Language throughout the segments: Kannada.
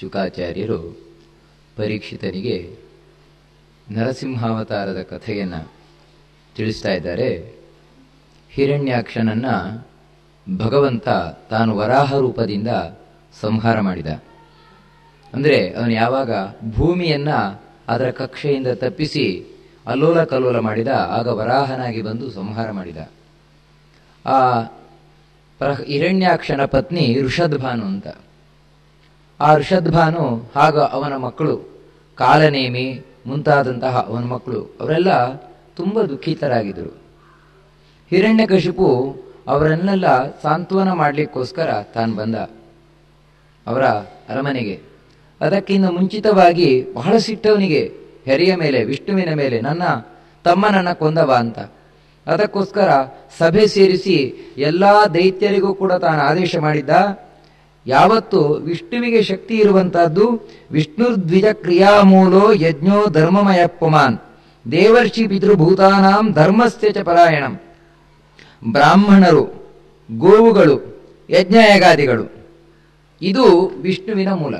ಶುಕಾಚಾರ್ಯರು ಪರೀಕ್ಷಿತನಿಗೆ ನರಸಿಂಹಾವತಾರದ ಕಥೆಯನ್ನು ತಿಳಿಸ್ತಾ ಇದ್ದಾರೆ ಹಿರಣ್ಯಾಕ್ಷನನ್ನ ಭಗವಂತ ತಾನು ವರಾಹ ರೂಪದಿಂದ ಸಂಹಾರ ಮಾಡಿದ ಅಂದರೆ ಅವನು ಯಾವಾಗ ಭೂಮಿಯನ್ನ ಅದರ ಕಕ್ಷೆಯಿಂದ ತಪ್ಪಿಸಿ ಅಲ್ಲೋಲ ಕಲ್ಲೋಲ ಮಾಡಿದ ಆಗ ವರಾಹನಾಗಿ ಬಂದು ಸಂಹಾರ ಮಾಡಿದ ಆ ಪ್ರ ಹಿರಣ್ಯಾಕ್ಷನ ಪತ್ನಿ ಋಷದ್ಭಾನು ಅಂತ ಆ ಋಷದ್ಭಾನು ಹಾಗ ಅವನ ಮಕ್ಕಳು ಕಾಲನೇಮಿ ಮುಂತಾದಂತಹ ಅವನ ಮಕ್ಕಳು ಅವರೆಲ್ಲ ತುಂಬ ದುಃಖಿತರಾಗಿದ್ದರು ಹಿರಣ್ಯಕಶಿಪು ಅವರನ್ನೆಲ್ಲ ಸಾಂತ್ವನ ಮಾಡಲಿಕ್ಕೋಸ್ಕರ ತಾನು ಬಂದ ಅವರ ಅರಮನೆಗೆ ಅದಕ್ಕಿಂತ ಮುಂಚಿತವಾಗಿ ಬಹಳ ಸಿಟ್ಟವನಿಗೆ ಹೆರೆಯ ಮೇಲೆ ವಿಷ್ಣುವಿನ ಮೇಲೆ ನನ್ನ ತಮ್ಮನನ್ನ ಕೊಂದವ ಅಂತ ಅದಕ್ಕೋಸ್ಕರ ಸಭೆ ಸೇರಿಸಿ ಎಲ್ಲಾ ದೈತ್ಯರಿಗೂ ಕೂಡ ತಾನು ಆದೇಶ ಮಾಡಿದ್ದ ಯಾವತ್ತು ವಿಷ್ಣುವಿಗೆ ಶಕ್ತಿ ಇರುವಂತಹದ್ದು ವಿಷ್ಣುರ್ದ್ವಿಜ ಕ್ರಿಯಾಮೂಲೋ ಯಜ್ಞೋ ಧರ್ಮಮಯ ಪುಮಾನ್ ದೇವರ್ಷಿ ಪಿತೃಭೂತಾನಾಂ ಧರ್ಮಸ್ಯ ಚ ಪರಾಯಣಂ ಬ್ರಾಹ್ಮಣರು ಗೋವುಗಳು ಯಜ್ಞಯಾಗಾದಿಗಳು ಇದು ವಿಷ್ಣುವಿನ ಮೂಲ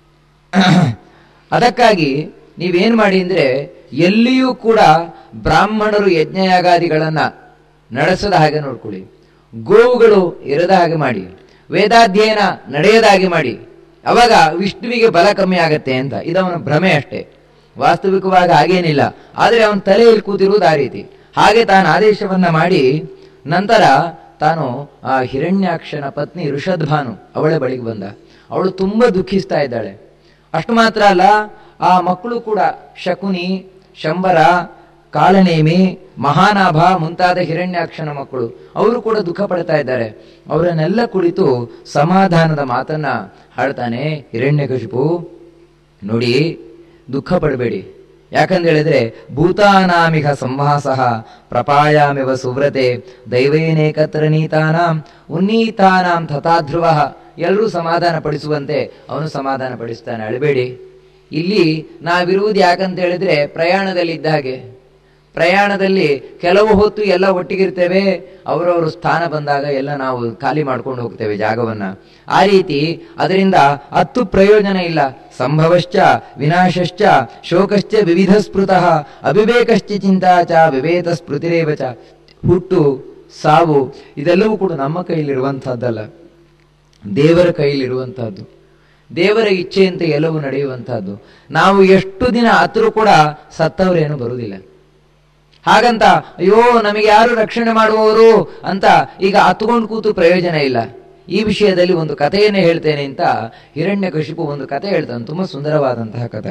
ಅದಕ್ಕಾಗಿ ನೀವೇನ್ ಮಾಡಿ ಅಂದ್ರೆ ಎಲ್ಲಿಯೂ ಕೂಡ ಬ್ರಾಹ್ಮಣರು ಯಜ್ಞಯಾಗಾದಿಗಳನ್ನ ನಡೆಸದ ಹಾಗೆ ನೋಡ್ಕೊಳ್ಳಿ ಗೋವುಗಳು ಇರದ ಹಾಗೆ ಮಾಡಿ ವೇದಾಧ್ಯಯನ ನಡೆಯದ ಹಾಗೆ ಮಾಡಿ ಅವಾಗ ವಿಷ್ಣುವಿಗೆ ಬಲ ಕಮ್ಮಿ ಆಗತ್ತೆ ಅಂತ ಇದು ಅವನ ಭ್ರಮೆ ಅಷ್ಟೇ ವಾಸ್ತವಿಕವಾಗಿ ಹಾಗೇನಿಲ್ಲ ಆದರೆ ಅವನ ತಲೆಯಲ್ಲಿ ಕೂತಿರುವುದು ಆ ರೀತಿ ಹಾಗೆ ತಾನು ಆದೇಶವನ್ನ ಮಾಡಿ ನಂತರ ತಾನು ಆ ಹಿರಣ್ಯಾಕ್ಷನ ಪತ್ನಿ ಋಷದ್ಭಾನು ಅವಳ ಬಳಿಗೆ ಬಂದ ಅವಳು ತುಂಬಾ ದುಃಖಿಸ್ತಾ ಇದ್ದಾಳೆ ಅಷ್ಟು ಮಾತ್ರ ಅಲ್ಲ ಆ ಮಕ್ಕಳು ಕೂಡ ಶಕುನಿ ಶಂಬರ ಕಾಲನೇಮಿ ಮಹಾನಾಭ ಮುಂತಾದ ಹಿರಣ್ಯಾಕ್ಷನ ಮಕ್ಕಳು ಅವರು ಕೂಡ ದುಃಖ ಪಡ್ತಾ ಇದ್ದಾರೆ ಅವರನ್ನೆಲ್ಲ ಕುಳಿತು ಸಮಾಧಾನದ ಮಾತನ್ನ ಹಾಡ್ತಾನೆ ಹಿರಣ್ಯಕಶಿಪು ನೋಡಿ ದುಃಖ ಪಡಬೇಡಿ ಯಾಕಂತ ಹೇಳಿದ್ರೆ ಭೂತಾನಾಮಿಹ ಸಂವಾಸಃ ಪ್ರಪಾಯಾಮಿವ ಸುವ್ರತೆ ದೈವೇನೇಕತ್ರ ನೀತಾನಾಂ ಉನ್ನೀತಾನಾಂ ತಥಾಧ್ರುವ ಎಲ್ಲರೂ ಸಮಾಧಾನ ಪಡಿಸುವಂತೆ ಅವನು ಸಮಾಧಾನ ಪಡಿಸ್ತಾನೆ ಅಳಬೇಡಿ ಇಲ್ಲಿ ನಾವಿರುವುದು ಯಾಕಂತ ಹೇಳಿದ್ರೆ ಪ್ರಯಾಣದಲ್ಲಿ ಇದ್ದ ಹಾಗೆ ಪ್ರಯಾಣದಲ್ಲಿ ಕೆಲವು ಹೊತ್ತು ಎಲ್ಲ ಒಟ್ಟಿಗಿರ್ತೇವೆ ಅವರವರು ಸ್ಥಾನ ಬಂದಾಗ ಎಲ್ಲ ನಾವು ಖಾಲಿ ಮಾಡ್ಕೊಂಡು ಹೋಗ್ತೇವೆ ಜಾಗವನ್ನ ಆ ರೀತಿ ಅದರಿಂದ ಹತ್ತು ಪ್ರಯೋಜನ ಇಲ್ಲ ಸಂಭವಶ್ಚ ವಿನಾಶಶ್ಚ ಶೋಕಶ್ಚ ವಿವಿಧ ಸ್ಮೃತಃ ಅವಿವೇಕಶ್ಚ ಚಿಂತಾ ಚ ವಿವೇಕ ಸ್ಮೃತಿರೇವ ಚ ಹುಟ್ಟು ಸಾವು ಇದೆಲ್ಲವೂ ಕೂಡ ನಮ್ಮ ಕೈಲಿರುವಂತಹದ್ದಲ್ಲ ದೇವರ ಕೈಲಿರುವಂತಹದ್ದು ದೇವರ ಇಚ್ಛೆಯಂತೆ ಎಲ್ಲವೂ ನಡೆಯುವಂತಹದ್ದು ನಾವು ಎಷ್ಟು ದಿನ ಹತ್ತಿರ ಕೂಡ ಸತ್ತವರೇನು ಬರುವುದಿಲ್ಲ ಹಾಗಂತ ಅಯ್ಯೋ ನಮಗೆ ಯಾರು ರಕ್ಷಣೆ ಮಾಡುವವರು ಅಂತ ಈಗ ಹತ್ಕೊಂಡು ಕೂತು ಪ್ರಯೋಜನ ಇಲ್ಲ ಈ ವಿಷಯದಲ್ಲಿ ಒಂದು ಕಥೆಯನ್ನೇ ಹೇಳ್ತೇನೆ ಅಂತ ಹಿರಣ್ಯ ಕಶಿಪು ಒಂದು ಕಥೆ ಹೇಳ್ತಾನೆ ತುಂಬಾ ಸುಂದರವಾದಂತಹ ಕಥೆ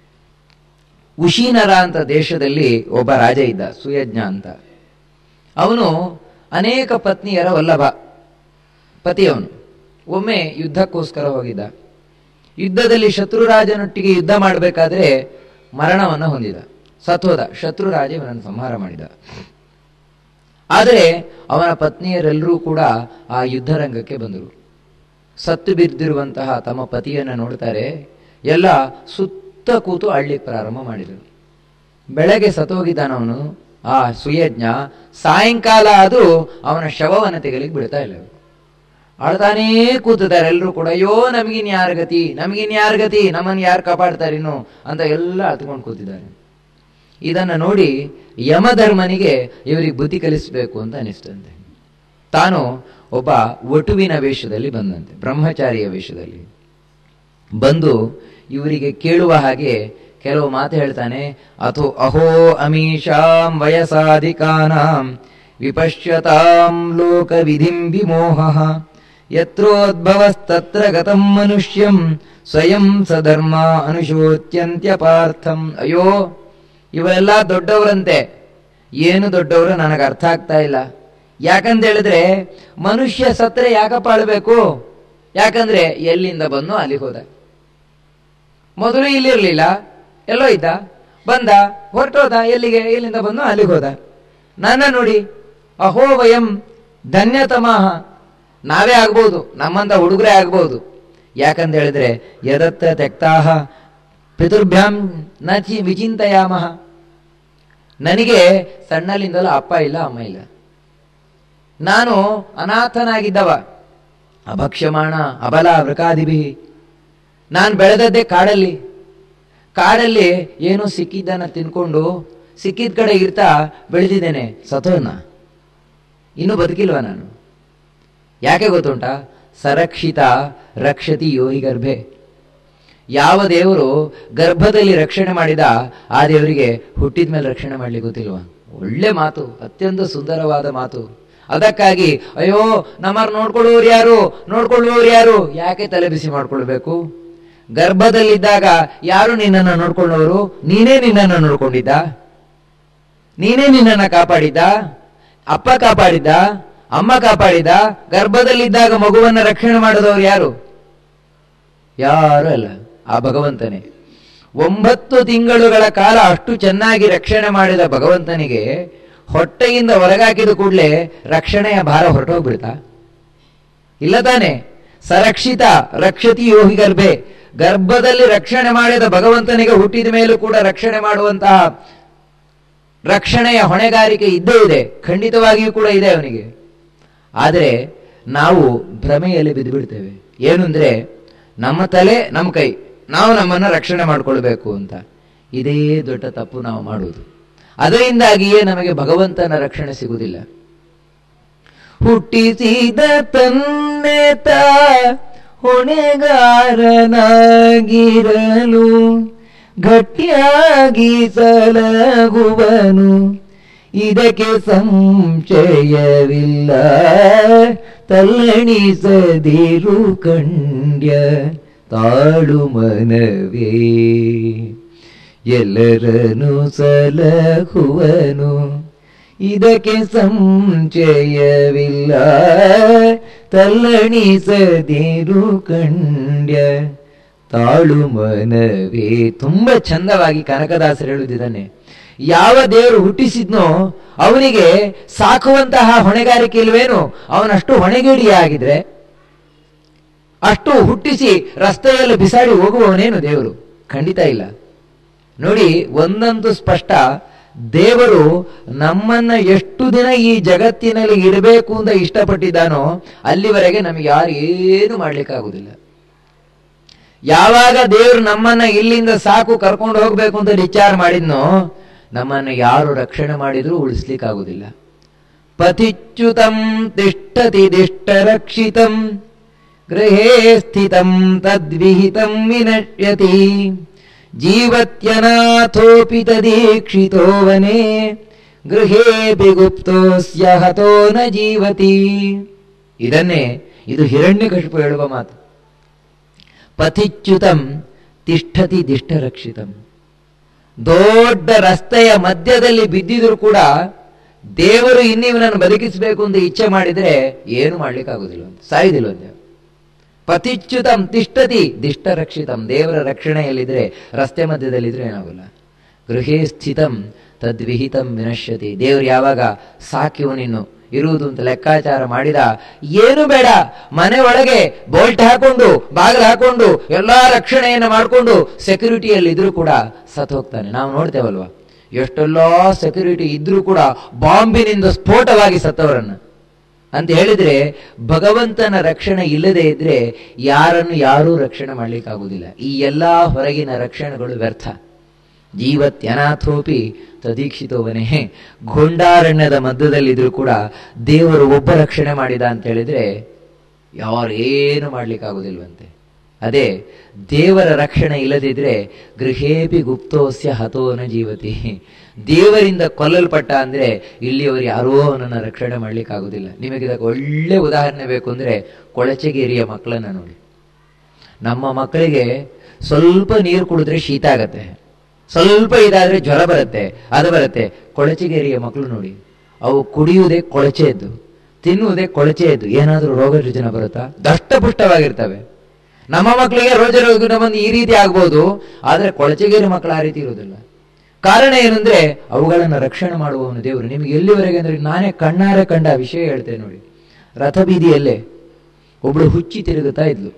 ಉಶೀನರ ಅಂತ ದೇಶದಲ್ಲಿ ಒಬ್ಬ ರಾಜ ಇದ್ದ ಸುಯಜ್ಞ ಅಂತ ಅವನು ಅನೇಕ ಪತ್ನಿಯರ ವಲ್ಲಭ ಪತಿಯವನು ಒಮ್ಮೆ ಯುದ್ಧಕ್ಕೋಸ್ಕರ ಹೋಗಿದ್ದ ಯುದ್ಧದಲ್ಲಿ ಶತ್ರುರಾಜನೊಟ್ಟಿಗೆ ಯುದ್ಧ ಮಾಡಬೇಕಾದ್ರೆ ಮರಣವನ್ನ ಹೊಂದಿದ ಸತ್ವದ ಶತ್ರುರಾಜ ಇವನನ್ನು ಸಂಹಾರ ಮಾಡಿದ ಆದರೆ ಅವನ ಪತ್ನಿಯರೆಲ್ಲರೂ ಕೂಡ ಆ ಯುದ್ಧರಂಗಕ್ಕೆ ಬಂದರು ಸತ್ತು ಬಿದ್ದಿರುವಂತಹ ತಮ್ಮ ಪತಿಯನ್ನು ನೋಡ್ತಾರೆ ಎಲ್ಲ ಸುತ್ತ ಕೂತು ಅಳ್ಳಿಕ್ಕೆ ಪ್ರಾರಂಭ ಮಾಡಿದರು ಬೆಳಗ್ಗೆ ಸತ್ತೋಗಿದ್ದಾನವನು ಆ ಸುಯಜ್ಞ ಸಾಯಂಕಾಲ ಅದು ಅವನ ಶವವನ್ನು ತೆಗಲಿಕ್ಕೆ ಬಿಡ್ತಾ ಇಲ್ಲ ಅಳ್ತಾನೇ ಕೂತಿದ್ದಾರೆ ಎಲ್ಲರೂ ಕೂಡ ಅಯ್ಯೋ ನಮಗಿನ್ ಯಾರ ಗತಿ ನಮಗಿನ್ ಯಾರ ಗತಿ ನಮ್ಮನ್ನು ಯಾರು ಕಾಪಾಡ್ತಾರಿನ್ನು ಅಂತ ಎಲ್ಲ ಹತ್ಕೊಂಡು ಕೂತಿದ್ದಾರೆ ಇದನ್ನು ನೋಡಿ ಯಮಧರ್ಮನಿಗೆ ಇವರಿಗೆ ಬುದ್ಧಿ ಕಲಿಸಬೇಕು ಅಂತ ಅನಿಸ್ತಂತೆ ತಾನು ಒಬ್ಬ ವಟುವಿನ ವೇಷದಲ್ಲಿ ಬಂದಂತೆ ಬ್ರಹ್ಮಚಾರಿಯ ವೇಷದಲ್ಲಿ ಬಂದು ಇವರಿಗೆ ಕೇಳುವ ಹಾಗೆ ಕೆಲವು ಮಾತು ಹೇಳ್ತಾನೆ ಅಥೋ ಅಹೋ ಅಮೀಷಾಂ ವಯಸಾಧಿಕಾನಾಂ ವಿಪಶ್ಯತಾಂ ಲೋಕ ವಿಧಿಂ ವಿಮೋಹ ಯತ್ರೋದ್ಭವಸ್ತತ್ರ ಗತಂ ಮನುಷ್ಯಂ ಸ್ವಯಂ ಸಧರ್ಮ ಅನುಶೋಚ್ಯಂತ್ಯ ಪಾರ್ಥಂ ಅಯ್ಯೋ ಇವರೆಲ್ಲ ದೊಡ್ಡವರಂತೆ ಏನು ದೊಡ್ಡವರು ನನಗೆ ಅರ್ಥ ಆಗ್ತಾ ಇಲ್ಲ ಯಾಕಂತ ಹೇಳಿದ್ರೆ ಮನುಷ್ಯ ಸತ್ರೆ ಯಾಕಪ್ಪ ಅಳ್ಬೇಕು ಯಾಕಂದ್ರೆ ಎಲ್ಲಿಂದ ಬಂದು ಅಲ್ಲಿಗೆ ಹೋದ ಮೊದಲು ಇಲ್ಲಿರ್ಲಿಲ್ಲ ಎಲ್ಲೋ ಇದ್ದ ಬಂದ ಹೊರಟೋದ ಎಲ್ಲಿಗೆ ಎಲ್ಲಿಂದ ಬಂದು ಅಲ್ಲಿಗೆ ಹೋದ ನನ್ನ ನೋಡಿ ಅಹೋ ವಯಂ ಧನ್ಯತಮಃ ನಾವೇ ಆಗ್ಬೋದು ನಮ್ಮಂತ ಹುಡುಗರೇ ಆಗ್ಬೋದು ಯಾಕಂತ ಹೇಳಿದ್ರೆ ಯದತ್ತ ತೆಕ್ತಾಹ ಪಿತೃಭ್ಯಾಂ ನ ಚಿ ವಿಚಿಂತಯಾಮಹ ನನಗೆ ಸಣ್ಣಲಿಂದಲೂ ಅಪ್ಪ ಇಲ್ಲ ಅಮ್ಮ ಇಲ್ಲ ನಾನು ಅನಾಥನಾಗಿದ್ದವ ಅಭಕ್ಷ್ಯಮಾಣ ಅಬಲ ವೃಕಾದಿಭಿ ನಾನು ಬೆಳೆದದ್ದೇ ಕಾಡಲ್ಲಿ ಕಾಡಲ್ಲಿ ಏನೋ ಸಿಕ್ಕಿದ್ದನ್ನ ತಿನ್ಕೊಂಡು ಸಿಕ್ಕಿದ ಕಡೆ ಇರ್ತಾ ಬೆಳೆದಿದ್ದೇನೆ ಸತೋನ ಇನ್ನೂ ಬದುಕಿಲ್ವ ನಾನು ಯಾಕೆ ಗೊತ್ತುಂಟಾ ಸರಕ್ಷಿತ ರಕ್ಷತಿ ಯೋಹಿ ಗರ್ಭೆ ಯಾವ ದೇವರು ಗರ್ಭದಲ್ಲಿ ರಕ್ಷಣೆ ಮಾಡಿದ ಆ ದೇವರಿಗೆ ಹುಟ್ಟಿದ ಮೇಲೆ ರಕ್ಷಣೆ ಮಾಡ್ಲಿಕ್ಕೆ ಗೊತ್ತಿಲ್ವಾ ಒಳ್ಳೆ ಮಾತು ಅತ್ಯಂತ ಸುಂದರವಾದ ಮಾತು ಅದಕ್ಕಾಗಿ ಅಯ್ಯೋ ನಮ್ಮರ್ ನೋಡ್ಕೊಳ್ಳುವವರು ಯಾರು ನೋಡ್ಕೊಳ್ಳುವವರು ಯಾರು ಯಾಕೆ ತಲೆ ಬಿಸಿ ಮಾಡ್ಕೊಳ್ಬೇಕು ಗರ್ಭದಲ್ಲಿದ್ದಾಗ ಯಾರು ನಿನ್ನನ್ನು ನೋಡ್ಕೊಳ್ಳೋರು ನೀನೇ ನಿನ್ನನ್ನು ನೋಡ್ಕೊಂಡಿದ್ದ ನೀನೇ ನಿನ್ನನ್ನ ಕಾಪಾಡಿದ್ದ ಅಪ್ಪ ಕಾಪಾಡಿದ್ದ ಅಮ್ಮ ಕಾಪಾಡಿದ ಗರ್ಭದಲ್ಲಿದ್ದಾಗ ಮಗುವನ್ನ ರಕ್ಷಣೆ ಮಾಡಿದವರು ಯಾರು ಯಾರು ಅಲ್ಲ ಆ ಭಗವಂತನೇ ಒಂಬತ್ತು ತಿಂಗಳುಗಳ ಕಾಲ ಅಷ್ಟು ಚೆನ್ನಾಗಿ ರಕ್ಷಣೆ ಮಾಡಿದ ಭಗವಂತನಿಗೆ ಹೊಟ್ಟೆಯಿಂದ ಹೊರಗಾಕಿದ ಕೂಡಲೇ ರಕ್ಷಣೆಯ ಭಾರ ಹೊರಟೋಗ್ಬಿಡ್ತಾ ಇಲ್ಲ ತಾನೆ ಸರಕ್ಷಿತ ರಕ್ಷತಿ ಯೋಹಿ ಗರ್ಭೆ ಗರ್ಭದಲ್ಲಿ ರಕ್ಷಣೆ ಮಾಡಿದ ಭಗವಂತನಿಗೆ ಹುಟ್ಟಿದ ಮೇಲೂ ಕೂಡ ರಕ್ಷಣೆ ಮಾಡುವಂತಹ ರಕ್ಷಣೆಯ ಹೊಣೆಗಾರಿಕೆ ಇದ್ದೇ ಇದೆ ಖಂಡಿತವಾಗಿಯೂ ಕೂಡ ಇದೆ ಅವನಿಗೆ ಆದರೆ ನಾವು ಭ್ರಮೆಯಲ್ಲಿ ಬಿದ್ದು ಬಿಡ್ತೇವೆ ಏನಂದ್ರೆ ನಮ್ಮ ತಲೆ ನಮ್ಮ ಕೈ ನಾವು ನಮ್ಮನ್ನ ರಕ್ಷಣೆ ಮಾಡಿಕೊಳ್ಬೇಕು ಅಂತ ಇದೇ ದೊಡ್ಡ ತಪ್ಪು ನಾವು ಮಾಡುವುದು ಅದರಿಂದಾಗಿಯೇ ನಮಗೆ ಭಗವಂತನ ರಕ್ಷಣೆ ಸಿಗುವುದಿಲ್ಲ ಹುಟ್ಟಿಸಿದ ತನ್ನೆತ ಹೊಣೆಗಾರನಾಗಿರಲು ಗಟ್ಟಿಯಾಗಿ ಸಲಗುವನು ಇದಕ್ಕೆ ಸಂಶಯವಿಲ್ಲ ತಲ್ಲಣಿಸದಿರು ಕಂಡ್ಯ ತಾಳು ಮನವೇ ಎಲ್ಲರನು ಸಲಹುವನು ಇದಕ್ಕೆ ಸಂಶಯವಿಲ್ಲ ತಲ್ಲಣಿಸದಿರು ಕಂಡ್ಯ ತಾಳು ಮನವೇ ತುಂಬಾ ಚಂದವಾಗಿ ಕನಕದಾಸರು ಹೇಳುತ್ತಿದ್ದಾನೆ ಯಾವ ದೇವರು ಹುಟ್ಟಿಸಿದ್ನೋ ಅವನಿಗೆ ಸಾಕುವಂತಹ ಹೊಣೆಗಾರಿಕೆ ಇಲ್ವೇನು ಅವನಷ್ಟು ಹೊಣೆಗೇಡಿಯಾಗಿದ್ರೆ ಅಷ್ಟು ಹುಟ್ಟಿಸಿ ರಸ್ತೆಯಲ್ಲಿ ಬಿಸಾಡಿ ಹೋಗುವವನೇನು ದೇವರು ಖಂಡಿತ ಇಲ್ಲ ನೋಡಿ ಒಂದಂತೂ ಸ್ಪಷ್ಟ ದೇವರು ನಮ್ಮನ್ನ ಎಷ್ಟು ದಿನ ಈ ಜಗತ್ತಿನಲ್ಲಿ ಇಡಬೇಕು ಅಂತ ಇಷ್ಟಪಟ್ಟಿದ್ದಾನೋ ಅಲ್ಲಿವರೆಗೆ ನಮಗೆ ಯಾರು ಏನು ಮಾಡ್ಲಿಕ್ಕಾಗುದಿಲ್ಲ ಯಾವಾಗ ದೇವರು ನಮ್ಮನ್ನ ಇಲ್ಲಿಂದ ಸಾಕು ಕರ್ಕೊಂಡು ಹೋಗ್ಬೇಕು ಅಂತ ವಿಚಾರ ಮಾಡಿದ್ನೋ ನಮ್ಮನ್ನ ಯಾರು ರಕ್ಷಣೆ ಮಾಡಿದ್ರೂ ಉಳಿಸ್ಲಿಕ್ಕಾಗುದಿಲ್ಲ ಪತಿಚ್ಯುತಂ ತಿಷ್ಠತಿ ದಿಷ್ಟ ರಕ್ಷಿತಂ ಗೃಹೇ ಸ್ಥಿತಂ ತದ್ವಿಹಿತಂ ವಿನಶ್ಯತಿ ಜೀವತ್ಯನಾಥೋಪಿ ತದೀಕ್ಷಿತೋ ವನೆ ಗೃಹೇ ಗುಪ್ತೋಸ್ಯ ಹತೋ ನ ಜೀವತಿ ಇದನ್ನೇ ಇದು ಹಿರಣ್ಯಕಶಿಪು ಹೇಳುವ ಮಾತು ಪತಿಚ್ಯುತಂ ತಿಷ್ಠತಿ ದಿಷ್ಟ ರಕ್ಷಿತಂ ದೊಡ್ಡ ರಸ್ತೆಯ ಮಧ್ಯದಲ್ಲಿ ಬಿದ್ದಿದ್ರು ಕೂಡ ದೇವರು ಇನ್ನಿವನನ್ನು ಬದುಕಿಸಬೇಕು ಅಂತ ಇಚ್ಛೆ ಮಾಡಿದ್ರೆ ಏನು ಮಾಡ್ಲಿಕ್ಕಾಗುದಿಲ್ಲ ಸಾಯುದಿಲ್ವಂತೆ ಪತಿಚ್ಯುತಂ ತಿಷ್ಠತಿ ದಿಷ್ಟ ರಕ್ಷಿತಂ ದೇವರ ರಕ್ಷಣೆಯಲ್ಲಿದ್ರೆ ರಸ್ತೆ ಮಧ್ಯದಲ್ಲಿದ್ರೆ ಏನಾಗಲ್ಲ ಗೃಹೇ ಸ್ಥಿತಂ ತದ್ವಿಹಿತಂ ವಿನಶ್ಯತಿ ದೇವರು ಯಾವಾಗ ಸಾಕಿವನಿನ್ನು ಇರುವುದು ಅಂತ ಲೆಕ್ಕಾಚಾರ ಮಾಡಿದ ಏನು ಬೇಡ ಮನೆ ಒಳಗೆ ಬೋಲ್ಟ್ ಹಾಕೊಂಡು ಬಾಗಿಲು ಹಾಕೊಂಡು ಎಲ್ಲಾ ರಕ್ಷಣೆಯನ್ನು ಮಾಡಿಕೊಂಡು ಸೆಕ್ಯೂರಿಟಿಯಲ್ಲಿ ಇದ್ರೂ ಕೂಡ ಸತ್ ಹೋಗ್ತಾನೆ ನಾವು ನೋಡ್ತೇವಲ್ವಾ ಎಷ್ಟೆಲ್ಲಾ ಸೆಕ್ಯೂರಿಟಿ ಇದ್ರೂ ಕೂಡ ಬಾಂಬಿನಿಂದ ಸ್ಫೋಟವಾಗಿ ಸತ್ತವರನ್ನ ಅಂತ ಹೇಳಿದ್ರೆ ಭಗವಂತನ ರಕ್ಷಣೆ ಇಲ್ಲದೆ ಇದ್ರೆ ಯಾರನ್ನು ಯಾರೂ ರಕ್ಷಣೆ ಮಾಡ್ಲಿಕ್ಕಾಗುವುದಿಲ್ಲ ಈ ಎಲ್ಲಾ ಹೊರಗಿನ ರಕ್ಷಣೆಗಳು ವ್ಯರ್ಥ ಜೀವತ್ಯನಾಥೋಪಿ ತದೀಕ್ಷಿತೋವನೇ ಗೊಂಡಾರಣ್ಯದ ಮಧ್ಯದಲ್ಲಿದ್ರು ಕೂಡ ದೇವರು ಒಬ್ಬ ರಕ್ಷಣೆ ಮಾಡಿದ ಅಂತ ಹೇಳಿದ್ರೆ ಯಾರು ಏನು ಮಾಡ್ಲಿಕ್ಕಾಗುದಿಲ್ವಂತೆ ಅದೇ ದೇವರ ರಕ್ಷಣೆ ಇಲ್ಲದಿದ್ರೆ ಗೃಹೇಪಿ ಗುಪ್ತೋಸ್ಯ ಹತೋನ ಜೀವತಿ ದೇವರಿಂದ ಕೊಲ್ಲಲ್ಪಟ್ಟ ಅಂದ್ರೆ ಇಲ್ಲಿಯವರು ಯಾರೋ ಅವನನ್ನ ರಕ್ಷಣೆ ಮಾಡ್ಲಿಕ್ಕಾಗುದಿಲ್ಲ ನಿಮಗೆ ಇದಕ್ಕೆ ಒಳ್ಳೆ ಉದಾಹರಣೆ ಬೇಕು ಅಂದ್ರೆ ಕೊಳಚೆಗೇರಿಯ ಮಕ್ಕಳನ್ನ ನೋಡಿ ನಮ್ಮ ಮಕ್ಕಳಿಗೆ ಸ್ವಲ್ಪ ನೀರು ಕುಡಿದ್ರೆ ಶೀತ ಆಗತ್ತೆ ಸ್ವಲ್ಪ ಇದಾದ್ರೆ ಜ್ವರ ಬರುತ್ತೆ ಅದು ಬರುತ್ತೆ ಕೊಳಚೆಗೇರಿಯ ಮಕ್ಕಳು ನೋಡಿ ಅವು ಕುಡಿಯುವುದೇ ಕೊಳಚೆಯದ್ದು ತಿನ್ನುವುದೇ ಕೊಳಚೆಯದ್ದು ಏನಾದರೂ ರೋಗ ರುಜಿನ ಬರುತ್ತಾ ದಷ್ಟಪುಷ್ಟವಾಗಿರ್ತವೆ ನಮ್ಮ ಮಕ್ಕಳಿಗೆ ರೋಜ ರೋಗ ಬಂದು ಈ ರೀತಿ ಆಗ್ಬೋದು ಆದ್ರೆ ಕೊಳಚೆಗೇರಿ ಮಕ್ಕಳು ಆ ರೀತಿ ಇರುವುದಿಲ್ಲ ಕಾರಣ ಏನಂದ್ರೆ ಅವುಗಳನ್ನ ರಕ್ಷಣೆ ಮಾಡುವವನು ದೇವರು ನಿಮ್ಗೆ ಎಲ್ಲಿವರೆಗೆ ಅಂದ್ರೆ ನಾನೇ ಕಣ್ಣಾರೆ ಕಂಡ ವಿಷಯ ಹೇಳ್ತೇನೆ ನೋಡಿ ರಥ ಬೀದಿಯಲ್ಲೇ ಒಬ್ಳು ಹುಚ್ಚಿ ತಿರುಗುತ್ತಾ ಇದ್ಲು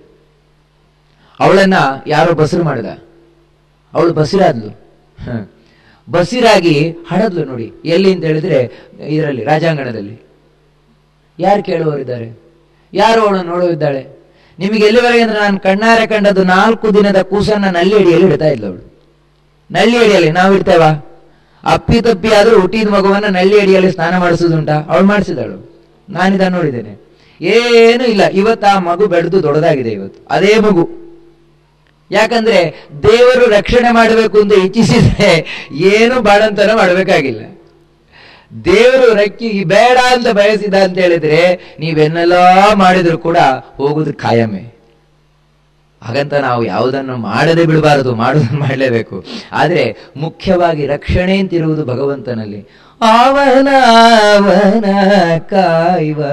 ಅವಳನ್ನ ಯಾರೋ ಬಸರು ಮಾಡಿದ ಅವಳು ಬಸಿರಾದ್ಲು ಹ. ಬಸಿರಾಗಿ ಹಡದ್ಲು ನೋಡಿ ಎಲ್ಲಿ ಅಂತ ಹೇಳಿದ್ರೆ ಇದರಲ್ಲಿ ರಾಜಾಂಗಣದಲ್ಲಿ ಯಾರು ಕೇಳುವವರಿದ್ದಾರೆ ಯಾರು ಅವಳನ್ನು ನೋಡುವಿದ್ದಾಳೆ ನಿಮಗೆ ಎಲ್ಲಿವರೆಗೆ ಅಂದ್ರೆ ನಾನು ಕಣ್ಣಾರೆ ಕಂಡದ್ದು ನಾಲ್ಕು ದಿನದ ಕೂಸನ್ನ ನಲ್ಲಿ ಅಡಿಯಲ್ಲಿ ಇಡ್ತಾ ಇದ್ಲು ಅವಳು ನಲ್ಲಿ ಅಡಿಯಲ್ಲಿ ನಾವು ಇಡ್ತೇವಾ ಅಪ್ಪಿ ತಪ್ಪಿ ಆದ್ರೂ ಹುಟ್ಟಿದ ಮಗುವನ್ನ ನಲ್ಲಿ ಅಡಿಯಲ್ಲಿ ಸ್ನಾನ ಮಾಡಿಸೋದುಂಟಾ ಅವಳು ಮಾಡಿಸಿದಳು ನಾನಿದ ನೋಡಿದ್ದೇನೆ ಏನು ಇಲ್ಲ ಇವತ್ತು ಆ ಮಗು ಬೆಳೆದು ದೊಡ್ಡದಾಗಿದೆ ಇವತ್ತು ಅದೇ ಮಗು ಯಾಕಂದ್ರೆ ದೇವರು ರಕ್ಷಣೆ ಮಾಡಬೇಕು ಅಂತ ಇಚ್ಛಿಸಿದ್ರೆ ಏನು ಬಾಡಂತನ ಮಾಡಬೇಕಾಗಿಲ್ಲ ದೇವರು ರಕ್ಕಿ ಬೇಡ ಅಂತ ಬಯಸಿದ ಅಂತ ಹೇಳಿದ್ರೆ ನೀವೆನ್ನೆಲ್ಲ ಮಾಡಿದ್ರು ಕೂಡ ಹೋಗುದು ಖಾಯಮೇ ಹಾಗಂತ ನಾವು ಯಾವುದನ್ನು ಮಾಡದೆ ಬಿಡಬಾರದು ಮಾಡುವುದನ್ನು ಮಾಡಲೇಬೇಕು ಆದ್ರೆ ಮುಖ್ಯವಾಗಿ ರಕ್ಷಣೆ ಅಂತಿರುವುದು ಭಗವಂತನಲ್ಲಿ ಅವನ ಅವನ ಕಾಯುವ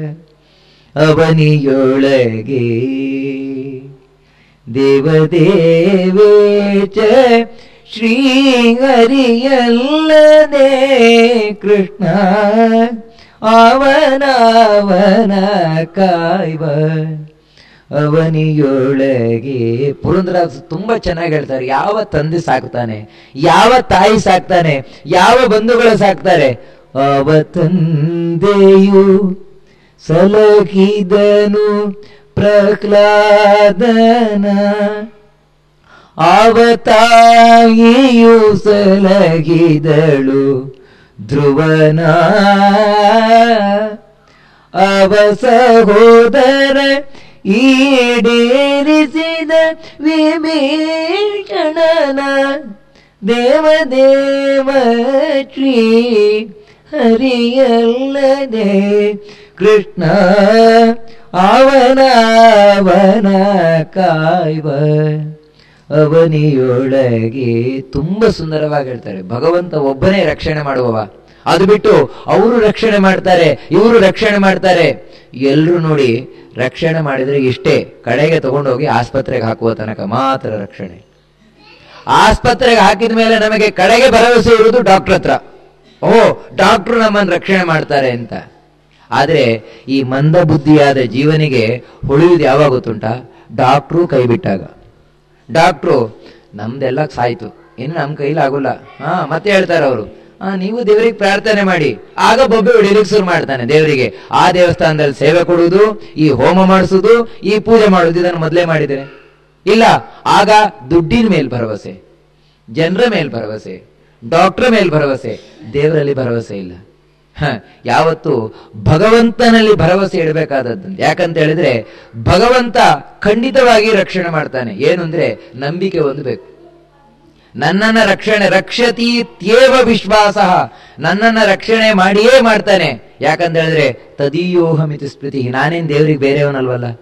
ಅವನಿಯೊಳಗೆ ದೇವದೇವೇಚ ಶ್ರೀಹರಿಯಲ್ಲದೆ ಕೃಷ್ಣ ಅವನವನ ಕಾಯುವ ಅವನಿಯೊಳಗೆ ಪುರಂದರಾಜ್ ತುಂಬಾ ಚೆನ್ನಾಗಿ ಹೇಳ್ತಾರೆ ಯಾವ ತಂದೆ ಸಾಕ್ತಾನೆ ಯಾವ ತಾಯಿ ಸಾಕ್ತಾನೆ ಯಾವ ಬಂಧುಗಳು ಸಾಕ್ತಾರೆ ಅವ ತಂದೆಯು ಸಲಹಿದನು ಪ್ರಹ್ಲಾದನ ಆವ ತಾಯಿಯು ಸಲಗಿದಳು ಧ್ರುವನ ಅವ ಸಹೋದರ ಈಡೇರಿಸಿದ ವಿಭೀಷಣನ ದೇವದೇವ ಶ್ರೀ ಹರಿಯಲ್ಲದೆ ಕೃಷ್ಣ ಅವನ ಅವನ ಕಾಯ್ವ ಅವನಿಯೊಳಗೆ ತುಂಬಾ ಸುಂದರವಾಗಿ ಹೇಳ್ತಾರೆ ಭಗವಂತ ಒಬ್ಬನೇ ರಕ್ಷಣೆ ಮಾಡುವವ ಅದು ಬಿಟ್ಟು ಅವರು ರಕ್ಷಣೆ ಮಾಡ್ತಾರೆ ಇವರು ರಕ್ಷಣೆ ಮಾಡ್ತಾರೆ ಎಲ್ರು ನೋಡಿ ರಕ್ಷಣೆ ಮಾಡಿದ್ರೆ ಇಷ್ಟೇ ಕಡೆಗೆ ತಗೊಂಡೋಗಿ ಆಸ್ಪತ್ರೆಗೆ ಹಾಕುವ ತನಕ ಮಾತ್ರ ರಕ್ಷಣೆ ಆಸ್ಪತ್ರೆಗೆ ಹಾಕಿದ ಮೇಲೆ ನಮಗೆ ಕಡೆಗೆ ಭರವಸೆ ಇರುವುದು ಡಾಕ್ಟರ್ ಹತ್ರ ಓ ಡಾಕ್ಟ್ರು ನಮ್ಮನ್ನು ರಕ್ಷಣೆ ಮಾಡ್ತಾರೆ ಅಂತ ಆದ್ರೆ ಈ ಮಂದ ಬುದ್ಧಿಯಾದ ಜೀವನಿಗೆ ಹೊಳೆಯುವುದು ಯಾವಾಗ ಗೊತ್ತುಂಟಾ ಡಾಕ್ಟ್ರು ಕೈ ಬಿಟ್ಟಾಗ ಡಾಕ್ಟ್ರು ನಮ್ದೆಲ್ಲ ಸಾಯ್ತು ಇನ್ನು ನಮ್ಮ ಕೈಲಿ ಆಗೋಲ್ಲ ಹಾ ಮತ್ತೆ ಹೇಳ್ತಾರೆ ಅವರು ಹಾ ನೀವು ದೇವರಿಗೆ ಪ್ರಾರ್ಥನೆ ಮಾಡಿ ಆಗ ಬೊಬ್ಬೆ ಹೊಡಿಲಿಕ್ಕೆ ಶುರು ಮಾಡ್ತಾನೆ ದೇವರಿಗೆ ಆ ದೇವಸ್ಥಾನದಲ್ಲಿ ಸೇವೆ ಕೊಡುವುದು ಈ ಹೋಮ ಮಾಡಿಸುವುದು ಈ ಪೂಜೆ ಮಾಡುವುದು ಇದನ್ನು ಮೊದಲೇ ಮಾಡಿದರೆ ಇಲ್ಲ ಆಗ ದುಡ್ಡಿನ ಮೇಲ್ ಭರವಸೆ ಜನರ ಮೇಲ್ ಭರವಸೆ ಡಾಕ್ಟರ್ ಮೇಲ್ ಭರವಸೆ ದೇವರಲ್ಲಿ ಭರವಸೆ ಇಲ್ಲ ಹ, ಯಾವತ್ತು ಭಗವಂತನಲ್ಲಿ ಭರವಸೆ ಇಡಬೇಕಾದದ್ದು ಯಾಕಂತ ಹೇಳಿದ್ರೆ ಭಗವಂತ ಖಂಡಿತವಾಗಿ ರಕ್ಷಣೆ ಮಾಡ್ತಾನೆ ಏನು ಅಂದ್ರೆ ನಂಬಿಕೆ ಒಂದು ಬೇಕು ನನ್ನನ್ನ ರಕ್ಷಣೆ ರಕ್ಷತೀತ್ಯೇವ ವಿಶ್ವಾಸ ನನ್ನನ್ನ ರಕ್ಷಣೆ ಮಾಡಿಯೇ ಮಾಡ್ತಾನೆ ಯಾಕಂತ ಹೇಳಿದ್ರೆ ತದೀಯೋಹಮಿತಿ ಸ್ಮೃತಿ ನಾನೇನ್ ದೇವರಿಗೆ ಬೇರೆಯವನಲ್ವಲ್ಲ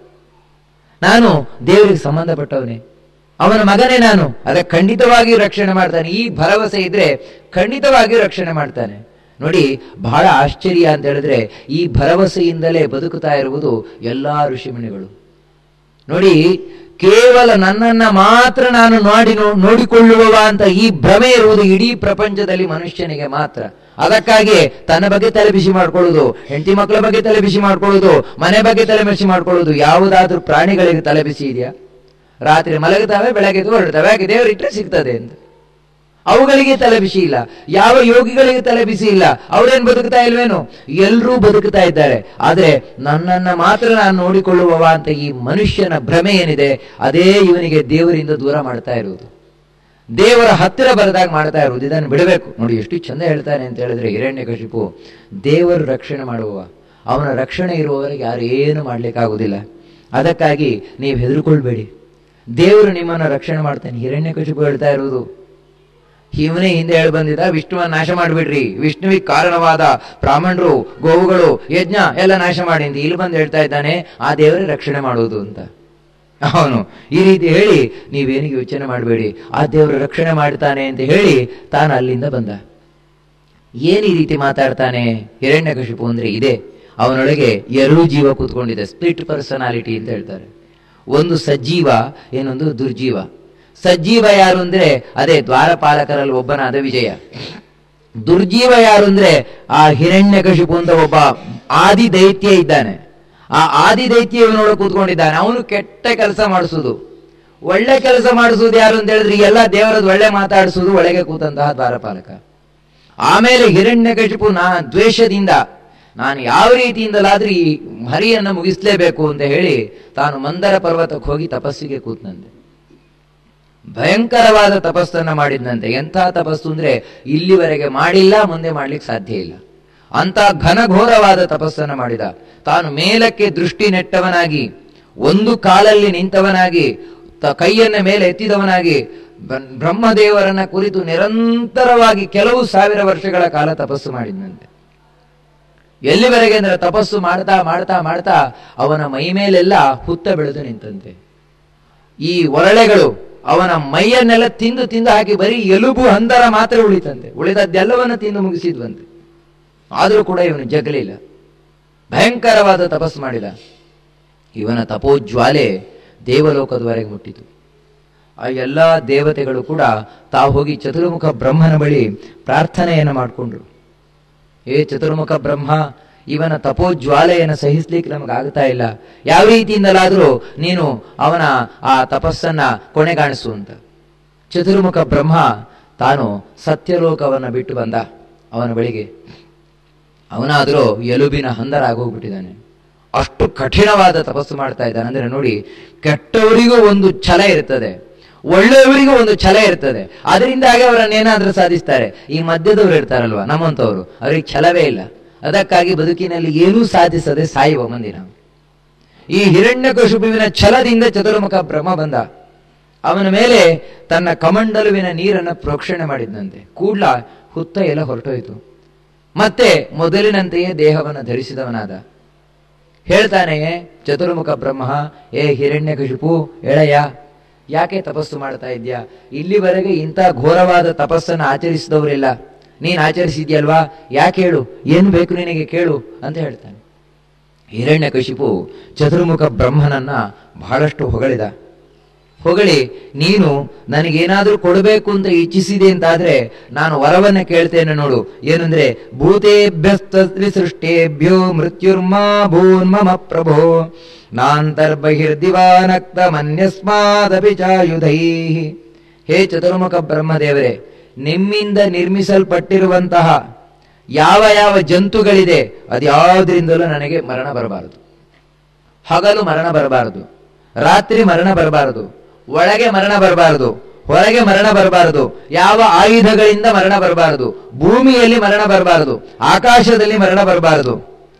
ನಾನು ದೇವರಿಗೆ ಸಂಬಂಧಪಟ್ಟವನೇ ಅವನ ಮಗನೇ ನಾನು ಅದಕ್ಕೆ ಖಂಡಿತವಾಗಿಯೂ ರಕ್ಷಣೆ ಮಾಡ್ತಾನೆ ಈ ಭರವಸೆ ಇದ್ರೆ ಖಂಡಿತವಾಗಿಯೂ ರಕ್ಷಣೆ ಮಾಡ್ತಾನೆ ನೋಡಿ ಬಹಳ ಆಶ್ಚರ್ಯ ಅಂತ ಹೇಳಿದ್ರೆ ಈ ಭರವಸೆಯಿಂದಲೇ ಬದುಕುತ್ತಾ ಇರುವುದು ಎಲ್ಲಾ ಋಷಿಮುನಿಗಳು ನೋಡಿ ಕೇವಲ ನನ್ನನ್ನ ಮಾತ್ರ ನಾನು ನೋಡಿ ನೋ- ನೋಡಿಕೊಳ್ಳುವವ ಅಂತ ಈ ಭ್ರಮೆ ಇರುವುದು ಇಡೀ ಪ್ರಪಂಚದಲ್ಲಿ ಮನುಷ್ಯನಿಗೆ ಮಾತ್ರ ಅದಕ್ಕಾಗಿ ತನ್ನ ಬಗ್ಗೆ ತಲೆ ಬಿಸಿ ಮಾಡ್ಕೊಳ್ಳುವುದು ಹೆಂಡತಿ ಮಕ್ಕಳ ಬಗ್ಗೆ ತಲೆ ಬಿಸಿ ಮಾಡ್ಕೊಳ್ಳುವುದು ಮನೆ ಬಗ್ಗೆ ತಲೆ ಬಿಸಿ ಮಾಡ್ಕೊಳ್ಳುವುದು ಯಾವುದಾದ್ರೂ ಪ್ರಾಣಿಗಳಿಗೆ ತಲೆ ಬಿಸಿ ಇದೆಯಾ ರಾತ್ರಿ ಮಲಗುತ್ತವೆ ಬೆಳಗ್ಗೆ ಎದ್ದು ಹೊರಡ್ತವೆ ಹಾಗೆ ದೇವರು ಇಟ್ಟರೆ ಸಿಗ್ತದೆ ಅಂತ ಅವುಗಳಿಗೆ ತಲೆ ಬಿಸಿ ಇಲ್ಲ ಯಾವ ಯೋಗಿಗಳಿಗೆ ತಲೆ ಬಿಸಿ ಇಲ್ಲ ಅವ್ರೇನ್ ಬದುಕ್ತಾ ಇಲ್ವೇನು ಎಲ್ರೂ ಬದುಕ್ತಾ ಇದ್ದಾರೆ ಆದ್ರೆ ನನ್ನನ್ನ ಮಾತ್ರ ನಾನು ನೋಡಿಕೊಳ್ಳುವವ ಅಂತ ಈ ಮನುಷ್ಯನ ಭ್ರಮೆ ಏನಿದೆ ಅದೇ ಇವನಿಗೆ ದೇವರಿಂದ ದೂರ ಮಾಡ್ತಾ ಇರುವುದು ದೇವರ ಹತ್ತಿರ ಬರದಾಗ ಮಾಡ್ತಾ ಇರುವುದು ಇದನ್ನು ಬಿಡಬೇಕು ನೋಡಿ ಎಷ್ಟು ಚಂದ ಹೇಳ್ತಾನೆ ಅಂತ ಹೇಳಿದ್ರೆ ಹಿರಣ್ಯಕಶಿಪು ದೇವರು ರಕ್ಷಣೆ ಮಾಡುವವ ಅವನ ರಕ್ಷಣೆ ಇರುವವರೆಗೆ ಯಾರು ಏನು ಮಾಡ್ಲಿಕ್ಕಾಗುವುದಿಲ್ಲ ಅದಕ್ಕಾಗಿ ನೀವು ಹೆದರ್ಕೊಳ್ಬೇಡಿ ದೇವರು ನಿಮ್ಮನ್ನ ರಕ್ಷಣೆ ಮಾಡ್ತಾನೆ ಹಿರಣ್ಯಕಶಿಪು ಹೇಳ್ತಾ ಇರುವುದು ಇವನೇ ಹಿಂದೆ ಹೇಳಿ ಬಂದಿದ್ದ ವಿಷ್ಣುವನ್ನ ನಾಶ ಮಾಡಿಬಿಡ್ರಿ ವಿಷ್ಣುವಿಗೆ ಕಾರಣವಾದ ಬ್ರಾಹ್ಮಣರು ಗೋವುಗಳು ಯಜ್ಞ ಎಲ್ಲ ನಾಶ ಮಾಡಿ ಅಂತ ಇಲ್ಲಿ ಬಂದು ಹೇಳ್ತಾ ಇದ್ದಾನೆ ಆ ದೇವರೇ ರಕ್ಷಣೆ ಮಾಡುವುದು ಅಂತ ಅವನು ಈ ರೀತಿ ಹೇಳಿ ನೀವೇನಿಗೆ ಯೋಚನೆ ಮಾಡಬೇಡಿ ಆ ದೇವರು ರಕ್ಷಣೆ ಮಾಡ್ತಾನೆ ಅಂತ ಹೇಳಿ ತಾನು ಅಲ್ಲಿಂದ ಬಂದ ಏನ್ ಈ ರೀತಿ ಮಾತಾಡ್ತಾನೆ ಹಿರಣ್ಯಕಶಿಪು ಅಂದ್ರೆ ಇದೆ ಅವನೊಳಗೆ ಎರಡು ಜೀವ ಕೂತ್ಕೊಂಡಿದೆ ಸ್ಪ್ಲಿಟ್ ಪರ್ಸನಾಲಿಟಿ ಅಂತ ಹೇಳ್ತಾರೆ ಒಂದು ಸಜ್ಜೀವ ಏನೊಂದು ದುರ್ಜೀವ ಸಜ್ಜೀವ ಯಾರು ಅಂದ್ರೆ ಅದೇ ದ್ವಾರಪಾಲಕರಲ್ಲಿ ಒಬ್ಬನಾದ ವಿಜಯ ದುರ್ಜೀವ ಯಾರು ಅಂದ್ರೆ ಆ ಹಿರಣ್ಯಕಶಿಪು ಅಂತ ಒಬ್ಬ ಆದಿ ದೈತ್ಯ ಇದ್ದಾನೆ ಆ ಆದಿ ದೈತ್ಯ ಇವನೊಳಗೆ ಕೂತ್ಕೊಂಡಿದ್ದಾನೆ ಅವನು ಕೆಟ್ಟ ಕೆಲಸ ಮಾಡಿಸುದು ಒಳ್ಳೆ ಕೆಲಸ ಮಾಡಿಸುವುದು ಯಾರು ಅಂತ ಹೇಳಿದ್ರೆ ಈ ಎಲ್ಲ ದೇವರದ್ದು ಒಳ್ಳೆ ಮಾತಾಡಿಸುವುದು ಒಳಗೆ ಕೂತಂತಹ ದ್ವಾರಪಾಲಕ ಆಮೇಲೆ ಹಿರಣ್ಯಕಶಿಪು ನಾ ದ್ವೇಷದಿಂದ ನಾನು ಯಾವ ರೀತಿಯಿಂದಲಾದ್ರೂ ಈ ಹರಿಯನ್ನು ಮುಗಿಸ್ಲೇಬೇಕು ಅಂತ ಹೇಳಿ ತಾನು ಮಂದರ ಪರ್ವತಕ್ಕೆ ಹೋಗಿ ತಪಸ್ಸಿಗೆ ಕೂತ್ನಂತೆ ಭಯಂಕರವಾದ ತಪಸ್ಸನ್ನ ಮಾಡಿದ್ನಂತೆ ಎಂಥ ತಪಸ್ಸು ಅಂದ್ರೆ ಇಲ್ಲಿವರೆಗೆ ಮಾಡಿಲ್ಲ ಮುಂದೆ ಮಾಡ್ಲಿಕ್ಕೆ ಸಾಧ್ಯ ಇಲ್ಲ ಅಂತ ಘನಘೋರವಾದ ತಪಸ್ಸನ್ನ ಮಾಡಿದ ತಾನು ಮೇಲಕ್ಕೆ ದೃಷ್ಟಿ ನೆಟ್ಟವನಾಗಿ ಒಂದು ಕಾಲಲ್ಲಿ ನಿಂತವನಾಗಿ ತ ಕೈಯನ್ನ ಮೇಲೆ ಎತ್ತಿದವನಾಗಿ ಬ್ರ- ಬ್ರಹ್ಮದೇವರನ್ನ ಕುರಿತು ನಿರಂತರವಾಗಿ ಕೆಲವು ಸಾವಿರ ವರ್ಷಗಳ ಕಾಲ ತಪಸ್ಸು ಮಾಡಿದ್ನಂತೆ ಎಲ್ಲಿವರೆಗೆ ಅಂದ್ರೆ ತಪಸ್ಸು ಮಾಡ್ತಾ ಮಾಡ್ತಾ ಮಾಡ್ತಾ ಅವನ ಮೈ ಮೇಲೆಲ್ಲ ಹುತ್ತ ಬೆಳೆದು ನಿಂತಂತೆ ಈ ಒರಳೆಗಳು ಅವನ ಮೈಯನ್ನೆಲ್ಲ ತಿಂದು ತಿಂದು ಹಾಕಿ ಬರೀ ಎಲುಬು ಹಂದರ ಮಾತ್ರ ಉಳಿತಂತೆ ಉಳಿದದ್ದೆಲ್ಲವನ್ನ ತಿಂದು ಮುಗಿಸಿದ್ವಂತೆ ಆದರೂ ಕೂಡ ಇವನು ಜಗಲಿಲ್ಲ ಭಯಂಕರವಾದ ತಪಸ್ಸು ಮಾಡಿದ ಇವನ ತಪೋಜ್ವಾಲೆ ದೇವಲೋಕದವರೆಗೆ ಮುಟ್ಟಿತು ಆ ಎಲ್ಲ ದೇವತೆಗಳು ಕೂಡ ತಾವು ಹೋಗಿ ಚತುರ್ಮುಖ ಬ್ರಹ್ಮನ ಬಳಿ ಪ್ರಾರ್ಥನೆಯನ್ನು ಮಾಡಿಕೊಂಡ್ರು ಏ ಚತುರ್ಮುಖ ಬ್ರಹ್ಮ ಇವನ ತಪೋಜ್ವಾಲೆಯನ್ನು ಸಹಿಸ್ಲಿಕ್ಕೆ ನಮಗಾಗ್ತಾ ಇಲ್ಲ ಯಾವ ರೀತಿಯಿಂದಲಾದರೂ ನೀನು ಅವನ ಆ ತಪಸ್ಸನ್ನ ಕೊನೆಗಾಣಿಸು ಅಂತ ಚತುರ್ಮುಖ ಬ್ರಹ್ಮ ತಾನು ಸತ್ಯಲೋಕವನ್ನ ಬಿಟ್ಟು ಬಂದ ಅವನ ಬಳಿಗೆ ಅವನಾದರೂ ಎಲುಬಿನ ಹಂದರಾಗೋಗ್ಬಿಟ್ಟಿದ್ದಾನೆ ಅಷ್ಟು ಕಠಿಣವಾದ ತಪಸ್ಸು ಮಾಡ್ತಾ ಇದ್ದಾನೆ ಅಂದ್ರೆ ನೋಡಿ ಕೆಟ್ಟವರಿಗೂ ಒಂದು ಛಲ ಇರ್ತದೆ ಒಳ್ಳೆಯವರಿಗೂ ಒಂದು ಛಲ ಇರ್ತದೆ ಅದರಿಂದಾಗಿ ಅವರನ್ನೇನಾದ್ರೂ ಸಾಧಿಸ್ತಾರೆ ಈ ಮಧ್ಯದವ್ರು ಇರ್ತಾರಲ್ವಾ ನಮ್ಮಂತವ್ರು ಅವ್ರಿಗೆ ಛಲವೇ ಇಲ್ಲ ಅದಕ್ಕಾಗಿ ಬದುಕಿನಲ್ಲಿ ಏನೂ ಸಾಧಿಸದೆ ಸಾಯುವ ಮಂದಿನ ಈ ಹಿರಣ್ಯಕಶುಪುವಿನ ಛಲದಿಂದ ಚತುರ್ಮುಖ ಬ್ರಹ್ಮ ಬಂದ ಅವನ ಮೇಲೆ ತನ್ನ ಕಮಂಡಲುವಿನ ನೀರನ್ನು ಪ್ರೋಕ್ಷಣೆ ಮಾಡಿದ್ದಂತೆ ಕೂಡ್ಲ ಹುತ್ತ ಎಲ್ಲ ಹೊರಟೋಯ್ತು ಮತ್ತೆ ಮೊದಲಿನಂತೆಯೇ ದೇಹವನ್ನು ಧರಿಸಿದವನಾದ ಹೇಳ್ತಾನೆ ಚತುರ್ಮುಖ ಬ್ರಹ್ಮ ಏ ಹಿರಣ್ಯಕಶಿಪು ಎಳೆಯ ಯಾಕೆ ತಪಸ್ಸು ಮಾಡ್ತಾ ಇದ್ಯಾ ಇಲ್ಲಿವರೆಗೆ ಇಂಥ ಘೋರವಾದ ತಪಸ್ಸನ್ನು ಆಚರಿಸಿದವರಿಲ್ಲ ನೀನ್ ಆಚರಿಸಿದ್ಯಲ್ವಾ ಯಾಕೆ ಹೇಳು ಏನು ಬೇಕು ನಿನಗೆ ಕೇಳು ಅಂತ ಹೇಳ್ತಾನೆ ಹಿರಣ್ಯಕಶಿಪು ಚತುರ್ಮುಖ ಬ್ರಹ್ಮನನ್ನ ಬಹಳಷ್ಟು ಹೊಗಳಿದ ಹೊಗಳಿ ನೀನು ನನಗೇನಾದ್ರೂ ಕೊಡಬೇಕು ಅಂತ ಇಚ್ಛಿಸಿದೆ ಅಂತಾದ್ರೆ ನಾನು ವರವನ್ನ ಕೇಳ್ತೇನೆ ನೋಡು ಏನಂದ್ರೆ ಭೂತೇಭ್ಯಸ್ತಿ ಸೃಷ್ಟೇಭ್ಯೋ ಮೃತ್ಯುರ್ಮಾ ಭೂನ್ಮಮ ಪ್ರಭೋ ನಾಂತರ್ಬಹಿರ್ದಿವಾನಕ್ತ ಮನ್ಯಸ್ಮಾದಪಿ ಚಾಯುಧೈ ಹೇ ಚತುರ್ಮುಖ ಬ್ರಹ್ಮದೇವರೇ ನಿಮ್ಮಿಂದ ನಿರ್ಮಿಸಲ್ಪಟ್ಟಿರುವಂತಹ ಯಾವ ಯಾವ ಜಂತುಗಳಿದೆ ಅದ್ಯಾವುದರಿಂದಲೂ ನನಗೆ ಮರಣ ಬರಬಾರದು ಹಗಲು ಮರಣ ಬರಬಾರದು ರಾತ್ರಿ ಮರಣ ಬರಬಾರದು ಒಳಗೆ ಮರಣ ಬರಬಾರದು ಹೊರಗೆ ಮರಣ ಬರಬಾರದು ಯಾವ ಆಯುಧಗಳಿಂದ ಮರಣ ಬರಬಾರದು ಭೂಮಿಯಲ್ಲಿ ಮರಣ ಬರಬಾರದು ಆಕಾಶದಲ್ಲಿ ಮರಣ ಬರಬಾರದು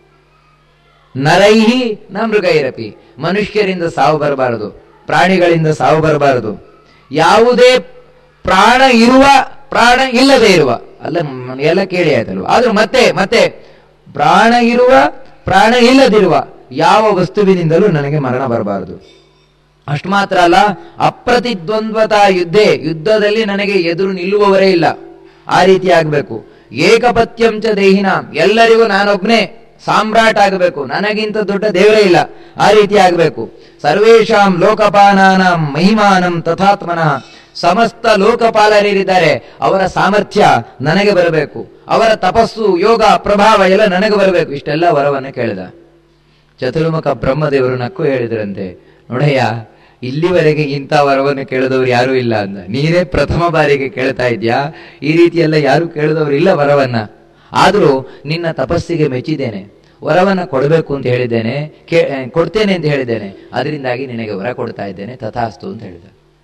ನರೈಹಿ ನ ಮೃಗೈರಪಿ ಮನುಷ್ಯರಿಂದ ಸಾವು ಬರಬಾರದು ಪ್ರಾಣಿಗಳಿಂದ ಸಾವು ಬರಬಾರದು ಯಾವುದೇ ಪ್ರಾಣ ಇರುವ ಪ್ರಾಣ ಇಲ್ಲದೆ ಇರುವ ಅಲ್ಲ ಮ್, ಎಲ್ಲ ಕೇಳಿ ಆಯ್ತಲ್ವ ಆದ್ರೂ ಮತ್ತೆ ಮತ್ತೆ ಪ್ರಾಣ ಇರುವ ಪ್ರಾಣ ಇಲ್ಲದಿರುವ ಯಾವ ವಸ್ತುವಿನಿಂದಲೂ ನನಗೆ ಮರಣ ಬರಬಾರದು ಅಷ್ಟು ಮಾತ್ರ ಅಲ್ಲ ಅಪ್ರತಿದ್ವಂದ್ವತಾ ಯುದ್ಧೆ ಯುದ್ಧದಲ್ಲಿ ನನಗೆ ಎದುರು ನಿಲ್ಲುವವರೇ ಇಲ್ಲ ಆ ರೀತಿ ಆಗ್ಬೇಕು ಏಕಪತ್ಯಂ ಚ ದೇಹಿನಾಂ ಎಲ್ಲರಿಗೂ ನಾನೊಬ್ನೇ ಸಾಮ್ರಾಟ್ ಆಗಬೇಕು ನನಗಿಂತ ದೊಡ್ಡ ದೇವರೇ ಇಲ್ಲ ಆ ರೀತಿ ಆಗಬೇಕು ಸರ್ವೇಶಾಂ ಲೋಕಪಾನಾಂ ಮಹಿಮಾನಂ ತಥಾತ್ಮನಃ ಸಮಸ್ತ ಲೋಕಪಾಲರಿದ್ದಾರೆ ಅವರ ಸಾಮರ್ಥ್ಯ ನನಗೆ ಬರಬೇಕು ಅವರ ತಪಸ್ಸು ಯೋಗ ಪ್ರಭಾವ ಎಲ್ಲ ನನಗೆ ಬರಬೇಕು ಇಷ್ಟೆಲ್ಲ ವರವನ್ನ ಕೇಳಿದ ಚತುರ್ಮುಖ ಬ್ರಹ್ಮದೇವರು ನಕ್ಕು ಹೇಳಿದ್ರಂತೆ ನೋಡಯ್ಯ ಇಲ್ಲಿವರೆಗೆ ಇಂಥ ವರವನ್ನು ಕೇಳಿದವರು ಯಾರೂ ಇಲ್ಲ ಅಂದ ನೀನೇ ಪ್ರಥಮ ಬಾರಿಗೆ ಕೇಳ್ತಾ ಇದ್ಯಾ ಈ ರೀತಿ ಎಲ್ಲ ಯಾರು ಕೇಳಿದವರು ಇಲ್ಲ ವರವನ್ನ ಆದರೂ ನಿನ್ನ ತಪಸ್ಸಿಗೆ ಮೆಚ್ಚಿದ್ದೇನೆ ವರವನ್ನ ಕೊಡಬೇಕು ಅಂತ ಹೇಳಿದ್ದೇನೆ ಕೇ ಕೊಡ್ತೇನೆ ಅಂತ ಹೇಳಿದ್ದೇನೆ ಅದರಿಂದಾಗಿ ನಿನಗೆ ವರ ಕೊಡ್ತಾ ಇದ್ದೇನೆ ತಥಾಸ್ತು ಅಂತ ಹೇಳಿದ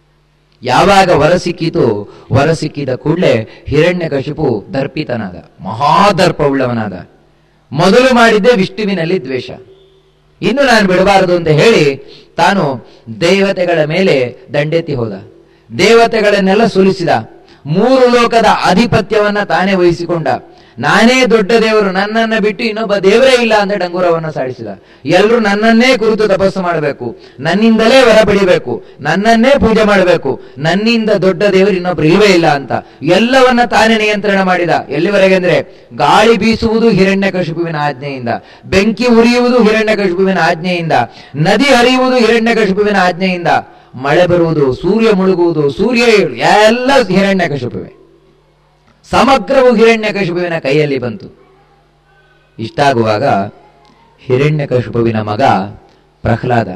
ಯಾವಾಗ ವರ ಸಿಕ್ಕಿತು ವರ ಸಿಕ್ಕಿದ ಕೂಡಲೇ ಹಿರಣ್ಯಕಶಿಪು ದರ್ಪಿತನಾದ ಮಹಾದರ್ಪವುಳ್ಳವನಾದ ಮೊದಲು ಮಾಡಿದ್ದೇ ವಿಷ್ಣುವಿನಲ್ಲಿ ದ್ವೇಷ ಇನ್ನು ನಾನು ಬಿಡಬಾರದು ಅಂತ ಹೇಳಿ ತಾನು ದೇವತೆಗಳ ಮೇಲೆ ದಂಡೆತ್ತಿ ಹೋದ ದೇವತೆಗಳನ್ನೆಲ್ಲ ಸೋಲಿಸಿದ ಮೂರು ಲೋಕದ ಆಧಿಪತ್ಯವನ್ನ ತಾನೇ ವಹಿಸಿಕೊಂಡ ನಾನೇ ದೊಡ್ಡ ದೇವರು ನನ್ನನ್ನ ಬಿಟ್ಟು ಇನ್ನೊಬ್ಬ ದೇವರೇ ಇಲ್ಲ ಅಂತ ಡಂಗುರವನ್ನ ಸಾಡಿಸಿದ ಎಲ್ಲರೂ ನನ್ನನ್ನೇ ಕುರಿತು ತಪಸ್ಸು ಮಾಡಬೇಕು ನನ್ನಿಂದಲೇ ವರ ಪಡಿಬೇಕು ನನ್ನನ್ನೇ ಪೂಜೆ ಮಾಡಬೇಕು ನನ್ನಿಂದ ದೊಡ್ಡ ದೇವರು ಇನ್ನೊಬ್ರು ಇಲ್ವೇ ಇಲ್ಲ ಅಂತ ಎಲ್ಲವನ್ನ ತಾನೇ ನಿಯಂತ್ರಣ ಮಾಡಿದ ಎಲ್ಲಿವರೆಗೆ ಅಂದ್ರೆ ಗಾಳಿ ಬೀಸುವುದು ಹಿರಣ್ಯಕಶಿಪುವಿನ ಆಜ್ಞೆಯಿಂದ ಬೆಂಕಿ ಉರಿಯುವುದು ಹಿರಣ್ಯಕಶಿಪುವಿನ ಆಜ್ಞೆಯಿಂದ ನದಿ ಹರಿಯುವುದು ಹಿರಣ್ಯಕಶಿಪುವಿನ ಆಜ್ಞೆಯಿಂದ ಮಳೆ ಬರುವುದು ಸೂರ್ಯ ಮುಳುಗುವುದು ಸೂರ್ಯ ಏಳು ಎಲ್ಲ ಹಿರಣ್ಯಕಶಿಪುವೆ ಸಮಗ್ರವು ಹಿರಣ್ಯಕಶಿಪುವಿನ ಕೈಯಲ್ಲಿ ಬಂತು ಇಷ್ಟಾಗುವಾಗ ಹಿರಣ್ಯಕಶಿಪುವಿನ ಮಗ ಪ್ರಹ್ಲಾದ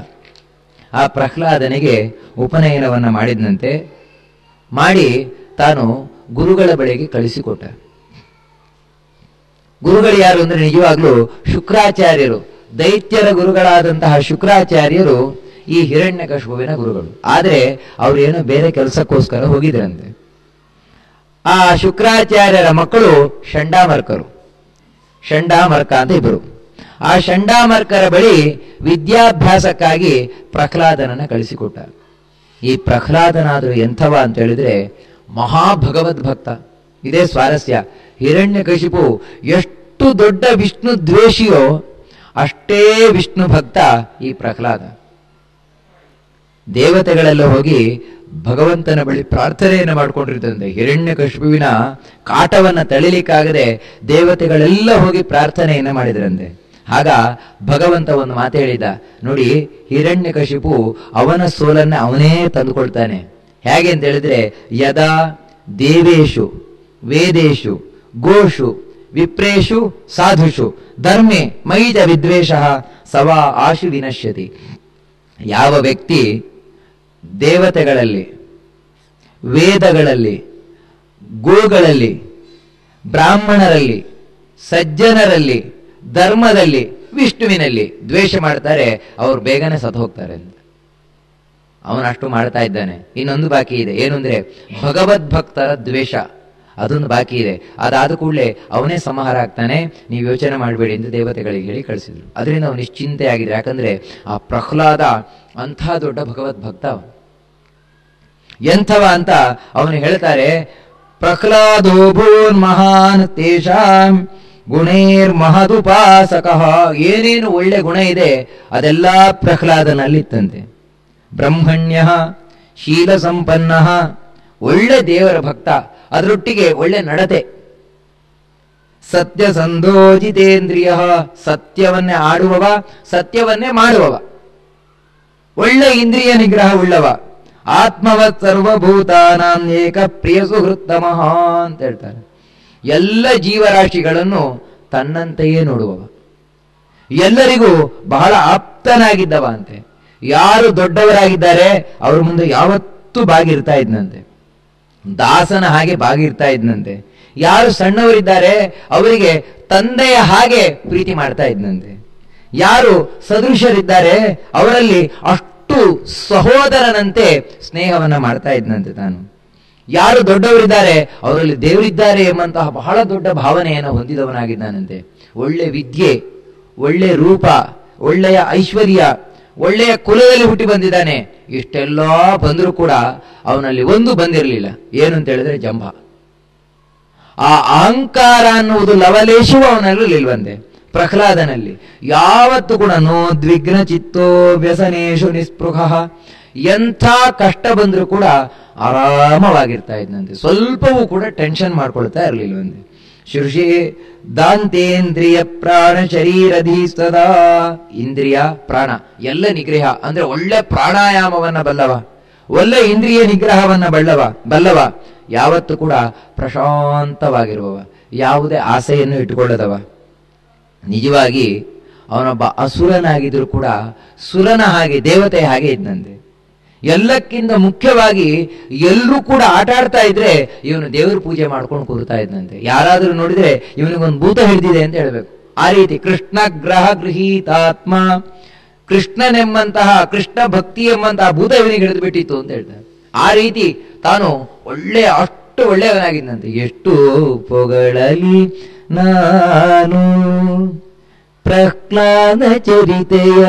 ಆ ಪ್ರಹ್ಲಾದನಿಗೆ ಉಪನಯನವನ್ನ ಮಾಡಿದಂತೆ ಮಾಡಿ ತಾನು ಗುರುಗಳ ಬಳಿಗೆ ಕಳಿಸಿಕೊಟ್ಟ ಗುರುಗಳು ಯಾರು ಅಂದ್ರೆ ನಿಜವಾಗ್ಲೂ ಶುಕ್ರಾಚಾರ್ಯರು ದೈತ್ಯರ ಗುರುಗಳಾದಂತಹ ಶುಕ್ರಾಚಾರ್ಯರು ಈ ಹಿರಣ್ಯಕಶಿಪುವಿನ ಗುರುಗಳು ಆದ್ರೆ ಅವ್ರೇನೋ ಬೇರೆ ಕೆಲಸಕ್ಕೋಸ್ಕರ ಹೋಗಿದ್ರಂತೆ ಆ ಶುಕ್ರಾಚಾರ್ಯರ ಮಕ್ಕಳು ಷಂಡಾಮರ್ಕರು ಷಂಡಾಮರ್ಕ ಅಂತ ಇಬ್ಬರು ಆ ಷಂಡಾಮರ್ಕರ ಬಳಿ ವಿದ್ಯಾಭ್ಯಾಸಕ್ಕಾಗಿ ಪ್ರಹ್ಲಾದನನ್ನ ಕಳಿಸಿಕೊಟ್ಟ ಈ ಪ್ರಹ್ಲಾದನಾದರೂ ಎಂಥವ ಅಂತ ಹೇಳಿದ್ರೆ ಮಹಾಭಗವದ್ ಭಕ್ತ ಇದೇ ಸ್ವಾರಸ್ಯ ಹಿರಣ್ಯಕಶಿಪು ಎಷ್ಟು ದೊಡ್ಡ ವಿಷ್ಣು ದ್ವೇಷಿಯೋ ಅಷ್ಟೇ ವಿಷ್ಣು ಭಕ್ತ ಈ ಪ್ರಹ್ಲಾದ ದೇವತೆಗಳೆಲ್ಲ ಹೋಗಿ ಭಗವಂತನ ಬಳಿ ಪ್ರಾರ್ಥನೆಯನ್ನು ಮಾಡ್ಕೊಂಡಿರ್ತಂತೆ ಹಿರಣ್ಯಕಶಿಪುವಿನ ಕಾಟವನ್ನ ತಳಿಲಿಕ್ಕಾಗದೆ ದೇವತೆಗಳೆಲ್ಲ ಹೋಗಿ ಪ್ರಾರ್ಥನೆಯನ್ನ ಮಾಡಿದ್ರಂತೆ ಆಗ ಭಗವಂತ ಒಂದು ಮಾತು ಹೇಳಿದ ನೋಡಿ ಹಿರಣ್ಯಕಶಿಪು ಅವನ ಸೋಲನ್ನ ಅವನೇ ತಂದುಕೊಳ್ತಾನೆ ಹೇಗೆ ಅಂತ ಹೇಳಿದ್ರೆ ಯದಾ ದೇವೇಶು ವೇದೇಶು ಗೋಷು ವಿಪ್ರೇಷು ಸಾಧುಷು ಧರ್ಮೆ ಮೈಜ ವಿದ್ವೇಷ ಸವಾ ಆಶು ವಿನಶ್ಯತಿ ಯಾವ ವ್ಯಕ್ತಿ ದೇವತೆಗಳಲ್ಲಿ ವೇದಗಳಲ್ಲಿ ಗೋಗಳಲ್ಲಿ ಬ್ರಾಹ್ಮಣರಲ್ಲಿ ಸಜ್ಜನರಲ್ಲಿ ಧರ್ಮದಲ್ಲಿ ವಿಷ್ಣುವಿನಲ್ಲಿ ದ್ವೇಷ ಮಾಡ್ತಾರೆ ಅವ್ರು ಬೇಗನೆ ಸತ್ತು ಹೋಗ್ತಾರೆ ಅಂತ ಅವನಷ್ಟು ಮಾಡ್ತಾ ಇದ್ದಾನೆ ಇನ್ನೊಂದು ಬಾಕಿ ಇದೆ ಏನು ಅಂದ್ರೆ ಭಗವದ್ಭಕ್ತರ ದ್ವೇಷ ಅದೊಂದು ಬಾಕಿ ಇದೆ ಅದಾದ ಕೂಡಲೇ ಅವನೇ ಸಂಹಾರ ಆಗ್ತಾನೆ ನೀವು ಯೋಚನೆ ಮಾಡಬೇಡಿ ಅಂತ ದೇವತೆಗಳಿಗೆ ಹೇಳಿ ಕಳಿಸಿದ್ರು ಅದರಿಂದ ಅವನು ನಿಶ್ಚಿಂತೆ ಆಗಿದೆ ಯಾಕಂದ್ರೆ ಆ ಪ್ರಹ್ಲಾದ ಅಂಥ ದೊಡ್ಡ ಭಗವದ್ಭಕ್ತ ಅವನು ಎಂಥವ ಅಂತ ಅವನು ಹೇಳ್ತಾರೆ ಪ್ರಹ್ಲಾದೋ ಭೂನ್ ಮಹಾನ್ ತೇಷಾಂ ಗುಣೇರ್ ಮಹದುಪಾಸಕ ಏನೇನು ಒಳ್ಳೆ ಗುಣ ಇದೆ ಅದೆಲ್ಲ ಪ್ರಹ್ಲಾದನಲ್ಲಿತ್ತಂತೆ ಬ್ರಹ್ಮಣ್ಯ ಶೀಲ ಸಂಪನ್ನ ಒಳ್ಳೆ ದೇವರ ಭಕ್ತ ಅದರೊಟ್ಟಿಗೆ ಒಳ್ಳೆ ನಡತೆ ಸತ್ಯ ಸಂದೋಜಿತೇಂದ್ರಿಯ ಸತ್ಯವನ್ನೇ ಆಡುವವ ಸತ್ಯವನ್ನೇ ಮಾಡುವವ ಒಳ್ಳೆ ಇಂದ್ರಿಯ ನಿಗ್ರಹ ಉಳ್ಳವ ಆತ್ಮವತ್ ಸರ್ವಭೂತಾನಾಂ ಏಕ ಪ್ರಿಯ ಸುಹೃತ್ತಮಃ ಅಂತ ಹೇಳ್ತಾರೆ ಎಲ್ಲ ಜೀವರಾಶಿಗಳನ್ನು ತನ್ನಂತೆಯೇ ನೋಡುವವ ಎಲ್ಲರಿಗೂ ಬಹಳ ಆಪ್ತನಾಗಿದ್ದವ ಅಂತೆ ಯಾರು ದೊಡ್ಡವರಾಗಿದ್ದಾರೆ ಅವ್ರ ಮುಂದೆ ಯಾವತ್ತೂ ಬಾಗಿರ್ತಾ ಇದ್ನಂತೆ ದಾಸನ ಹಾಗೆ ಬಾಗಿರ್ತಾ ಇದ್ನಂತೆ ಯಾರು ಸಣ್ಣವರಿದ್ದಾರೆ ಅವರಿಗೆ ತಂದೆಯ ಹಾಗೆ ಪ್ರೀತಿ ಮಾಡ್ತಾ ಇದ್ನಂತೆ ಯಾರು ಸದೃಶರಿದ್ದಾರೆ ಅವರಲ್ಲಿ ಅಷ್ಟು ಸಹೋದರನಂತೆ ಸ್ನೇಹವನ್ನ ಮಾಡ್ತಾ ಇದ್ನಂತೆ ತಾನು ಯಾರು ದೊಡ್ಡವರಿದ್ದಾರೆ ಅವರಲ್ಲಿ ದೇವರಿದ್ದಾರೆ ಎಂಬಂತಹ ಬಹಳ ದೊಡ್ಡ ಭಾವನೆಯನ್ನು ಹೊಂದಿದವನಾಗಿದ್ದಾನಂತೆ ಒಳ್ಳೆ ವಿದ್ಯೆ ಒಳ್ಳೆ ರೂಪ ಒಳ್ಳೆಯ ಐಶ್ವರ್ಯ ಒಳ್ಳೆಯ ಕುಲದಲ್ಲಿ ಹುಟ್ಟಿ ಬಂದಿದ್ದಾನೆ ಇಷ್ಟೆಲ್ಲ ಬಂದರೂ ಕೂಡ ಅವನಲ್ಲಿ ಒಂದು ಬಂದಿರಲಿಲ್ಲ ಏನು ಅಂತ ಹೇಳಿದ್ರೆ ಜಂಭ ಆ ಅಹಂಕಾರ ಅನ್ನುವುದು ಲವಲೇಶವೂ ಅವನಲ್ಲಿಲ್ವಂತೆ ಪ್ರಹ್ಲಾದನಲ್ಲಿ ಯಾವತ್ತು ಕೂಡ ನೋದ್ವಿಗ್ನ ಚಿತ್ತೋ ವ್ಯಸನೇಶು ನಿಸ್ಪೃಹ ಎಂಥ ಕಷ್ಟ ಬಂದರೂ ಕೂಡ ಆರಾಮವಾಗಿರ್ತಾ ಇದ್ನಂತೆ ಸ್ವಲ್ಪವೂ ಕೂಡ ಟೆನ್ಷನ್ ಮಾಡ್ಕೊಳ್ತಾ ಇರಲಿಲ್ವಂತೆ ಶೃಷಿ ದಾಂತೇಂದ್ರಿಯ ಪ್ರಾಣ ಶರೀರಧಿ ಸದಾ ಇಂದ್ರಿಯ ಪ್ರಾಣ ಎಲ್ಲ ನಿಗ್ರಹ ಅಂದ್ರೆ ಒಳ್ಳೆ ಪ್ರಾಣಾಯಾಮವನ್ನ ಬಲ್ಲವ ಒಳ್ಳೆ ಇಂದ್ರಿಯ ನಿಗ್ರಹವನ್ನ ಬಲ್ಲವ ಬಲ್ಲವ ಯಾವತ್ತು ಕೂಡ ಪ್ರಶಾಂತವಾಗಿರುವವ ಯಾವುದೇ ಆಸೆಯನ್ನು ಇಟ್ಟುಕೊಳ್ಳದವ ನಿಜವಾಗಿ ಅವನೊಬ್ಬ ಅಸುರನಾಗಿದ್ರು ಕೂಡ ಸುರನ ಹಾಗೆ ದೇವತೆ ಹಾಗೆ ಇದ್ದಂತೆ ಎಲ್ಲಕ್ಕಿಂತ ಮುಖ್ಯವಾಗಿ ಎಲ್ಲರೂ ಕೂಡ ಆಟ ಆಡ್ತಾ ಇದ್ರೆ ಇವನು ದೇವ್ರ ಪೂಜೆ ಮಾಡ್ಕೊಂಡು ಕೂರ್ತಾ ಇದ್ದಂತೆ ಯಾರಾದ್ರೂ ನೋಡಿದ್ರೆ ಇವನಿಗೊಂದು ಭೂತ ಹಿಡಿದಿದೆ ಅಂತ ಹೇಳ್ಬೇಕು ಆ ರೀತಿ ಕೃಷ್ಣ ಗ್ರಹ ಗೃಹೀತಾತ್ಮ ಕೃಷ್ಣನೆಂಬಂತಹ ಕೃಷ್ಣ ಭಕ್ತಿ ಎಂಬಂತಹ ಭೂತ ಇವನಿಗೆ ಹಿಡಿದು ಬಿಟ್ಟಿತ್ತು ಅಂತ ಹೇಳ್ತಾರೆ ಆ ರೀತಿ ತಾನು ಒಳ್ಳೆಯ ಅಷ್ಟು ಒಳ್ಳೆಯವನಾಗಿದ್ದಂತೆ ಎಷ್ಟು ಪೊಗಳಲಿ ನಾನು ಪ್ರಹ್ಲಾದ ಚರಿತೆಯ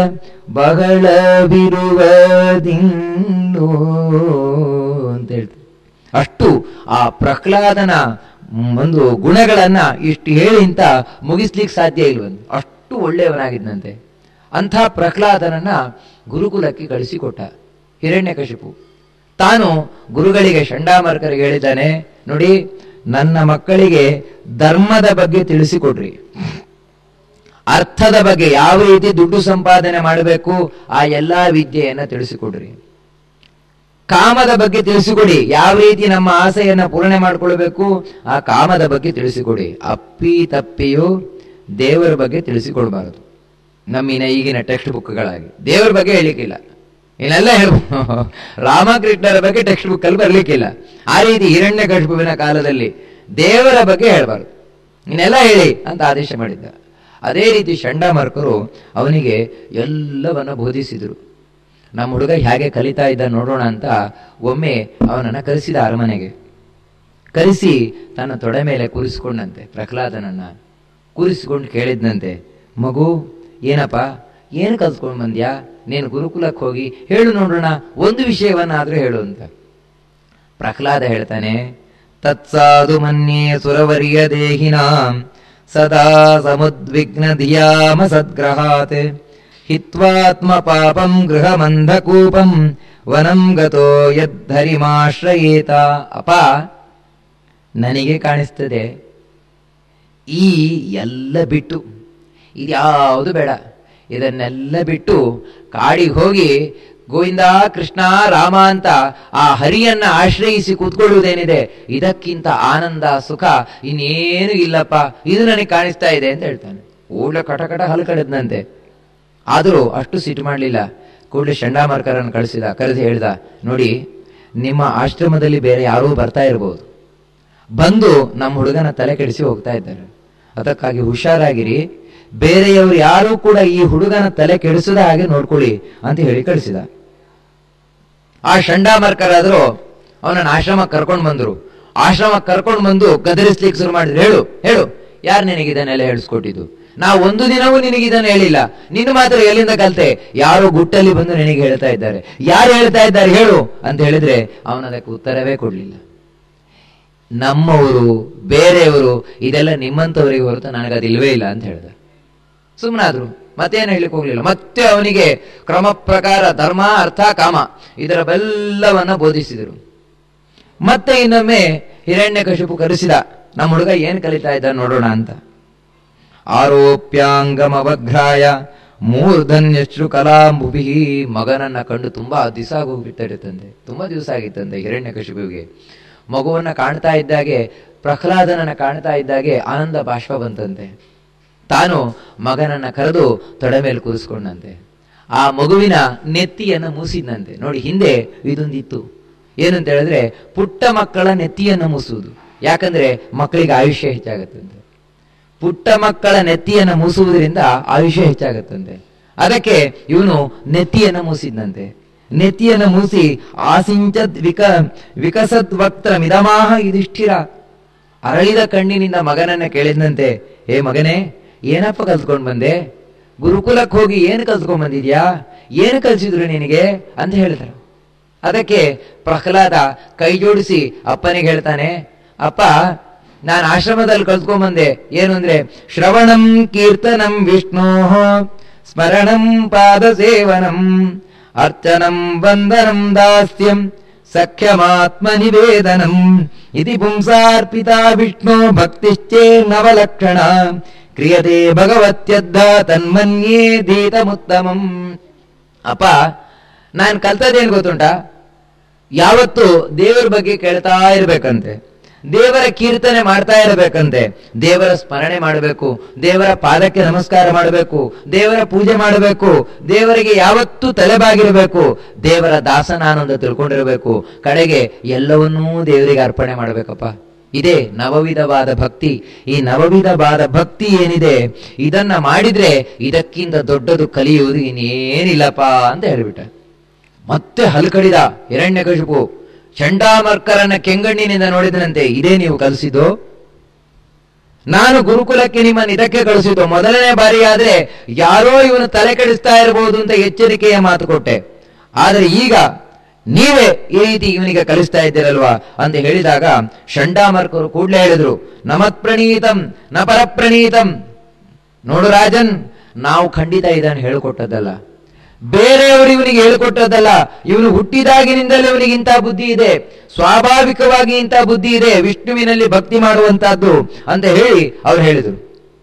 ಬಹಳವಿರುವದಿನ್ನು ಅಂತ ಹೇಳ್ತಾರೆ ಅಷ್ಟು ಆ ಪ್ರಹ್ಲಾದನ ಒಂದು ಗುಣಗಳನ್ನ ಇಷ್ಟು ಹೇಳಿ ಅಂತ ಮುಗಿಸ್ಲಿಕ್ಕೆ ಸಾಧ್ಯ ಇಲ್ವಂತೆ ಅಷ್ಟು ಒಳ್ಳೆಯವನಾಗಿದ್ದಂತೆ ಅಂಥ ಪ್ರಹ್ಲಾದನನ್ನ ಗುರುಕುಲಕ್ಕೆ ಕಳಿಸಿಕೊಟ್ಟ ಹಿರಣ್ಯಕಶಿಪು ತಾನು ಗುರುಗಳಿಗೆ ಷಂಡಾಮರ್ಕರಿಗೆ ಹೇಳಿದ್ದಾನೆ ನೋಡಿ ನನ್ನ ಮಕ್ಕಳಿಗೆ ಧರ್ಮದ ಬಗ್ಗೆ ತಿಳಿಸಿಕೊಡ್ರಿ ಅರ್ಥದ ಬಗ್ಗೆ ಯಾವ ರೀತಿ ದುಡ್ಡು ಸಂಪಾದನೆ ಮಾಡಬೇಕು ಆ ಎಲ್ಲಾ ವಿದ್ಯೆಯನ್ನ ತಿಳಿಸಿಕೊಡ್ರಿ ಕಾಮದ ಬಗ್ಗೆ ತಿಳಿಸಿಕೊಡಿ ಯಾವ ರೀತಿ ನಮ್ಮ ಆಸೆಯನ್ನ ಪೂರ್ಣೆ ಮಾಡಿಕೊಳ್ಬೇಕು ಆ ಕಾಮದ ಬಗ್ಗೆ ತಿಳಿಸಿಕೊಡಿ ಅಪ್ಪಿ ತಪ್ಪಿಯು ದೇವರ ಬಗ್ಗೆ ತಿಳಿಸಿಕೊಡ್ಬಾರದು ನಮ್ಮಿನ ಈಗಿನ ಟೆಕ್ಸ್ಟ್ ಬುಕ್ಗಳಾಗಿ ದೇವರ ಬಗ್ಗೆ ಹೇಳಿಕ್ಕಿಲ್ಲ ಇನ್ನೆಲ್ಲ ಹೇಳ್ಬೋದು ರಾಮಕೃಷ್ಣರ ಬಗ್ಗೆ ಟೆಕ್ಸ್ಟ್ ಬುಕ್ ಅಲ್ಲಿ ಬರ್ಲಿಕ್ಕಿಲ್ಲ ಆ ರೀತಿ ಹಿರಣ್ಯ ಕಾಲದಲ್ಲಿ ದೇವರ ಬಗ್ಗೆ ಹೇಳ್ಬಾರ್ದು ಇನ್ನೆಲ್ಲ ಹೇಳಿ ಅಂತ ಆದೇಶ ಮಾಡಿದ್ದ ಅದೇ ರೀತಿ ಚಂಡಾಮರ್ಕರು ಅವನಿಗೆ ಎಲ್ಲವನ್ನ ಬೋಧಿಸಿದರು ನಮ್ಮ ಹುಡುಗ ಹೇಗೆ ಕಲಿತಾ ಇದ್ದ ನೋಡೋಣ ಅಂತ ಒಮ್ಮೆ ಅವನನ್ನ ಕರೆಸಿದ ಅರಮನೆಗೆ ಕರೆಸಿ ತನ್ನ ತೊಡೆ ಮೇಲೆ ಕೂರಿಸಿಕೊಂಡಂತೆ ಪ್ರಹ್ಲಾದನನ್ನ ಕೂರಿಸಿಕೊಂಡು ಕೇಳಿದ್ನಂತೆ ಮಗು ಏನಪ್ಪ ಏನು ಕಲ್ತ್ಕೊಂಡು ಬಂದ್ಯಾ ನೀನು ಗುರುಕುಲಕ್ಕೆ ಹೋಗಿ ಹೇಳು ನೋಡೋಣ ಒಂದು ವಿಷಯವನ್ನಾದ್ರೂ ಹೇಳು ಅಂತ ಪ್ರಹ್ಲಾದ ಹೇಳ್ತಾನೆ ತತ್ಸಾಧು ಮನ್ಯೇ ಸುರವರ್ಯ ದೇಹಿನಾಂ ಸದಾ ಸಮುದ್ವಿಗ್ನ ಧಿಯಾಮ ಸದ್ಗ್ರಹಾತ್ ಹಿತ್ವಾತ್ಮ ಪಾಪಂ ಗೃಹಮಂಧಕೂಪಂ ವನಂ ಗತೋ ಯದ್ಧರಿಮಾಶ್ರಯೇತ ಅಪ ನನಗೆ ಕಾಣಿಸ್ತದೆ ಈ ಎಲ್ಲ ಬಿಟ್ಟು ಇದ್ಯಾವುದು ಬೇಡ ಇದನ್ನೆಲ್ಲ ಬಿಟ್ಟು ಕಾಡಿಗೆ ಹೋಗಿ ಗೋವಿಂದ ಕೃಷ್ಣ ರಾಮ ಅಂತ ಆ ಹರಿಯನ್ನ ಆಶ್ರಯಿಸಿ ಕೂತ್ಕೊಳ್ಳುವುದೇನಿದೆ ಇದಕ್ಕಿಂತ ಆನಂದ ಸುಖ ಇನ್ನೇನು ಇಲ್ಲಪ್ಪ ಇದು ನನಗೆ ಕಾಣಿಸ್ತಾ ಇದೆ ಅಂತ ಹೇಳ್ತಾನೆ ಕೂಡಲೇ ಕಟಕಟ ಹಲ್ ಕಡದ್ನಂತೆ ಆದರೂ ಅಷ್ಟು ಸಿಟ್ಟು ಮಾಡಲಿಲ್ಲ ಕೂಡಲೇ ಚಂಡಾಮರ್ಕರನ್ನು ಕಳಿಸಿದ ಕರೆದು ಹೇಳ್ದ ನೋಡಿ ನಿಮ್ಮ ಆಶ್ರಮದಲ್ಲಿ ಬೇರೆ ಯಾರೂ ಬರ್ತಾ ಇರಬಹುದು ಬಂದು ನಮ್ಮ ಹುಡುಗನ ತಲೆ ಕೆಡಿಸಿ ಹೋಗ್ತಾ ಇದ್ದಾರೆ ಅದಕ್ಕಾಗಿ ಹುಷಾರಾಗಿರಿ ಬೇರೆಯವರು ಯಾರೂ ಕೂಡ ಈ ಹುಡುಗನ ತಲೆ ಕೆಡಿಸದ ಹಾಗೆ ನೋಡ್ಕೊಳ್ಳಿ ಅಂತ ಹೇಳಿ ಕಳಿಸಿದ ಆ ಚಂಡಾಮರ್ಕರಾದ್ರು ಅವನನ್ನ ಆಶ್ರಮಕ್ಕೆ ಕರ್ಕೊಂಡು ಬಂದ್ರು ಆಶ್ರಮಕ್ಕೆ ಕರ್ಕೊಂಡು ಬಂದು ಗದರಿಸ್ಲಿಕ್ಕೆ ಶುರು ಮಾಡಿದ್ರು ಹೇಳು ಹೇಳು ಯಾರು ನಿನಗೆ ಇದನ್ನೆಲ್ಲ ಹೇಳಿಸ್ಕೊಟ್ಟಿದ್ದು ನಾವು ಒಂದು ದಿನವೂ ನಿನಗೆ ಇದನ್ನು ಹೇಳಿಲ್ಲ ನೀನು ಮಾತ್ರ ಎಲ್ಲಿಂದ ಕಲ್ತೆ ಯಾರೋ ಗುಟ್ಟಲ್ಲಿ ಬಂದು ನಿನಗೆ ಹೇಳ್ತಾ ಇದ್ದಾರೆ ಯಾರು ಹೇಳ್ತಾ ಇದ್ದಾರೆ ಹೇಳು ಅಂತ ಹೇಳಿದ್ರೆ ಅವನ ಅದಕ್ಕೆ ಉತ್ತರವೇ ಕೊಡ್ಲಿಲ್ಲ ನಮ್ಮವರು ಬೇರೆಯವರು ಇದೆಲ್ಲ ನಿಮ್ಮಂತವರಿಗೆ ಹೊರತು ನನಗದು ಇಲ್ವೇ ಇಲ್ಲ ಅಂತ ಹೇಳ್ದ ಸುಮ್ಮನಾದ್ರು ಮತ್ತೇನು ಹೇಳಲಿಕ್ಕೆ ಹೋಗ್ಲಿಲ್ಲ ಮತ್ತೆ ಅವನಿಗೆ ಕ್ರಮ ಪ್ರಕಾರ ಧರ್ಮ ಅರ್ಥ ಕಾಮ ಇದರ ಬೆಲ್ಲವನ್ನ ಬೋಧಿಸಿದರು ಮತ್ತೆ ಇನ್ನೊಮ್ಮೆ ಹಿರಣ್ಯ ಕಶಿಪು ಕರೆಸಿದ ನಮ್ಮ ಹುಡುಗ ಏನ್ ಕಲಿತಾ ಇದ್ದ ನೋಡೋಣ ಅಂತ ಆರೋಪ್ಯಾಂಗಮವಘ್ರಾಯ ಮೂರ್ಧನ್ಯಶ್ರು ಕಲಾಂಬುಭಿ ಮಗನನ್ನ ಕಂಡು ತುಂಬಾ ದಿವಸ ಹೋಗ್ಬಿಟ್ಟಿರುತ್ತಂತೆ ತುಂಬಾ ದಿವಸ ಆಗಿತ್ತಂತೆ ಹಿರಣ್ಯ ಕಶಿಪುವಿಗೆ ಮಗುವನ್ನ ಕಾಣ್ತಾ ಇದ್ದಾಗೆ ಪ್ರಹ್ಲಾದನನ್ನ ಕಾಣ್ತಾ ಇದ್ದಾಗೆ ಆನಂದ ಬಾಷ್ಪ ಬಂತಂತೆ ತಾನು ಮಗನನ್ನ ಕರೆದು ತೊಡೆ ಮೇಲೆ ಕೂರಿಸ್ಕೊಂಡಂತೆ ಆ ಮಗುವಿನ ನೆತ್ತಿಯನ್ನ ಮೂಸಿದ್ನಂತೆ ನೋಡಿ ಹಿಂದೆ ಇದೊಂದಿತ್ತು ಏನಂತ ಹೇಳಿದ್ರೆ ಪುಟ್ಟ ಮಕ್ಕಳ ನೆತ್ತಿಯನ್ನು ಮೂಸುವುದು ಯಾಕಂದ್ರೆ ಮಕ್ಕಳಿಗೆ ಆಯುಷ್ಯ ಹೆಚ್ಚಾಗತ್ತಂತೆ ಪುಟ್ಟ ಮಕ್ಕಳ ನೆತ್ತಿಯನ್ನು ಮೂಸುವುದರಿಂದ ಆಯುಷ್ಯ ಹೆಚ್ಚಾಗತ್ತಂತೆ ಅದಕ್ಕೆ ಇವನು ನೆತ್ತಿಯನ್ನ ಮೂಸಿದ್ನಂತೆ ನೆತ್ತಿಯನ್ನು ಮೂಸಿ ಆಸಿಂಚದ್ ವಿಕ ವಿಕಸದ್ ವಕ್ತ ಮಿದಮಾಹ ಯುಧಿಷ್ಠಿರ ಅರಳಿದ ಕಣ್ಣಿನಿಂದ ಮಗನನ್ನ ಕೇಳಿದಂತೆ ಹೇ ಮಗನೇ ಏನಪ್ಪ ಕಲ್ತ್ಕೊಂಡ್ ಬಂದೆ ಗುರುಕುಲಕ್ಕೆ ಹೋಗಿ ಏನು ಕಲ್ತ್ಕೊಂಡ್ ಬಂದಿದ್ಯಾ ಏನು ಕಲ್ಸಿದ್ರು ನಿನಗೆ ಅಂತ ಹೇಳ್ತಾರೆ ಅದಕ್ಕೆ ಪ್ರಹ್ಲಾದ ಕೈ ಜೋಡಿಸಿ ಅಪ್ಪನಿಗೆ ಹೇಳ್ತಾನೆ ಅಪ್ಪ ನಾನು ಆಶ್ರಮದಲ್ಲಿ ಕಲ್ತ್ಕೊಂಡ್ ಬಂದೆ ಏನು ಅಂದ್ರೆ ಶ್ರವಣಂ ಕೀರ್ತನಂ ವಿಷ್ಣೋ ಸ್ಮರಣಂ ಪಾದ ಸೇವನಂ ಅರ್ಚನಂ ವಂದನಂ ದಾಸ್ಯಂ ಸಖ್ಯಮಾತ್ಮ ನಿವೇದನಂ ಇತಿ ಪುಂಸಾರ್ಪಿತಾ ವಿಷ್ಣು ಭಕ್ತಿಶ್ಚೇ ನವಲಕ್ಷಣ ಕ್ರಿಯತೆ ಭಗವತ್ಯದ್ಧ ತನ್ಮನ್ಯೇ ದೀತಮುತ್ತಮಂ ಅಪ್ಪ ನಾನು ಕಲ್ತದೇನು ಗೊತ್ತುಂಟ ಯಾವತ್ತು ದೇವರ ಬಗ್ಗೆ ಕೇಳ್ತಾ ಇರ್ಬೇಕಂತೆ ದೇವರ ಕೀರ್ತನೆ ಮಾಡ್ತಾ ಇರಬೇಕಂತೆ ದೇವರ ಸ್ಮರಣೆ ಮಾಡಬೇಕು ದೇವರ ಪಾದಕ್ಕೆ ನಮಸ್ಕಾರ ಮಾಡಬೇಕು ದೇವರ ಪೂಜೆ ಮಾಡಬೇಕು ದೇವರಿಗೆ ಯಾವತ್ತೂ ತಲೆಬಾಗಿರಬೇಕು ದೇವರ ದಾಸ ನಾನು ಅಂತ ತಿಳ್ಕೊಂಡಿರಬೇಕು ಕಡೆಗೆ ಎಲ್ಲವನ್ನೂ ದೇವರಿಗೆ ಅರ್ಪಣೆ ಮಾಡಬೇಕಪ್ಪ ಇದೇ ನವವಿಧವಾದ ಭಕ್ತಿ ಈ ನವವಿಧವಾದ ಭಕ್ತಿ ಏನಿದೆ ಇದನ್ನ ಮಾಡಿದ್ರೆ ಇದಕ್ಕಿಂತ ದೊಡ್ಡದು ಕಲಿಯುವುದು ಇನ್ನೇನಿಲ್ಲಪ್ಪ ಅಂತ ಹೇಳಿಬಿಟ್ಟ ಮತ್ತೆ ಹಲ್ಕಡಿದ ಹಿರಣ್ಯಕಶಿಪು ಚಂಡಾಮರ್ಕರನ್ನ ಕೆಂಗಣ್ಣಿನಿಂದ ನೋಡಿದನಂತೆ ಇದೇ ನೀವು ಕಲಿಸಿದ್ದು ನಾನು ಗುರುಕುಲಕ್ಕೆ ನಿಮ್ಮನ್ನು ಇದಕ್ಕೆ ಕಳಿಸಿದ್ದು ಮೊದಲನೇ ಬಾರಿ ಆದ್ರೆ ಯಾರೋ ಇವನು ತಲೆ ಕೆಡಿಸ್ತಾ ಇರಬಹುದು ಅಂತ ಎಚ್ಚರಿಕೆಯ ಮಾತು ಕೊಟ್ಟೆ ಆದರೆ ಈಗ ನೀವೇ ಈ ರೀತಿ ಇವನಿಗೆ ಕಲಿಸ್ತಾ ಇದ್ದೀರಲ್ವಾ ಅಂತ ಹೇಳಿದಾಗ ಚಂಡಾಮರ್ಕರು ಕೂಡಲೇ ಹೇಳಿದ್ರು ನಮತ್ ಪ್ರಣೀತಂ ನ ಪರಪ್ರಣೀತಂ ನೋಡು ರಾಜನ್ ನಾವು ಖಂಡಿತ ಇದನ್ನು ಹೇಳಿಕೊಟ್ಟದ್ದಲ್ಲ ಬೇರೆಯವರು ಇವನಿಗೆ ಹೇಳಿಕೊಟ್ಟದ್ದಲ್ಲ ಇವನು ಹುಟ್ಟಿದಾಗಿನಿಂದಲೇ ಇವನಿಗೆ ಇಂಥ ಬುದ್ಧಿ ಇದೆ ಸ್ವಾಭಾವಿಕವಾಗಿ ಇಂಥ ಬುದ್ಧಿ ಇದೆ ವಿಷ್ಣುವಿನಲ್ಲಿ ಭಕ್ತಿ ಮಾಡುವಂತಹದ್ದು ಅಂತ ಹೇಳಿ ಅವ್ರು ಹೇಳಿದರು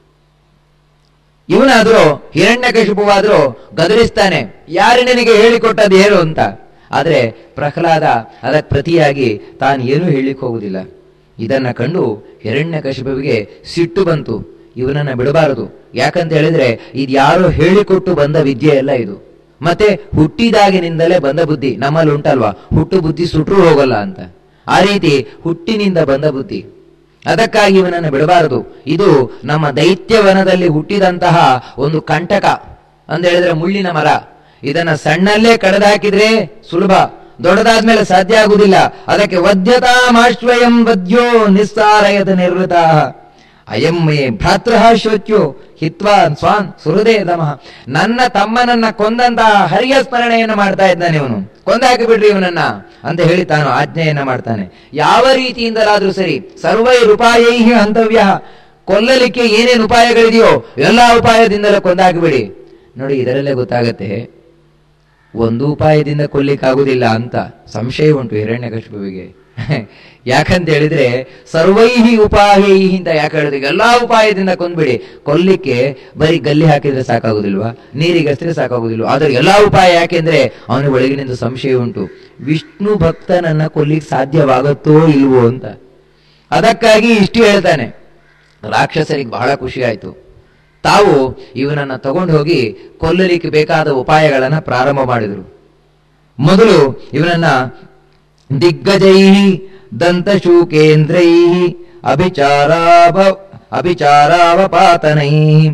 ಇವನಾದ್ರೂ ಹಿರಣ್ಯಕಶಿಪುವಾದ್ರೂ ಗದರಿಸ್ತಾನೆ ಯಾರು ನಿನಗೆ ಹೇಳಿಕೊಟ್ಟದ್ದು ಹೇಳು ಅಂತ ಆದ್ರೆ ಪ್ರಹ್ಲಾದ ಅದಕ್ಕೆ ಪ್ರತಿಯಾಗಿ ತಾನು ಏನೂ ಹೇಳಿಕ್ ಹೋಗುದಿಲ್ಲ ಇದನ್ನ ಕಂಡು ಹಿರಣ್ಯಕಶಿಪುವಿಗೆ ಸಿಟ್ಟು ಬಂತು ಇವನನ್ನ ಬಿಡಬಾರದು ಯಾಕಂತ ಹೇಳಿದ್ರೆ ಇದು ಯಾರೋ ಹೇಳಿಕೊಟ್ಟು ಬಂದ ವಿದ್ಯೆ ಅಲ್ಲ ಇದು ಮತ್ತೆ ಹುಟ್ಟಿದಾಗಿನಿಂದಲೇ ಬಂದ ಬುದ್ಧಿ ನಮ್ಮಲ್ಲಿ ಉಂಟಲ್ವಾ ಹುಟ್ಟು ಬುದ್ಧಿ ಸುಟ್ರು ಹೋಗಲ್ಲ ಅಂತ ಆ ರೀತಿ ಹುಟ್ಟಿನಿಂದ ಬಂದ ಬುದ್ಧಿ ಅದಕ್ಕಾಗಿ ಇವನನ್ನು ಬಿಡಬಾರದು ಇದು ನಮ್ಮ ದೈತ್ಯವನದಲ್ಲಿ ಹುಟ್ಟಿದಂತಹ ಒಂದು ಕಂಟಕ ಅಂತ ಹೇಳಿದ್ರೆ ಮುಳ್ಳಿನ ಮರ ಇದನ್ನ ಸಣ್ಣಲ್ಲೇ ಕಳೆದು ಹಾಕಿದ್ರೆ ಸುಲಭ ದೊಡ್ಡದಾದ್ಮೇಲೆ ಸಾಧ್ಯ ಆಗುವುದಿಲ್ಲ ಅದಕ್ಕೆ ವದ್ಯತಾ ಮಾಶ್ವಯಂ ವದ್ಯೋ ನಿಸ್ಸಾರಯದ ನಿರ್ವೃತ ಅಯಂ ಮೇ ಭ್ರಾತೃ ಶೋಚ್ಯೋ ಹಿತ್ವಾ ಸ್ವಾನ್ ಸುಹೃದೇ ದಮಃ ನನ್ನ ತಮ್ಮನನ್ನ ಕೊಂದಂತಹ ಹರಿಯ ಸ್ಮರಣೆಯನ್ನು ಮಾಡ್ತಾ ಇದ್ದಾನೆ ಇವನು ಕೊಂದಾಕಿ ಬಿಡ್ರಿ ಇವನನ್ನ ಅಂತ ಹೇಳಿ ತಾನು ಆಜ್ಞೆಯನ್ನ ಮಾಡ್ತಾನೆ ಯಾವ ರೀತಿಯಿಂದಲಾದ್ರೂ ಸರಿ ಸರ್ವೈರುಪಾಯೈ ಹಂತವ್ಯ ಕೊಲ್ಲಲಿಕ್ಕೆ ಏನೇನು ಉಪಾಯಗಳಿದೆಯೋ ಎಲ್ಲಾ ಉಪಾಯದಿಂದಲೇ ಕೊಂದಾಕಿಬಿಡಿ ನೋಡಿ ಇದರಲ್ಲೇ ಗೊತ್ತಾಗತ್ತೆ ಒಂದು ಉಪಾಯದಿಂದ ಕೊಲ್ಲಿಕ್ಕಾಗುವುದಿಲ್ಲ ಅಂತ ಸಂಶಯ ಉಂಟು ಹಿರಣ್ಯಕಶಿಪುವಿಗೆ ಯಾಕಂತ ಹೇಳಿದ್ರೆ ಸರ್ವೈಹಿ ಉಪಾಯೈಹಿ ಅಂತ ಯಾಕೆ ಹೇಳಿದ್ರೆ ಎಲ್ಲಾ ಉಪಾಯದಿಂದ ಕೊಂದ್ಬಿಡಿ ಕೊಲ್ಲಿಕ್ಕೆ ಬರೀ ಗಲ್ಲಿ ಹಾಕಿದ್ರೆ ಸಾಕಾಗುದಿಲ್ವಾ ನೀರಿಗೆ ಹಸಿದ್ರೆ ಸಾಕಾಗುದಿಲ್ವಾ ಆದ್ರೆ ಎಲ್ಲಾ ಉಪಾಯ ಯಾಕೆಂದ್ರೆ ಅವನ ಒಳಗಿನಿಂದ ಸಂಶಯ ಉಂಟು ವಿಷ್ಣು ಭಕ್ತನನ್ನ ಕೊಲ್ಲಿಕ್ ಸಾಧ್ಯವಾಗತ್ತೋ ಇಲ್ವೋ ಅಂತ ಅದಕ್ಕಾಗಿ ಇಷ್ಟು ಹೇಳ್ತಾನೆ ರಾಕ್ಷಸರಿಗೆ ಬಹಳ ಖುಷಿ ಆಯ್ತು ತಾವು ಇವನನ್ನ ತಗೊಂಡು ಹೋಗಿ ಕೊಲ್ಲಲಿಕ್ಕೆ ಬೇಕಾದ ಉಪಾಯಗಳನ್ನ ಪ್ರಾರಂಭ ಮಾಡಿದರು ಮೊದಲು ಇವನನ್ನ ದಿಗ್ಗಜೈ ದಂತಶೂಕೇಂದ್ರೈ ಅಭಿಚಾರಾವ ಅಭಿಚಾರಾವಪಾತನೈ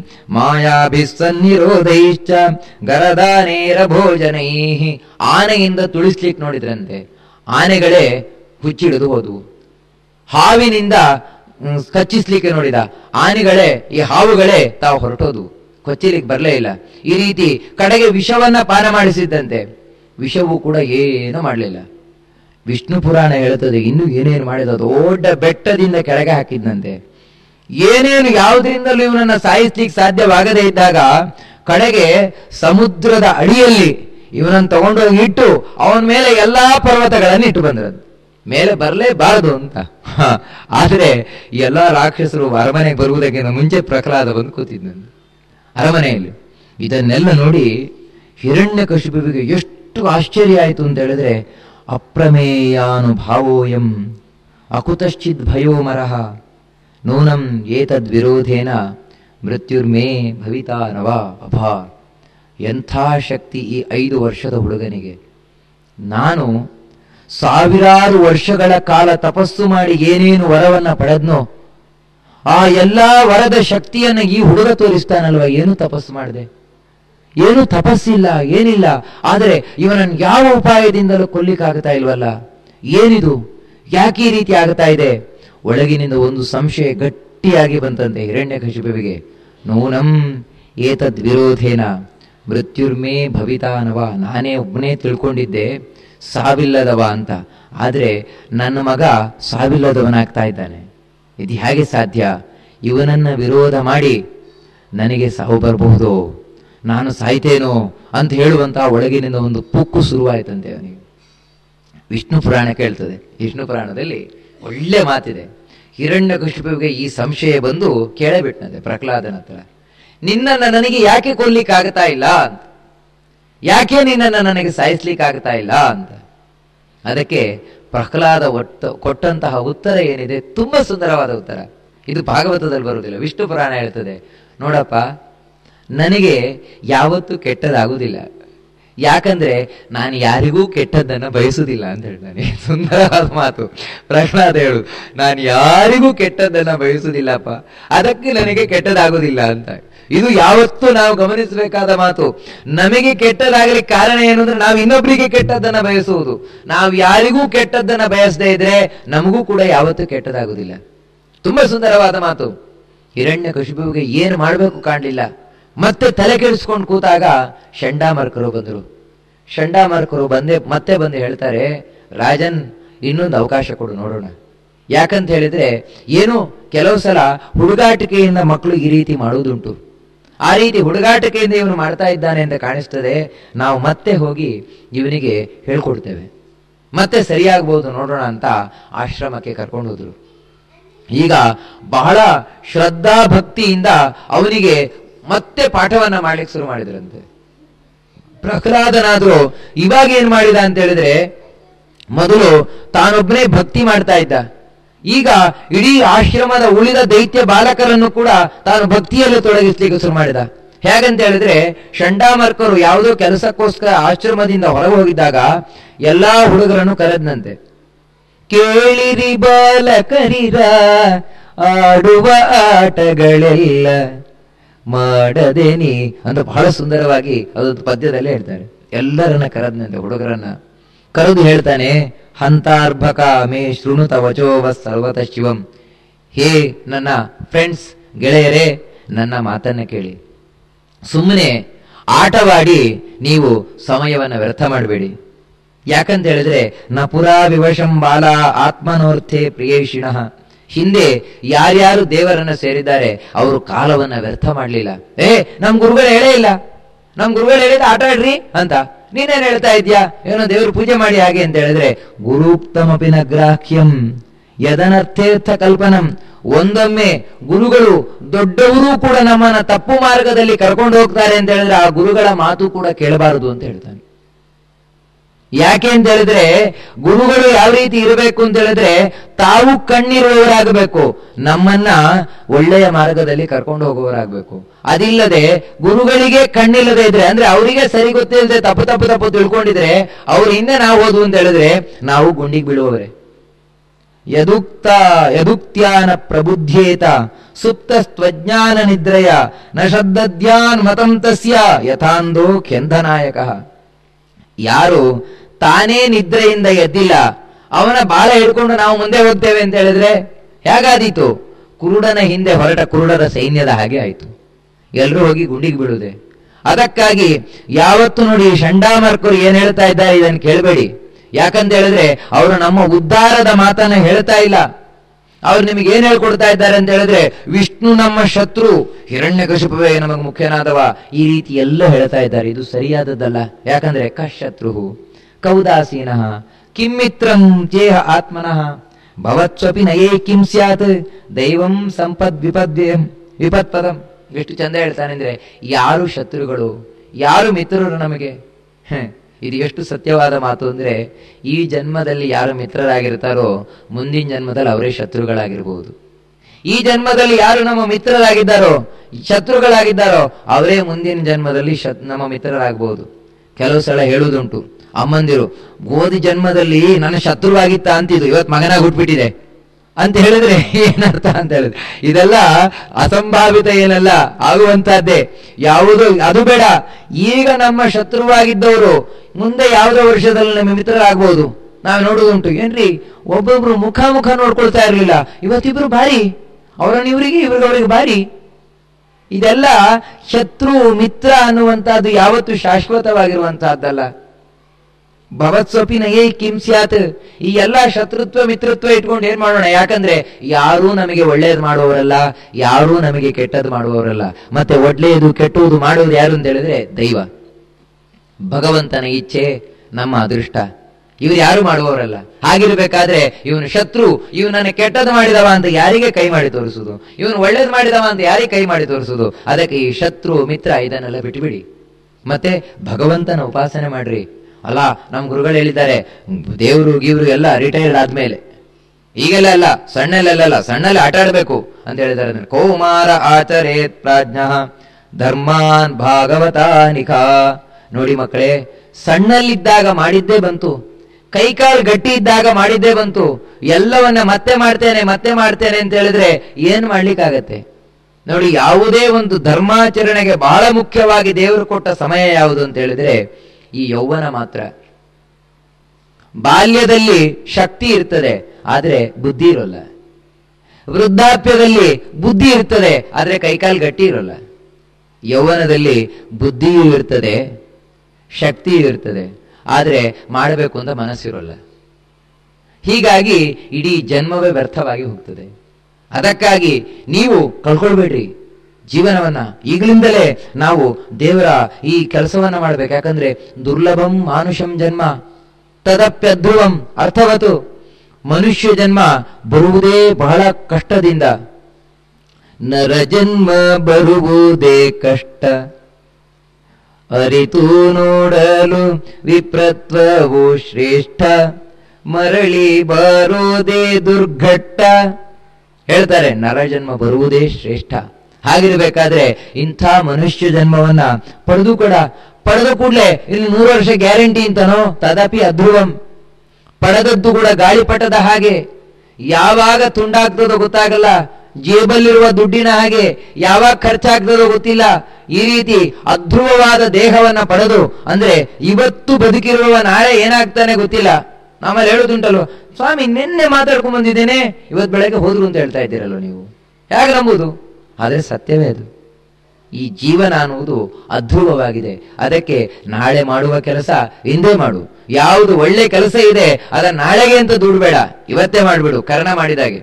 ಮಾಯಾಭಿಸನ್ನಿರೋಧೈಶ್ಚ ಗರದಾನೇರ ಭೋಜನೈ ಆನೆಯಿಂದ ತುಳಿಸ್ಲಿಕ್ಕೆ ನೋಡಿದ್ರಂತೆ ಆನೆಗಳೇ ಹುಚ್ಚಿಡಿದು ಹೋದವು ಹಾವಿನಿಂದ ಹ್ಮ್, ಕಚ್ಚಿಸ್ಲಿಕ್ಕೆ ನೋಡಿದ ಆನೆಗಳೇ ಈ ಹಾವುಗಳೇ ತಾವು ಹೊರಟೋದು ಕೊಚ್ಚಿಲಿಕ್ಕೆ ಬರಲೇ ಇಲ್ಲ ಈ ರೀತಿ ಕಡೆಗೆ ವಿಷವನ್ನ ಪಾನ ಮಾಡಿಸಿದ್ದಂತೆ ವಿಷವು ಕೂಡ ಏನೂ ಮಾಡಲಿಲ್ಲ ವಿಷ್ಣು ಪುರಾಣ ಹೇಳುತ್ತದೆ ಇನ್ನು ಏನೇನು ಮಾಡಿದ ದೊಡ್ಡ ಬೆಟ್ಟದಿಂದ ಕೆಳಗೆ ಹಾಕಿದ್ನಂತೆ ಏನೇನು ಯಾವುದರಿಂದಲೂ ಇವನನ್ನ ಸಾಯಿಸ್ಲಿಕ್ಕೆ ಸಾಧ್ಯವಾಗದೇ ಇದ್ದಾಗ ಕಡೆಗೆ ಸಮುದ್ರದ ಅಡಿಯಲ್ಲಿ ಇವನನ್ನು ತಗೊಂಡೋಗಿ ಇಟ್ಟು ಅವನ ಮೇಲೆ ಎಲ್ಲಾ ಪರ್ವತಗಳನ್ನು ಇಟ್ಟು ಬಂದ್ರಂತೆ ಮೇಲೆ ಬರಲೇಬಾರದು ಅಂತ ಹ, ಆದ್ರೆ ಎಲ್ಲಾ ರಾಕ್ಷಸರು ಅರಮನೆಗೆ ಬರುವುದಕ್ಕಿಂತ ಮುಂಚೆ ಪ್ರಹ್ಲಾದ ಬಂದು ಕೂತಿದ್ನಂತೆ ಅರಮನೆಯಲ್ಲಿ ಇದನ್ನೆಲ್ಲ ನೋಡಿ ಹಿರಣ್ಯಕಶಿಪುವಿಗೆ ಎಷ್ಟು ಆಶ್ಚರ್ಯ ಆಯಿತು ಅಂತ ಹೇಳಿದ್ರೆ ಅಪ್ರಮೇಯಾನುಭಾವೋಯಂ ಅಕುತಶ್ಚಿದ್ ಭಯೋ ಮರಹ ನೂನಂ ಏತದ್ವಿರೋಧೇನ ಮೃತ್ಯುರ್ಮೇ ಭವಿತಾ ನವ ಅಭಾ ಎಂಥ ಶಕ್ತಿ ಈ ಐದು ವರ್ಷದ ಹುಡುಗನಿಗೆ ನಾನು ಸಾವಿರಾರು ವರ್ಷಗಳ ಕಾಲ ತಪಸ್ಸು ಮಾಡಿ ಏನೇನು ವರವನ್ನ ಪಡೆದ್ನೋ ಆ ಎಲ್ಲಾ ವರದ ಶಕ್ತಿಯನ್ನ ಈ ಹುಡುಗ ತೋರಿಸ್ತಾನಲ್ವಾ ಏನು ತಪಸ್ಸು ಮಾಡಿದೆ ಏನು ತಪಸ್ಸಿಲ್ಲ ಏನಿಲ್ಲ ಆದರೆ ಇವನನ್ನು ಯಾವ ಉಪಾಯದಿಂದಲೂ ಕೊಲ್ಲಿಕ್ಕಾಗ್ತಾ ಇಲ್ವಲ್ಲ ಏನಿದು ಯಾಕೆ ಈ ರೀತಿ ಆಗ್ತಾ ಇದೆ ಒಳಗಿನಿಂದ ಒಂದು ಸಂಶಯ ಗಟ್ಟಿಯಾಗಿ ಬಂತಂತೆ ಹಿರಣ್ಯಕಶಿಪುವಿಗೆ ನೂನಂ ಏತದ್ ವಿರೋಧೇನ ಮೃತ್ಯುರ್ಮೇ ಭವಿತಾನವ ನಾನೇ ಒಬ್ಬನೇ ತಿಳ್ಕೊಂಡಿದ್ದೆ ಸಾವಿಲ್ಲದವ ಅಂತ ಆದರೆ ನನ್ನ ಮಗ ಸಾವಿಲ್ಲದವನಾಗ್ತಾ ಇದ್ದಾನೆ ಇದು ಹೇಗೆ ಸಾಧ್ಯ ಇವನನ್ನ ವಿರೋಧ ಮಾಡಿ ನನಗೆ ಸಾವು ಬರಬಹುದು ನಾನು ಸಾಯ್ತೇನೋ ಅಂತ ಹೇಳುವಂತಹ ಒಳಗಿನಿಂದ ಒಂದು ಪುಕ್ಕು ಶುರುವಾಯ್ತಂತೆ ಅವನಿಗೆ ವಿಷ್ಣು ಪುರಾಣ ಕೇಳ್ತದೆ ವಿಷ್ಣು ಪುರಾಣದಲ್ಲಿ ಒಳ್ಳೆ ಮಾತಿದೆ ಹಿರಣ್ಯಕಶಿಪುವಿಗೆ ಈ ಸಂಶಯ ಬಂದು ಕೇಳಬಿಟ್ಟನಂತೆ ಪ್ರಹ್ಲಾದನ ಹತ್ರ ನಿನ್ನನ್ನ ನನಗೆ ಯಾಕೆ ಕೊಲ್ಲಿಕ್ಕಾಗತಾ ಇಲ್ಲ ಅಂತ ಯಾಕೆ ನಿನ್ನನ್ನು ನನಗೆ ಸಾಯಿಸ್ಲಿಕ್ಕಾಗ್ತಾ ಇಲ್ಲ ಅಂತ ಅದಕ್ಕೆ ಪ್ರಹ್ಲಾದ ಒಟ್ಟು ಕೊಟ್ಟಂತಹ ಉತ್ತರ ಏನಿದೆ ತುಂಬಾ ಸುಂದರವಾದ ಉತ್ತರ ಇದು ಭಾಗವತದಲ್ಲಿ ಬರುವುದಿಲ್ಲ ವಿಷ್ಣು ಪುರಾಣ ಹೇಳ್ತದೆ ನೋಡಪ್ಪ ನನಗೆ ಯಾವತ್ತೂ ಕೆಟ್ಟದಾಗುವುದಿಲ್ಲ ಯಾಕಂದ್ರೆ ನಾನು ಯಾರಿಗೂ ಕೆಟ್ಟದ್ದನ್ನ ಬಯಸುವುದಿಲ್ಲ ಅಂತ ಹೇಳ್ತಾನೆ ಸುಂದರವಾದ ಮಾತು ಪ್ರಹ್ಲಾದ ಹೇಳು ನಾನು ಯಾರಿಗೂ ಕೆಟ್ಟದ್ದನ್ನ ಬಯಸುವುದಿಲ್ಲಪ್ಪ ಅದಕ್ಕೆ ನನಗೆ ಕೆಟ್ಟದಾಗುವುದಿಲ್ಲ ಅಂತ ಇದು ಯಾವತ್ತೂ ನಾವು ಗಮನಿಸಬೇಕಾದ ಮಾತು ನಮಗೆ ಕೆಟ್ಟದಾಗಲಿಕ್ಕೆ ಕಾರಣ ಏನು ಅಂದ್ರೆ ನಾವು ಇನ್ನೊಬ್ಬರಿಗೆ ಕೆಟ್ಟದ್ದನ್ನ ಬಯಸುವುದು ನಾವು ಯಾರಿಗೂ ಕೆಟ್ಟದ್ದನ್ನ ಬಯಸದೇ ಇದ್ರೆ ನಮಗೂ ಕೂಡ ಯಾವತ್ತೂ ಕೆಟ್ಟದಾಗುವುದಿಲ್ಲ ತುಂಬಾ ಸುಂದರವಾದ ಮಾತು ಹಿರಣ್ಯ ಕಶಿಪುವಿಗೆ ಏನು ಮಾಡಬೇಕು ಕಾಣಲಿಲ್ಲ ಮತ್ತೆ ತಲೆ ಕೆಡಿಸ್ಕೊಂಡು ಕೂತಾಗ ಷಂಡಾಮರ್ಕರು ಬಂದರು ಷಂಡಾಮರ್ಕರು ಬಂದೆ ಮತ್ತೆ ಬಂದು ಹೇಳ್ತಾರೆ ರಾಜನ್ ಇನ್ನೊಂದು ಅವಕಾಶ ಕೊಡು ನೋಡೋಣ ಯಾಕಂತ ಹೇಳಿದ್ರೆ ಏನು ಕೆಲವು ಸಲ ಹುಡುಗಾಟಿಕೆಯಿಂದ ಮಕ್ಕಳು ಈ ರೀತಿ ಮಾಡುವುದುಂಟು ಆ ರೀತಿ ಹುಡುಗಾಟಿಕೆಯಿಂದ ಇವನು ಮಾಡ್ತಾ ಇದ್ದಾನೆ ಅಂತ ಕಾಣಿಸ್ತದೆ ನಾವು ಮತ್ತೆ ಹೋಗಿ ಇವನಿಗೆ ಹೇಳ್ಕೊಡ್ತೇವೆ ಮತ್ತೆ ಸರಿಯಾಗಬಹುದು ನೋಡೋಣ ಅಂತ ಆಶ್ರಮಕ್ಕೆ ಕರ್ಕೊಂಡು ಹೋದ್ರು ಈಗ ಬಹಳ ಶ್ರದ್ಧಾ ಭಕ್ತಿಯಿಂದ ಅವನಿಗೆ ಮತ್ತೆ ಪಾಠವನ್ನ ಮಾಡ್ಲಿಕ್ಕೆ ಶುರು ಮಾಡಿದ್ರಂತೆ ಪ್ರಹ್ಲಾದನಾದ್ರು ಇವಾಗ ಏನ್ ಮಾಡಿದ ಅಂತ ಹೇಳಿದ್ರೆ ಮೊದಲು ತಾನೊಬ್ಬನೇ ಭಕ್ತಿ ಮಾಡ್ತಾ ಇದ್ದ ಈಗ ಇಡೀ ಆಶ್ರಮದ ಉಳಿದ ದೈತ್ಯ ಬಾಲಕರನ್ನು ಕೂಡ ತಾನು ಭಕ್ತಿಯಲ್ಲಿ ತೊಡಗಿಸ್ಲಿಕ್ಕೆ ಶುರು ಮಾಡಿದ ಹೇಗಂತ ಹೇಳಿದ್ರೆ ಷಂಡಾಮರ್ಕರು ಯಾವುದೋ ಕೆಲಸಕ್ಕೋಸ್ಕರ ಆಶ್ರಮದಿಂದ ಹೊರಗೆ ಹೋಗಿದ್ದಾಗ ಎಲ್ಲಾ ಹುಡುಗರನ್ನು ಕರೆದ್ನಂತೆ ಕೇಳಿರಿ ಬಾಲಕರಿರ ಆಡುವ ಆಟಗಳೆಲ್ಲ ಮಾಡದೆ ನೀ ಅಂತ ಬಹಳ ಸುಂದರವಾಗಿ ಅದೊಂದು ಪದ್ಯದಲ್ಲೇ ಹೇಳ್ತಾರೆ ಎಲ್ಲರನ್ನ ಕರೆದ್ನಂತೆ ಹುಡುಗರನ್ನ ಕರೆದು ಹೇಳ್ತಾನೆ ಹಂತಾರ್ಭಕ ಮೇ ಶೃಣುತ ವಚೋವ ಸರ್ವತ ಶಿವಂ ಹೇ ನನ್ನ ಫ್ರೆಂಡ್ಸ್ ಗೆಳೆಯರೇ ನನ್ನ ಮಾತನ್ನ ಕೇಳಿ ಸುಮ್ಮನೆ ಆಟವಾಡಿ ನೀವು ಸಮಯವನ್ನ ವ್ಯರ್ಥ ಮಾಡಬೇಡಿ ಯಾಕಂತ ಹೇಳಿದ್ರೆ ನ ಪುರಾ ವಿವಶಂ ಬಾಲ ಆತ್ಮನೋರ್ಥೆ ಪ್ರಿಯೇಷಿಣಃ ಹಿಂದೆ ಯಾರ್ಯಾರು ದೇವರನ್ನ ಸೇರಿದ್ದಾರೆ ಅವರು ಕಾಲವನ್ನ ವ್ಯರ್ಥ ಮಾಡಲಿಲ್ಲ ಏ ನಮ್ ಗುರುಗಳು ಹೇಳೇ ಇಲ್ಲ ನಮ್ ಗುರುಗಳು ಹೇಳಿದ ಆಟ ಆಡ್ರಿ ಅಂತ ನೀನೇನ್ ಹೇಳ್ತಾ ಇದ್ಯಾ ಏನೋ ದೇವ್ರ ಪೂಜೆ ಮಾಡಿ ಹಾಗೆ ಅಂತ ಹೇಳಿದ್ರೆ ಗುರುಕ್ತಮಪಿನ ಗ್ರಾಹ್ಯಂ ಯದನರ್ಥೇರ್ಥ ಕಲ್ಪನಂ ಒಂದೊಮ್ಮೆ ಗುರುಗಳು ದೊಡ್ಡವರು ಕೂಡ ನಮ್ಮನ್ನ ತಪ್ಪು ಮಾರ್ಗದಲ್ಲಿ ಕರ್ಕೊಂಡು ಹೋಗ್ತಾರೆ ಅಂತ ಹೇಳಿದ್ರೆ ಆ ಗುರುಗಳ ಮಾತು ಕೂಡ ಕೇಳಬಾರದು ಅಂತ ಹೇಳ್ತಾನೆ ಯಾಕೆ ಅಂತ ಹೇಳಿದ್ರೆ ಗುರುಗಳು ಯಾವ ರೀತಿ ಇರಬೇಕು ಅಂತ ಹೇಳಿದ್ರೆ ತಾವು ಕಣ್ಣಿರುವವರಾಗಬೇಕು ನಮ್ಮನ್ನ ಒಳ್ಳೆಯ ಮಾರ್ಗದಲ್ಲಿ ಕರ್ಕೊಂಡು ಹೋಗುವವರಾಗಬೇಕು ಅದಿಲ್ಲದೆ ಗುರುಗಳಿಗೆ ಕಣ್ಣಿಲ್ಲದೆ ಇದ್ರೆ ಅಂದ್ರೆ ಅವರಿಗೆ ಸರಿ ಗೊತ್ತಿಲ್ಲದೆ ತಪ್ಪು ತಪ್ಪು ತಪ್ಪು ತಿಳ್ಕೊಂಡಿದ್ರೆ ಅವ್ರ ಹಿಂದೆ ನಾವು ಹೋದ್ವು ಅಂತ ಹೇಳಿದ್ರೆ ನಾವು ಗುಂಡಿಗೆ ಬೀಳುವವರೇ ಯದುಕ್ತ ಯದುಕ್ತ್ಯಾನ ಪ್ರಬುದ್ಧೇತ ಸುಪ್ತ ಸ್ವಜ್ಞಾನ ನಿದ್ರಯ ನ ಶಬ್ದದ್ಯಾನ್ ಮತಂ ತಸ್ಯ ಯಥಾಂದೋ ಕೆಂಧನಾಯಕ ಯಾರು ತಾನೇ ನಿದ್ರೆಯಿಂದ ಎದ್ದಿಲ್ಲ ಅವನ ಬಾಳ ಹಿಡ್ಕೊಂಡು ನಾವು ಮುಂದೆ ಹೋಗ್ತೇವೆ ಅಂತ ಹೇಳಿದ್ರೆ ಹೇಗಾದೀತು ಕುರುಡನ ಹಿಂದೆ ಹೊರಟ ಕುರುಡರ ಸೈನ್ಯದ ಹಾಗೆ ಆಯ್ತು ಎಲ್ರೂ ಹೋಗಿ ಗುಂಡಿಗೆ ಬೀಳುದೆ ಅದಕ್ಕಾಗಿ ಯಾವತ್ತು ನೋಡಿ ಷಂಡಾಮರ್ಕರು ಏನ್ ಹೇಳ್ತಾ ಇದ್ದಾರೆ ಇದನ್ನು ಕೇಳಬೇಡಿ ಯಾಕಂತ ಹೇಳಿದ್ರೆ ಅವರು ನಮ್ಮ ಉದ್ಧಾರದ ಮಾತನ್ನ ಹೇಳ್ತಾ ಇಲ್ಲ ಅವ್ರು ನಿಮಗೆ ಏನ್ ಹೇಳ್ಕೊಡ್ತಾ ಇದ್ದಾರೆ ಅಂತ ಹೇಳಿದ್ರೆ ವಿಷ್ಣು ನಮ್ಮ ಶತ್ರು ಹಿರಣ್ಯಕಶಿಪವೇ ನಮಗೆ ಮುಖ್ಯನಾದವ ಈ ರೀತಿ ಎಲ್ಲ ಹೇಳ್ತಾ ಇದ್ದಾರೆ ಇದು ಸರಿಯಾದದ್ದಲ್ಲ ಯಾಕಂದ್ರೆ ಕಶತ್ರು ಕೌದಾಸೀನಃ ಕಿಮ್ಮಿತ್ರಂ ಚೇಹ ಆತ್ಮನಃ ಭವತ್ಸ್ವಪಿ ನಯೇ ಕಿಂ ಸ್ಯಾತ್ ದೈವಂ ಸಂಪದ್ ವಿಪದ್ಯಂ ವಿಪತ್ಪದಂ ಎಷ್ಟು ಚಂದ ಹೇಳ್ತಾನೆ ಅಂದ್ರೆ ಯಾರು ಶತ್ರುಗಳು ಯಾರು ಮಿತ್ರರು ನಮಗೆ ಹ, ಇದು ಎಷ್ಟು ಸತ್ಯವಾದ ಮಾತು ಅಂದ್ರೆ ಈ ಜನ್ಮದಲ್ಲಿ ಯಾರು ಮಿತ್ರರಾಗಿರ್ತಾರೋ ಮುಂದಿನ ಜನ್ಮದಲ್ಲಿ ಅವರೇ ಶತ್ರುಗಳಾಗಿರ್ಬಹುದು ಈ ಜನ್ಮದಲ್ಲಿ ಯಾರು ನಮ್ಮ ಮಿತ್ರರಾಗಿದ್ದಾರೋ ಶತ್ರುಗಳಾಗಿದ್ದಾರೋ ಅವರೇ ಮುಂದಿನ ಜನ್ಮದಲ್ಲಿ ಶತ್ ನಮ್ಮ ಮಿತ್ರರಾಗಬಹುದು ಕೆಲವು ಸಲ ಹೇಳುವುದುಂಟು ಅಮ್ಮಂದಿರು ಓದಿ ಜನ್ಮದಲ್ಲಿ ನನ್ನ ಶತ್ರುವಾಗಿತ್ತ ಅಂತಿದ್ದು ಇವತ್ತು ಮಗನಾಗಿ ಹುಟ್ಬಿಟ್ಟಿದೆ ಅಂತ ಹೇಳಿದ್ರೆ ಏನರ್ಥ ಅಂತ ಹೇಳಿದ್ರೆ ಇದೆಲ್ಲ ಅಸಂಭಾವಿತ ಏನಲ್ಲ ಆಗುವಂತಹದ್ದೇ ಯಾವುದು ಅದು ಬೇಡ ಈಗ ನಮ್ಮ ಶತ್ರುವಾಗಿದ್ದವರು ಮುಂದೆ ಯಾವುದೋ ವರ್ಷದಲ್ಲಿ ನಮ್ಮ ಮಿತ್ರರಾಗಬಹುದು ನಾವು ನೋಡುವುದುಂಟು ಏನ್ರಿ ಒಬ್ಬೊಬ್ರು ಮುಖ ಮುಖ ನೋಡ್ಕೊಳ್ತಾ ಇರ್ಲಿಲ್ಲ ಇವತ್ತಿಬ್ರು ಭಾರಿ ಅವರನ್ನ ಇವರಿಗೆ ಇವ್ರಿಗವರಿಗೆ ಭಾರಿ ಇದೆಲ್ಲ ಶತ್ರು ಮಿತ್ರ ಅನ್ನುವಂತಹದ್ದು ಯಾವತ್ತು ಶಾಶ್ವತವಾಗಿರುವಂತಹದ್ದಲ್ಲ ಭವತ್ಸ್ವಪಿ ನಯೇ ಕಿಂ ಸ್ಯಾತ್ ಈ ಎಲ್ಲಾ ಶತ್ರುತ್ವ ಮಿತ್ರತ್ವ ಇಟ್ಕೊಂಡು ಏನ್ ಮಾಡೋಣ ಯಾಕಂದ್ರೆ ಯಾರೂ ನಮಗೆ ಒಳ್ಳೇದು ಮಾಡುವವರಲ್ಲ ಯಾರೂ ನಮಗೆ ಕೆಟ್ಟದ್ದು ಮಾಡುವವರಲ್ಲ ಮತ್ತೆ ಒಳ್ಳೆಯದು ಕೆಟ್ಟುವುದು ಮಾಡುವುದು ಯಾರು ಅಂತ ಹೇಳಿದ್ರೆ ದೈವ ಭಗವಂತನ ಇಚ್ಛೆ ನಮ್ಮ ಅದೃಷ್ಟ ಇವ್ರು ಯಾರು ಮಾಡುವವರಲ್ಲ ಹಾಗಿರ್ಬೇಕಾದ್ರೆ ಇವನು ಶತ್ರು ಇವನನ್ನ ಕೆಟ್ಟದ್ದು ಮಾಡಿದವ ಅಂತ ಯಾರಿಗೆ ಕೈ ಮಾಡಿ ತೋರಿಸುದು ಇವನು ಒಳ್ಳೇದು ಮಾಡಿದವ ಅಂತ ಯಾರಿಗೆ ಕೈ ಮಾಡಿ ತೋರಿಸುದು ಅದಕ್ಕೆ ಈ ಶತ್ರು ಮಿತ್ರ ಇದನ್ನೆಲ್ಲ ಬಿಟ್ಬಿಡಿ ಮತ್ತೆ ಭಗವಂತನ ಉಪಾಸನೆ ಮಾಡ್ರಿ ಅಲ್ಲ ನಮ್ ಗುರುಗಳು ಹೇಳಿದ್ದಾರೆ ದೇವ್ರು ಗೀವ್ರು ಎಲ್ಲ ರಿಟೈರ್ಡ್ ಆದ್ಮೇಲೆ ಈಗೆಲ್ಲ ಅಲ್ಲ ಸಣ್ಣಲ್ಲೆಲ್ಲ ಸಣ್ಣಲ್ಲಿ ಆಟ ಆಡ್ಬೇಕು ಅಂತ ಹೇಳಿದ್ದಾರೆ ಅಂದ್ರೆ ಕೌಮಾರ ಆಚರೇತ್ ಪ್ರಾಜ್ಞ ಧರ್ಮಾನ್ ಭಾಗವತಾನಿಖಾ ನೋಡಿ ಮಕ್ಕಳೇ ಸಣ್ಣಲ್ಲಿದ್ದಾಗ ಮಾಡಿದ್ದೇ ಬಂತು ಕೈಕಾಲು ಗಟ್ಟಿ ಇದ್ದಾಗ ಮಾಡಿದ್ದೇ ಬಂತು ಎಲ್ಲವನ್ನ ಮತ್ತೆ ಮಾಡ್ತೇನೆ ಮತ್ತೆ ಮಾಡ್ತೇನೆ ಅಂತ ಹೇಳಿದ್ರೆ ಏನ್ ಮಾಡ್ಲಿಕ್ಕಾಗತ್ತೆ ನೋಡಿ ಯಾವುದೇ ಒಂದು ಧರ್ಮಾಚರಣೆಗೆ ಬಹಳ ಮುಖ್ಯವಾಗಿ ದೇವರು ಕೊಟ್ಟ ಸಮಯ ಯಾವುದು ಅಂತ ಹೇಳಿದ್ರೆ ಈ ಯೌವನ ಮಾತ್ರ ಬಾಲ್ಯದಲ್ಲಿ ಶಕ್ತಿ ಇರ್ತದೆ ಆದ್ರೆ ಬುದ್ಧಿ ಇರೋಲ್ಲ ವೃದ್ಧಾಪ್ಯದಲ್ಲಿ ಬುದ್ಧಿ ಇರ್ತದೆ ಆದ್ರೆ ಕೈಕಾಲು ಗಟ್ಟಿ ಇರೋಲ್ಲ ಯೌವನದಲ್ಲಿ ಬುದ್ಧಿಯೂ ಇರ್ತದೆ ಶಕ್ತಿಯೂ ಇರ್ತದೆ ಆದ್ರೆ ಮಾಡಬೇಕು ಅಂತ ಮನಸ್ಸಿರೋಲ್ಲ ಹೀಗಾಗಿ ಇಡೀ ಜನ್ಮವೇ ವ್ಯರ್ಥವಾಗಿ ಹೋಗ್ತದೆ ಅದಕ್ಕಾಗಿ ನೀವು ಕಳ್ಕೊಳ್ಬೇಡ್ರಿ ಜೀವನವನ್ನ ಈಗಲಿಂದಲೇ ನಾವು ದೇವರ ಈ ಕೆಲಸವನ್ನ ಮಾಡ್ಬೇಕು ಯಾಕಂದ್ರೆ ದುರ್ಲಭಂ ಮಾನುಷಂ ಜನ್ಮ ತದಪ್ಯಧ್ರುವಂ ಅರ್ಥವತು ಮನುಷ್ಯ ಜನ್ಮ ಬರುವುದೇ ಬಹಳ ಕಷ್ಟದಿಂದ ನರ ಜನ್ಮ ಬರುವುದೇ ಕಷ್ಟ ಅರಿತು ನೋಡಲು ವಿಪ್ರತ್ವವು ಶ್ರೇಷ್ಠ ಮರಳಿ ಬರೋದೇ ದುರ್ಘಟ್ಟ ಹೇಳ್ತಾರೆ ನರಜನ್ಮ ಬರುವುದೇ ಶ್ರೇಷ್ಠ ಹಾಗಿರ್ಬೇಕಾದ್ರೆ ಇಂಥ ಮನುಷ್ಯ ಜನ್ಮವನ್ನ ಪಡೆದು ಕೂಡ ಪಡೆದ ಕೂಡಲೇ ಇಲ್ಲಿ ನೂರು ವರ್ಷ ಗ್ಯಾರಂಟಿ ಅಂತನೋ ತದಪಿ ಅಧ್ರುವಂ ಪಡೆದದ್ದು ಕೂಡ ಗಾಳಿಪಟದ ಹಾಗೆ ಯಾವಾಗ ತುಂಡಾಗ್ತದೋ ಗೊತ್ತಾಗಲ್ಲ ಜೇಬಲ್ಲಿರುವ ದುಡ್ಡಿನ ಹಾಗೆ ಯಾವಾಗ ಖರ್ಚಾಗ್ತದೋ ಗೊತ್ತಿಲ್ಲ ಈ ರೀತಿ ಅಧ್ರುವವಾದ ದೇಹವನ್ನ ಪಡೆದು ಅಂದ್ರೆ ಇವತ್ತು ಬದುಕಿರುವ ನಾಳೆ ಏನಾಗ್ತಾನೆ ಗೊತ್ತಿಲ್ಲ ಆಮೇಲೆ ಹೇಳುದುಂಟಲ್ವ ಸ್ವಾಮಿ ನಿನ್ನೆ ಮಾತಾಡ್ಕೊಂಡ್ ಬಂದಿದ್ದೇನೆ ಇವತ್ತು ಬೆಳಗ್ಗೆ ಹೋದ್ರು ಅಂತ ಹೇಳ್ತಾ ಇದ್ದೀರಲ್ವ ನೀವು ಹೇಗೆ ನಂಬುದು ಆದ್ರೆ ಸತ್ಯವೇ ಅದು ಈ ಜೀವನ ಅನ್ನುವುದು ಅಧ್ರುವವಾಗಿದೆ ಅದಕ್ಕೆ ನಾಳೆ ಮಾಡುವ ಕೆಲಸ ಹಿಂದೆ ಮಾಡು ಯಾವುದು ಒಳ್ಳೆ ಕೆಲಸ ಇದೆ ಅದನ್ನ ನಾಳೆಗೆ ಅಂತ ದುಡ್ಬೇಡ ಇವತ್ತೇ ಮಾಡ್ಬಿಡು ಕರ್ಣ ಮಾಡಿದಾಗೆ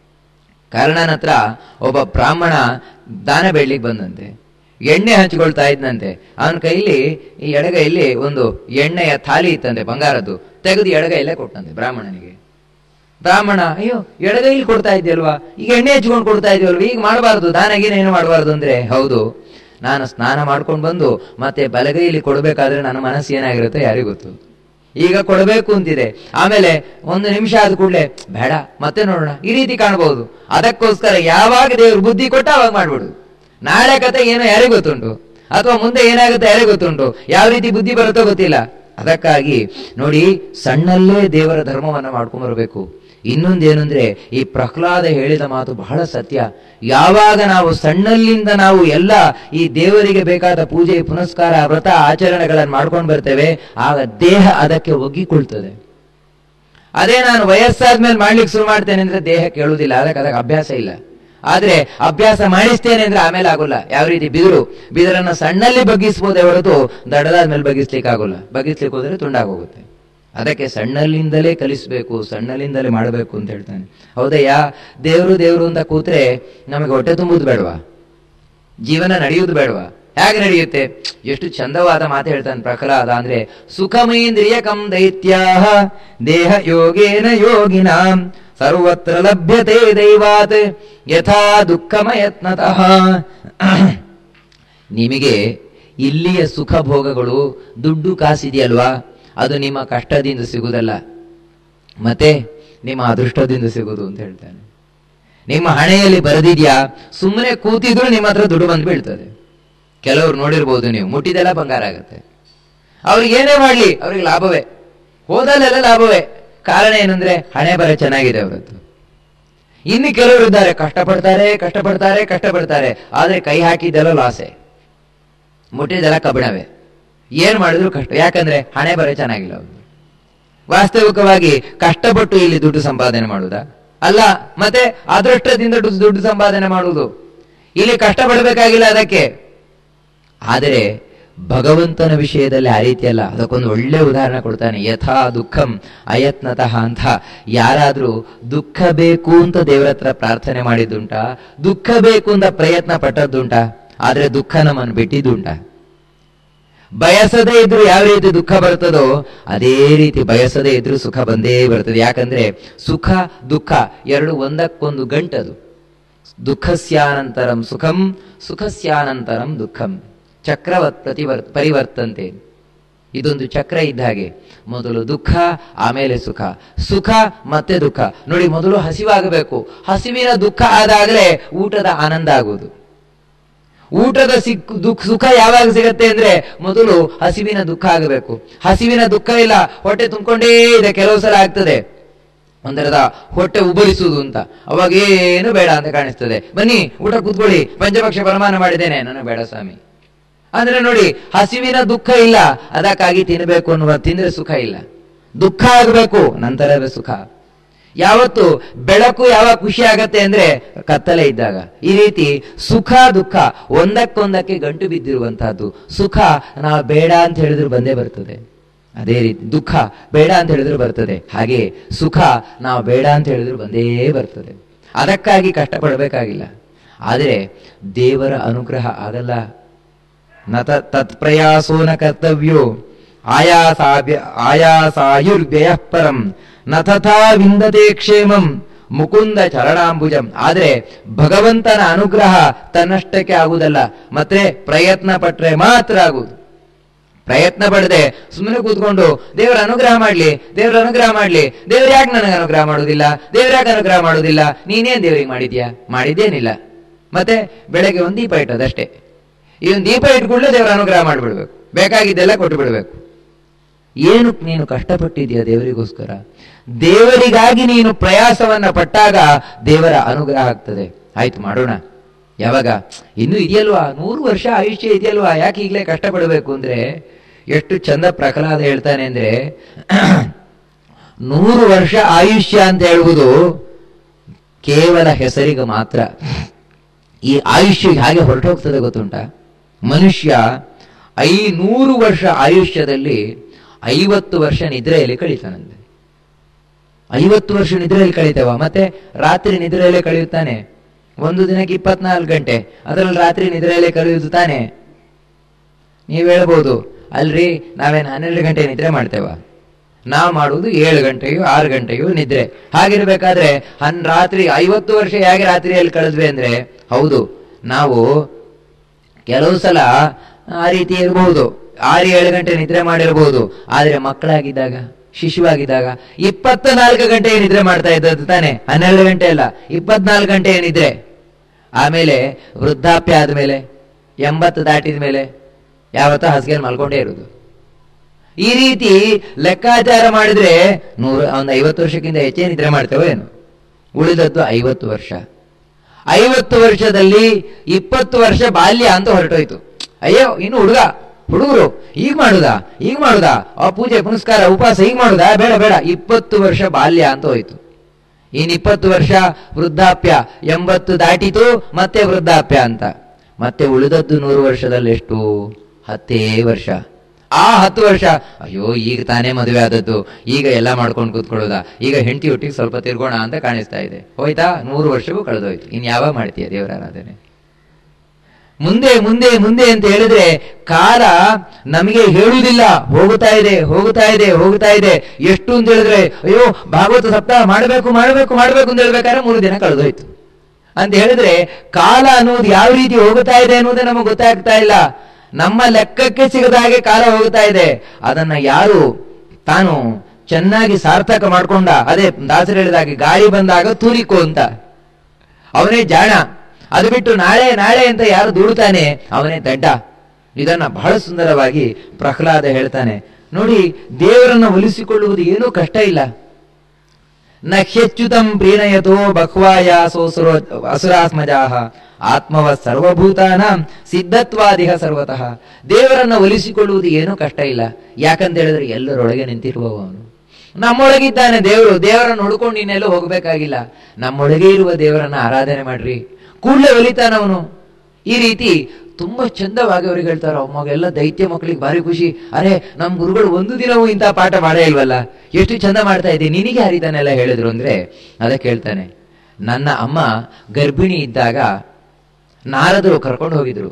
ಕರ್ಣನ ಹತ್ರ ಒಬ್ಬ ಬ್ರಾಹ್ಮಣ ದಾನ ಬೇಡ್ಲಿಕ್ಕೆ ಬಂದಂತೆ ಎಣ್ಣೆ ಹಂಚ್ಕೊಳ್ತಾ ಇದ್ನಂತೆ ಅವನ ಕೈಲಿ ಈ ಎಡಗೈಲಿ ಒಂದು ಎಣ್ಣೆಯ ಥಾಲಿ ಇತ್ತಂತೆ ಬಂಗಾರದ್ದು ತೆಗೆದು ಎಡಗೈಲೇ ಕೊಟ್ಟಂತೆ ಬ್ರಾಹ್ಮಣನಿಗೆ ಬ್ರಾಹ್ಮಣ ಅಯ್ಯೋ ಎಡಗೈಲಿ ಕೊಡ್ತಾ ಇದ್ಯಲ್ವಾ ಈಗ ಎಣ್ಣೆ ಹಚ್ಕೊಂಡು ಕೊಡ್ತಾ ಇದೆಯಲ್ವಾ ಈಗ ಮಾಡಬಾರ್ದು ದಾನಗೀನ ಏನು ಮಾಡಬಾರ್ದು ಅಂದ್ರೆ ಹೌದು ನಾನು ಸ್ನಾನ ಮಾಡ್ಕೊಂಡು ಬಂದು ಮತ್ತೆ ಬಲಗೈಲಿ ಕೊಡಬೇಕಾದ್ರೆ ನನ್ನ ಮನಸ್ಸು ಏನಾಗಿರುತ್ತೆ ಯಾರಿಗೂ ಗೊತ್ತು ಈಗ ಕೊಡಬೇಕು ಅಂತಿದೆ ಆಮೇಲೆ ಒಂದು ನಿಮಿಷ ಆದ ಕೂಡಲೇ ಬೇಡ ಮತ್ತೆ ನೋಡೋಣ ಈ ರೀತಿ ಕಾಣಬಹುದು ಅದಕ್ಕೋಸ್ಕರ ಯಾವಾಗ ದೇವ್ರು ಬುದ್ಧಿ ಕೊಟ್ಟ ಅವಾಗ ಮಾಡ್ಬಿಡು ನಾಳೆ ಕತೆ ಏನೋ ಯಾರಿಗೂ ಗೊತ್ತುಂಟು ಅಥವಾ ಮುಂದೆ ಏನಾಗುತ್ತೆ ಯಾರಿಗೂ ಗೊತ್ತುಂಟು ಯಾವ ರೀತಿ ಬುದ್ಧಿ ಬರುತ್ತೋ ಗೊತ್ತಿಲ್ಲ ಅದಕ್ಕಾಗಿ ನೋಡಿ ಸಣ್ಣಲ್ಲೇ ದೇವರ ಧರ್ಮವನ್ನ ಮಾಡ್ಕೊಂಡ್ ಬರಬೇಕು ಇನ್ನೊಂದೇನೆಂದ್ರೆ ಈ ಪ್ರಹ್ಲಾದ ಹೇಳಿದ ಮಾತು ಬಹಳ ಸತ್ಯ ಯಾವಾಗ ನಾವು ಸಣ್ಣಲ್ಲಿಂದ ನಾವು ಎಲ್ಲ ಈ ದೇವರಿಗೆ ಬೇಕಾದ ಪೂಜೆ ಪುನಸ್ಕಾರ ವ್ರತ ಆಚರಣೆಗಳನ್ನು ಮಾಡ್ಕೊಂಡು ಬರ್ತೇವೆ ಆಗ ದೇಹ ಅದಕ್ಕೆ ಒಗ್ಗಿಕೊಳ್ತದೆ ಅದೇ ನಾನು ವಯಸ್ಸಾದ್ಮೇಲೆ ಮಾಡ್ಲಿಕ್ಕೆ ಶುರು ಮಾಡ್ತೇನೆ ಅಂದ್ರೆ ದೇಹ ಕೇಳುವುದಿಲ್ಲ ಅದಕ್ಕೆ ಅದಕ್ಕೆ ಅಭ್ಯಾಸ ಇಲ್ಲ ಆದ್ರೆ ಅಭ್ಯಾಸ ಮಾಡಿಸ್ತೇನೆ ಅಂದ್ರೆ ಆಮೇಲೆ ಆಗೋಲ್ಲ ಯಾವ ರೀತಿ ಬಿದಿರು ಬಿದಿರನ್ನ ಸಣ್ಣಲ್ಲಿ ಬಗ್ಗಿಸ್ಬೋದೇ ಹೊರತು ದಡದಾದ್ಮೇಲೆ ಬಗ್ಗಿಸ್ಲಿಕ್ಕೆ ಆಗೋಲ್ಲ ಬಗ್ಗಿಸ್ಲಿಕ್ಕೆ ಹೋದ್ರೆ ತುಂಡಾಗೋಗುತ್ತೆ ಅದಕ್ಕೆ ಸಣ್ಣಲ್ಲಿಂದಲೇ ಕಲಿಸ್ಬೇಕು ಸಣ್ಣಲ್ಲಿಂದಲೇ ಮಾಡಬೇಕು ಅಂತ ಹೇಳ್ತಾನೆ ಹೌದಯ್ಯ ದೇವ್ರು ದೇವ್ರು ಅಂತ ಕೂತ್ರೆ ನಮಗೆ ಹೊಟ್ಟೆ ತುಂಬುದು ಬೇಡವಾ ಜೀವನ ನಡೆಯುವುದು ಬೇಡವಾ ಹೇಗೆ ನಡೆಯುತ್ತೆ ಎಷ್ಟು ಚಂದವಾದ ಮಾತು ಹೇಳ್ತಾನೆ ಪ್ರಹ್ಲಾದ ಅಂದ್ರೆ ಸುಖಮೇಂದ್ರಿಯಕಂ ದೈತ್ಯ ದೇಹ ಯೋಗೇನ ಯೋಗಿನಾಂ ಸರ್ವತ್ರ ಲಭ್ಯತೆ ದೈವಾತ್ ಯಥಾ ದುಃಖಮಯತ್ನತಃ ನಿಮಗೆ ಇಲ್ಲಿಯ ಸುಖ ಭೋಗಗಳು ದುಡ್ಡು ಕಾಸಿದೆಯಲ್ವಾ ಅದು ನಿಮ್ಮ ಕಷ್ಟದಿಂದ ಸಿಗುವುದಲ್ಲ ಮತ್ತೆ ನಿಮ್ಮ ಅದೃಷ್ಟದಿಂದ ಸಿಗುವುದು ಅಂತ ಹೇಳ್ತಾನೆ ನಿಮ್ಮ ಹಣೆಯಲ್ಲಿ ಬರೆದಿದ್ಯಾ ಸುಮ್ಮನೆ ಕೂತಿದ್ರು ನಿಮ್ಮ ಹತ್ರ ದುಡ್ಡು ಬಂದು ಬೀಳ್ತದೆ ಕೆಲವರು ನೋಡಿರ್ಬೋದು ನೀವು ಮುಟ್ಟಿದೆಲ್ಲ ಬಂಗಾರ ಆಗತ್ತೆ ಅವ್ರಿಗೆ ಏನೇ ಮಾಡ್ಲಿ ಅವ್ರಿಗೆ ಲಾಭವೇ ಹೋದಲ್ಲೆಲ್ಲ ಲಾಭವೇ ಕಾರಣ ಏನಂದ್ರೆ ಹಣೆ ಬರ ಚೆನ್ನಾಗಿದೆ ಅವರದ್ದು ಇನ್ನು ಕೆಲವರು ಇದ್ದಾರೆ ಕಷ್ಟಪಡ್ತಾರೆ ಕಷ್ಟಪಡ್ತಾರೆ ಕಷ್ಟಪಡ್ತಾರೆ ಆದ್ರೆ ಕೈ ಹಾಕಿದ್ದೆಲ್ಲ ಲಾಸೆ ಮುಟ್ಟಿದೆಲ್ಲ ಕಬ್ಬಿಣವೇ ಏನ್ ಮಾಡಿದ್ರು ಕಷ್ಟ ಯಾಕಂದ್ರೆ ಹಣೆ ಬರ ಚೆನ್ನಾಗಿಲ್ಲ ಅವ್ರು ವಾಸ್ತವಿಕವಾಗಿ ಕಷ್ಟಪಟ್ಟು ಇಲ್ಲಿ ದುಡ್ಡು ಸಂಪಾದನೆ ಮಾಡುವುದಾ ಅಲ್ಲ ಮತ್ತೆ ಅದೃಷ್ಟದಿಂದ ದುಡ್ಡು ದುಡ್ಡು ಸಂಪಾದನೆ ಮಾಡುವುದು ಇಲ್ಲಿ ಕಷ್ಟಪಡಬೇಕಾಗಿಲ್ಲ ಅದಕ್ಕೆ ಆದರೆ ಭಗವಂತನ ವಿಷಯದಲ್ಲಿ ಆ ರೀತಿ ಅಲ್ಲ ಅದಕ್ಕೊಂದು ಒಳ್ಳೆ ಉದಾಹರಣೆ ಕೊಡ್ತಾನೆ ಯಥಾ ದುಃಖಂ ಅಯತ್ನತಃ ಅಂತ ಯಾರಾದ್ರೂ ದುಃಖ ಬೇಕು ಅಂತ ದೇವರ ಹತ್ರ ಪ್ರಾರ್ಥನೆ ಮಾಡಿದ್ದುಂಟ ದುಃಖ ಬೇಕು ಅಂತ ಪ್ರಯತ್ನ ಪಟ್ಟದ್ದುಂಟ ಆದ್ರೆ ದುಃಖ ನಮ್ಮನ್ನು ಬಿಟ್ಟಿದ್ದುಂಟ ಬಯಸದೇ ಇದ್ರು ಯಾವ ರೀತಿ ದುಃಖ ಬರ್ತದೋ ಅದೇ ರೀತಿ ಬಯಸದೇ ಇದ್ರು ಸುಖ ಬಂದೇ ಬರ್ತದೆ ಯಾಕಂದ್ರೆ ಸುಖ ದುಃಖ ಎರಡು ಒಂದಕ್ಕೊಂದು ಗಂಟದು ದುಃಖಸ್ಯಾನಂತರಂ ಸುಖಂ ಸುಖಸ್ಯಾನಂತರಂ ದುಃಖಂ ಚಕ್ರವತ್ ಪ್ರತಿವರ್ ಪರಿವರ್ತಂತೆ ಇದೊಂದು ಚಕ್ರ ಇದ್ದ ಹಾಗೆ ಮೊದಲು ದುಃಖ ಆಮೇಲೆ ಸುಖ ಸುಖ ಮತ್ತೆ ದುಃಖ ನೋಡಿ ಮೊದಲು ಹಸಿವಾಗಬೇಕು ಹಸಿವಿನ ದುಃಖ ಆದಾಗಲೇ ಊಟದ ಆನಂದ ಆಗುವುದು ಊಟದ ಸಿಕ್ ದುಃಖ ಸುಖ ಯಾವಾಗ ಸಿಗತ್ತೆ ಅಂದ್ರೆ ಮೊದಲು ಹಸಿವಿನ ದುಃಖ ಆಗಬೇಕು ಹಸಿವಿನ ದುಃಖ ಇಲ್ಲ ಹೊಟ್ಟೆ ತುಂಬಿಕೊಂಡೇ ಇದೆ ಕೆಲವು ಸಲ ಆಗ್ತದೆ ಒಂದರದ ಹೊಟ್ಟೆ ಉಬರಿಸುವುದು ಅಂತ ಅವಾಗ ಏನು ಬೇಡ ಅಂತ ಕಾಣಿಸ್ತದೆ ಬನ್ನಿ ಊಟ ಕೂತ್ಕೊಳ್ಳಿ ಪಂಚಪಕ್ಷ ಪರಮಾನ ಮಾಡಿದ್ದೇನೆ ನನಗೆ ಬೇಡ ಸ್ವಾಮಿ ಅಂದ್ರೆ ನೋಡಿ ಹಸಿವಿನ ದುಃಖ ಇಲ್ಲ ಅದಕ್ಕಾಗಿ ತಿನ್ನಬೇಕು ಅನ್ನುವ ತಿಂದ್ರೆ ಸುಖ ಇಲ್ಲ ದುಃಖ ಆಗಬೇಕು ನಂತರವೇ ಸುಖ ಯಾವತ್ತು ಬೆಳಕು ಯಾವಾಗ ಖುಷಿ ಆಗತ್ತೆ ಅಂದ್ರೆ ಕತ್ತಲೆ ಇದ್ದಾಗ ಈ ರೀತಿ ಸುಖ ದುಃಖ ಒಂದಕ್ಕೊಂದಕ್ಕೆ ಗಂಟು ಬಿದ್ದಿರುವಂತಹದ್ದು ಸುಖ ನಾವು ಬೇಡ ಅಂತ ಹೇಳಿದ್ರು ಬಂದೇ ಬರ್ತದೆ ಅದೇ ರೀತಿ ದುಃಖ ಬೇಡ ಅಂತ ಹೇಳಿದ್ರು ಬರ್ತದೆ ಹಾಗೆ ಸುಖ ನಾವು ಬೇಡ ಅಂತ ಹೇಳಿದ್ರು ಬಂದೇ ಬರ್ತದೆ ಅದಕ್ಕಾಗಿ ಕಷ್ಟಪಡಬೇಕಾಗಿಲ್ಲ ಆದರೆ ದೇವರ ಅನುಗ್ರಹ ಆಗಲ್ಲ ನ ತ- ತತ್ಪ್ರಯಾಸೋ ನ ಕರ್ತವ್ಯೋ ಆಯಾಸಾಭ್ಯ ಆಯಾಸಾಯುರ್ವ್ಯಯ ಪರಂ ನ ತಥಾ ವಿಂದತೆ ಕ್ಷೇಮಂ ಮುಕುಂದ ಚರಣಾಂಬುಜಂ ಆದ್ರೆ ಭಗವಂತನ ಅನುಗ್ರಹ ತನ್ನಷ್ಟಕ್ಕೆ ಆಗುವುದಲ್ಲ ಮತ್ತೆ ಪ್ರಯತ್ನ ಪಟ್ರೆ ಮಾತ್ರ ಆಗುವುದು ಪ್ರಯತ್ನ ಪಡದೆ ಸುಮ್ಮನೆ ಕೂತ್ಕೊಂಡು ದೇವರ ಅನುಗ್ರಹ ಮಾಡ್ಲಿ ದೇವರ ಅನುಗ್ರಹ ಮಾಡ್ಲಿ ದೇವ್ರು ಯಾಕೆ ನನಗೆ ಅನುಗ್ರಹ ಮಾಡುವುದಿಲ್ಲ ದೇವ್ರ ಯಾಕೆ ಅನುಗ್ರಹ ಮಾಡುವುದಿಲ್ಲ ನೀನೇನ್ ದೇವರಿಗೆ ಮಾಡಿದ್ಯಾ ಮಾಡಿದ್ದೇನಿಲ್ಲ ಮತ್ತೆ ಬೆಳಗ್ಗೆ ಒಂದು ದೀಪ ಇಟ್ಟದಷ್ಟೇ ಈ ಒಂದು ದೀಪ ಇಟ್ಕೊಳ್ಳೆ ದೇವರ ಅನುಗ್ರಹ ಮಾಡಿಬಿಡ್ಬೇಕು ಬೇಕಾಗಿದ್ದೆಲ್ಲ ಕೊಟ್ಟು ಬಿಡ್ಬೇಕು ಏನು ನೀನು ಕಷ್ಟಪಟ್ಟಿದ್ಯಾ ದೇವರಿಗೋಸ್ಕರ ದೇವರಿಗಾಗಿ ನೀನು ಪ್ರಯಾಸವನ್ನ ಪಟ್ಟಾಗ ದೇವರ ಅನುಗ್ರಹ ಆಗ್ತದೆ ಆಯ್ತು ಮಾಡೋಣ ಯಾವಾಗ ಇನ್ನೂ ಇದೆಯಲ್ವಾ ನೂರು ವರ್ಷ ಆಯುಷ್ಯ ಇದೆಯಲ್ವಾ ಯಾಕೆ ಈಗಲೇ ಕಷ್ಟಪಡಬೇಕು ಅಂದ್ರೆ ಎಷ್ಟು ಚಂದ ಪ್ರಹ್ಲಾದ ಹೇಳ್ತಾನೆ ಅಂದ್ರೆ ನೂರು ವರ್ಷ ಆಯುಷ್ಯ ಅಂತ ಹೇಳುವುದು ಕೇವಲ ಹೆಸರಿಗೆ ಮಾತ್ರ ಈ ಆಯುಷ್ಯ ಹಾಗೆ ಹೊರಟೋಗ್ತದೆ ಗೊತ್ತುಂಟ ಮನುಷ್ಯ ಐನೂರು ವರ್ಷ ಆಯುಷ್ಯದಲ್ಲಿ ಐವತ್ತು ವರ್ಷ ನಿದ್ರೆಯಲ್ಲಿ ಕಳೀತಾನಂತೆ ಐವತ್ತು ವರ್ಷ ನಿದ್ರೆಯಲ್ಲಿ ಕಳೀತೇವ ಮತ್ತೆ ರಾತ್ರಿ ನಿದ್ರೆಯಲ್ಲೇ ಕಳೆಯುತ್ತಾನೆ ಒಂದು ದಿನಕ್ಕೆ ಇಪ್ಪತ್ನಾಲ್ಕು ಗಂಟೆ ಅದರಲ್ಲಿ ರಾತ್ರಿ ನಿದ್ರೆಯಲ್ಲೇ ಕಳೆಯುವುದು ತಾನೆ ನೀವು ಹೇಳ್ಬೋದು ಅಲ್ರಿ ನಾವೇನು ಹನ್ನೆರಡು ಗಂಟೆ ನಿದ್ರೆ ಮಾಡ್ತೇವ ನಾವು ಮಾಡುವುದು ಏಳು ಗಂಟೆಯೋ ಆರು ಗಂಟೆಯೋ ನಿದ್ರೆ ಹಾಗಿರ್ಬೇಕಾದ್ರೆ ಹನ್ ರಾತ್ರಿ ಐವತ್ತು ವರ್ಷ ಹೇಗೆ ರಾತ್ರಿಯಲ್ಲಿ ಕಳೆದ್ವಿ ಅಂದ್ರೆ ಹೌದು ನಾವು ಕೆಲವು ಸಲ ಆ ರೀತಿ ಇರಬಹುದು ಆರು ಏಳು ಗಂಟೆ ನಿದ್ರೆ ಮಾಡಿರಬಹುದು ಆದ್ರೆ ಮಕ್ಕಳಾಗಿದ್ದಾಗ ಶಿಶುವಾಗಿದ್ದಾಗ ಇಪ್ಪತ್ತ ನಾಲ್ಕು ಗಂಟೆ ನಿದ್ರೆ ಮಾಡ್ತಾ ಇದ್ದದ್ದು ತಾನೆ ಹನ್ನೆರಡು ಗಂಟೆ ಅಲ್ಲ ಇಪ್ಪತ್ನಾಲ್ಕು ಗಂಟೆ ನಿದ್ರೆ ಆಮೇಲೆ ವೃದ್ಧಾಪ್ಯ ಆದ್ಮೇಲೆ ಎಂಬತ್ತು ದಾಟಿದ ಮೇಲೆ ಯಾವತ್ತೂ ಹಾಸಿಗೆಯಲ್ಲಿ ಮಲ್ಕೊಂಡೇ ಇರುವುದು ಈ ರೀತಿ ಲೆಕ್ಕಾಚಾರ ಮಾಡಿದ್ರೆ ನೂರ ಒಂದು ಐವತ್ತು ವರ್ಷಕ್ಕಿಂತ ಹೆಚ್ಚೇ ನಿದ್ರೆ ಮಾಡ್ತೇವೆ ಏನು ಉಳಿದದ್ದು ಐವತ್ತು ವರ್ಷ ಐವತ್ತು ವರ್ಷದಲ್ಲಿ ಇಪ್ಪತ್ತು ವರ್ಷ ಬಾಲ್ಯ ಅಂತ ಹೊರಟೋಯ್ತು ಅಯ್ಯೋ ಇನ್ನು ಹುಡುಗ ಹುಡುಗರು ಈಗ ಮಾಡುದಾ ಈಗ ಮಾಡುದಾ ಆ ಪೂಜೆ ಪುನಸ್ಕಾರ ಉಪವಾಸ ಈಗ ಮಾಡುದಾ ಬೇಡ ಬೇಡ ಇಪ್ಪತ್ತು ವರ್ಷ ಬಾಲ್ಯ ಅಂತ ಹೋಯ್ತು ಇನ್ ಇಪ್ಪತ್ತು ವರ್ಷ ವೃದ್ಧಾಪ್ಯ ಎಂಬತ್ತು ದಾಟಿತು ಮತ್ತೆ ವೃದ್ಧಾಪ್ಯ ಅಂತ ಮತ್ತೆ ಉಳಿದದ್ದು ನೂರು ವರ್ಷದಲ್ಲಿ ಎಷ್ಟು ಹತ್ತೇ ವರ್ಷ ಆ ಹತ್ತು ವರ್ಷ ಅಯ್ಯೋ ಈಗ ತಾನೇ ಮದುವೆ ಆದದ್ದು ಈಗ ಎಲ್ಲ ಮಾಡ್ಕೊಂಡು ಕೂತ್ಕೊಳ್ಳೋದ ಈಗ ಹೆಂಡತಿ ಒಟ್ಟಿಗೆ ಸ್ವಲ್ಪ ತಿರ್ಗೋಣ ಅಂತ ಕಾಣಿಸ್ತಾ ಇದೆ ಹೋಯ್ತಾ ನೂರು ವರ್ಷವೂ ಕಳೆದೋಯ್ತು ಇನ್ ಯಾವಾಗ ಮಾಡ್ತೀಯ ದೇವರ ಆರಾಧನೆ ಮುಂದೆ ಮುಂದೆ ಮುಂದೆ ಅಂತ ಹೇಳಿದ್ರೆ ಕಾಲ ನಮಗೆ ಹೇಳುವುದಿಲ್ಲ ಹೋಗುತ್ತಾ ಇದೆ ಹೋಗುತ್ತಾ ಇದೆ ಹೋಗುತ್ತಾ ಇದೆ ಎಷ್ಟು ಅಂತ ಹೇಳಿದ್ರೆ ಅಯ್ಯೋ ಭಾಗವತ ಸಪ್ತಾಹ ಮಾಡಬೇಕು ಮಾಡಬೇಕು ಮಾಡಬೇಕು ಅಂತ ಹೇಳ್ಬೇಕಾದ್ರೆ ಮೂರು ದಿನ ಕಳೆದೋಯ್ತು ಅಂತ ಹೇಳಿದ್ರೆ ಕಾಲ ಅನ್ನೋದು ಯಾವ ರೀತಿ ಹೋಗುತ್ತಾ ಇದೆ ಅನ್ನೋದೇ ನಮಗೆ ಗೊತ್ತಾಗ್ತಾ ಇಲ್ಲ ನಮ್ಮ ಲೆಕ್ಕಕ್ಕೆ ಸಿಗದ ಹಾಗೆ ಕಾಲ ಹೋಗುತ್ತಾ ಇದೆ ಅದನ್ನ ಯಾರು ತಾನು ಚೆನ್ನಾಗಿ ಸಾರ್ಥಕ ಮಾಡ್ಕೊಂಡ ಅದೇ ದಾಸರು ಹೇಳಿದಾಗೆ ಗಾಳಿ ಬಂದಾಗ ತೂರಿಕೋ ಅಂತ ಅವನೇ ಜಾಣ ಅದು ಬಿಟ್ಟು ನಾಳೆ ನಾಳೆ ಅಂತ ಯಾರು ದುಡುತ್ತಾನೆ ಅವನೇ ದಡ್ಡ ಇದನ್ನ ಬಹಳ ಸುಂದರವಾಗಿ ಪ್ರಹ್ಲಾದ ಹೇಳ್ತಾನೆ ನೋಡಿ ದೇವರನ್ನ ಒಲಿಸಿಕೊಳ್ಳುವುದು ಏನೂ ಕಷ್ಟ ಇಲ್ಲ ನಹ್ಯಚ್ಯುತಂ ಪ್ರೀಣಯತೋ ಬಹ್ವಾಯ ಸೋಸುರೋ ಅಸುರಾತ್ಮಜಾಹ ಆತ್ಮವ ಸರ್ವಭೂತಾನ ಸಿದ್ಧತ್ವಾದಿಹ ಸರ್ವತಃ ದೇವರನ್ನ ಒಲಿಸಿಕೊಳ್ಳುವುದು ಏನೂ ಕಷ್ಟ ಇಲ್ಲ ಯಾಕಂತ ಹೇಳಿದ್ರೆ ಎಲ್ಲರೊಳಗೆ ನಿಂತಿರುವವನು ನಮ್ಮೊಳಗಿದ್ದಾನೆ ದೇವರು ದೇವರನ್ನು ಹುಡ್ಕೊಂಡು ಇನ್ನೆಲ್ಲೂ ಹೋಗ್ಬೇಕಾಗಿಲ್ಲ ನಮ್ಮೊಳಗೆ ಇರುವ ದೇವರನ್ನ ಆರಾಧನೆ ಮಾಡ್ರಿ ಕೂಡಲೇ ಒಲಿತಾನವನು ಈ ರೀತಿ ತುಂಬಾ ಚಂದವಾಗಿ ಅವ್ರಿಗೆ ಹೇಳ್ತಾರ ಮಗೆಲ್ಲ ದೈತ್ಯ ಮಕ್ಕಳಿಗೆ ಭಾರಿ ಖುಷಿ ಅರೆ ನಮ್ ಗುರುಗಳು ಒಂದು ದಿನವೂ ಇಂಥ ಪಾಠ ಮಾಡೇ ಇಲ್ವಲ್ಲ ಎಷ್ಟು ಚಂದ ಮಾಡ್ತಾ ಇದ್ದೆ ನಿನಗೆ ಹರಿತಾನೆಲ್ಲ ಹೇಳಿದ್ರು ಅಂದ್ರೆ ಅದಕ್ಕೆ ಹೇಳ್ತಾನೆ ನನ್ನ ಅಮ್ಮ ಗರ್ಭಿಣಿ ಇದ್ದಾಗ ನಾರದರು ಕರ್ಕೊಂಡು ಹೋಗಿದ್ರು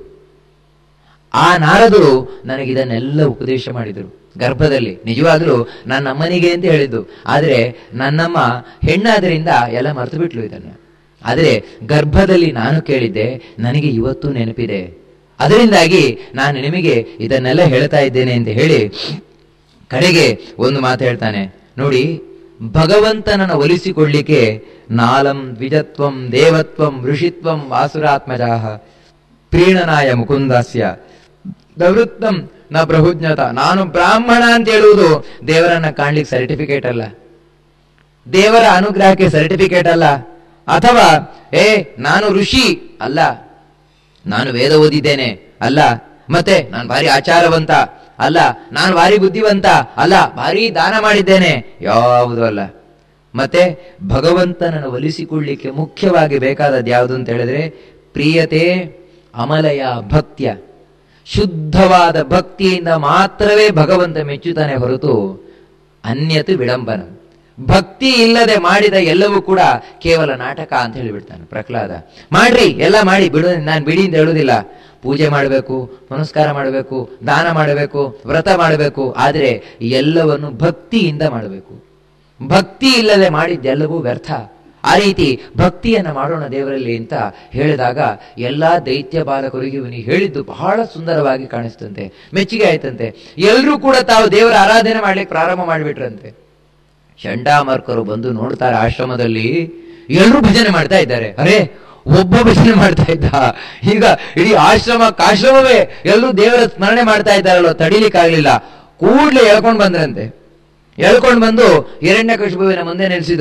ಆ ನಾರದರು ನನಗಿದನ್ನೆಲ್ಲ ಉಪದೇಶ ಮಾಡಿದರು ಗರ್ಭದಲ್ಲಿ ನಿಜವಾಗ್ಲೂ ನನ್ನ ಅಮ್ಮನಿಗೆ ಅಂತ ಹೇಳಿದ್ದು ಆದ್ರೆ ನನ್ನಮ್ಮ ಹೆಣ್ಣಾದ್ರಿಂದ ಎಲ್ಲ ಮರ್ತು ಬಿಟ್ಲು ಇದನ್ನ ಆದರೆ ಗರ್ಭದಲ್ಲಿ ನಾನು ಕೇಳಿದ್ದೆ ನನಗೆ ಇವತ್ತು ನೆನಪಿದೆ ಅದರಿಂದಾಗಿ ನಾನು ನಿಮಗೆ ಇದನ್ನೆಲ್ಲ ಹೇಳ್ತಾ ಇದ್ದೇನೆ ಅಂತ ಹೇಳಿ ಕಡೆಗೆ ಒಂದು ಮಾತು ಹೇಳ್ತಾನೆ ನೋಡಿ ಭಗವಂತನನ್ನು ಒಲಿಸಿಕೊಳ್ಳಿಕ್ಕೆ ನಾಲಂ ದ್ವಿಜತ್ವಂ ದೇವತ್ವಂ ಋಷಿತ್ವಂ ವಾಸುರಾತ್ಮಜಾಹ ಪ್ರೀಣನಾಯ ಮುಕುಂದಾಸ್ಯ ದವೃತ್ತಂ ನ ಪ್ರಭುಜ್ಞತ ನಾನು ಬ್ರಾಹ್ಮಣ ಅಂತ ಹೇಳುವುದು ದೇವರನ್ನ ಕಾಣ್ಲಿಕ್ಕೆ ಸರ್ಟಿಫಿಕೇಟ್ ಅಲ್ಲ ದೇವರ ಅನುಗ್ರಹಕ್ಕೆ ಸರ್ಟಿಫಿಕೇಟ್ ಅಲ್ಲ ಅಥವಾ ಏ ನಾನು ಋಷಿ ಅಲ್ಲ ನಾನು ವೇದ ಓದಿದ್ದೇನೆ ಅಲ್ಲ ಮತ್ತೆ ನಾನು ಭಾರಿ ಆಚಾರವಂತ ಅಲ್ಲ ನಾನು ಭಾರಿ ಬುದ್ಧಿವಂತ ಅಲ್ಲ ಭಾರಿ ದಾನ ಮಾಡಿದ್ದೇನೆ ಯಾವುದು ಅಲ್ಲ ಮತ್ತೆ ಭಗವಂತನನ್ನು ಒಲಿಸಿಕೊಳ್ಳಿಕ್ಕೆ ಮುಖ್ಯವಾಗಿ ಬೇಕಾದದ್ದು ಯಾವುದು ಅಂತ ಹೇಳಿದ್ರೆ ಪ್ರಿಯತೆ ಅಮಲಯ ಭಕ್ತ್ಯ ಶುದ್ಧವಾದ ಭಕ್ತಿಯಿಂದ ಮಾತ್ರವೇ ಭಗವಂತ ಮೆಚ್ಚುತ್ತಾನೆ ಹೊರತು ಅನ್ಯತು ವಿಡಂಬನ ಭಕ್ತಿ ಇಲ್ಲದೆ ಮಾಡಿದ ಎಲ್ಲವೂ ಕೂಡ ಕೇವಲ ನಾಟಕ ಅಂತ ಹೇಳಿಬಿಡ್ತಾನೆ ಪ್ರಹ್ಲಾದ ಮಾಡ್ರಿ ಎಲ್ಲ ಮಾಡಿ ಬಿಡು ನಾನು ಬಿಡಿ ಅಂತ ಹೇಳುದಿಲ್ಲ ಪೂಜೆ ಮಾಡಬೇಕು ನಮಸ್ಕಾರ ಮಾಡಬೇಕು ದಾನ ಮಾಡಬೇಕು ವ್ರತ ಮಾಡಬೇಕು ಆದರೆ ಎಲ್ಲವನ್ನು ಭಕ್ತಿಯಿಂದ ಮಾಡಬೇಕು ಭಕ್ತಿ ಇಲ್ಲದೆ ಮಾಡಿದ್ದೆಲ್ಲವೂ ವ್ಯರ್ಥ ಆ ರೀತಿ ಭಕ್ತಿಯನ್ನ ಮಾಡೋಣ ದೇವರಲ್ಲಿ ಅಂತ ಹೇಳಿದಾಗ ಎಲ್ಲಾ ದೈತ್ಯ ಬಾಲಕರಿಗೆ ಇವನಿಗೆ ಹೇಳಿದ್ದು ಬಹಳ ಸುಂದರವಾಗಿ ಕಾಣಿಸ್ತಂತೆ ಮೆಚ್ಚುಗೆ ಆಯ್ತಂತೆ ಎಲ್ಲರೂ ಕೂಡ ತಾವು ದೇವರ ಆರಾಧನೆ ಮಾಡ್ಲಿಕ್ಕೆ ಪ್ರಾರಂಭ ಮಾಡಿಬಿಟ್ರಂತೆ ಚಂಡಾಮರ್ಕರು ಬಂದು ನೋಡ್ತಾರೆ ಆಶ್ರಮದಲ್ಲಿ ಎಲ್ಲರೂ ಭಜನೆ ಮಾಡ್ತಾ ಇದ್ದಾರೆ ಅರೆ ಒಬ್ಬ ಭಜನೆ ಮಾಡ್ತಾ ಇದ್ದ ಈಗ ಇಡೀ ಆಶ್ರಮ ಕಾಶ್ರಮವೇ ಎಲ್ಲರೂ ದೇವರ ಸ್ಮರಣೆ ಮಾಡ್ತಾ ಇದ್ದಾರಲ್ಲ ತಡಿಲಿಕ್ಕಾಗ್ಲಿಲ್ಲ ಕೂಡ್ಲೆ ಎಳ್ಕೊಂಡ್ ಬಂದ್ರಂತೆ ಎಳ್ಕೊಂಡ್ ಬಂದು ಹಿರಣ್ಯ ಮುಂದೆ ನಿಲ್ಸಿದ್ರು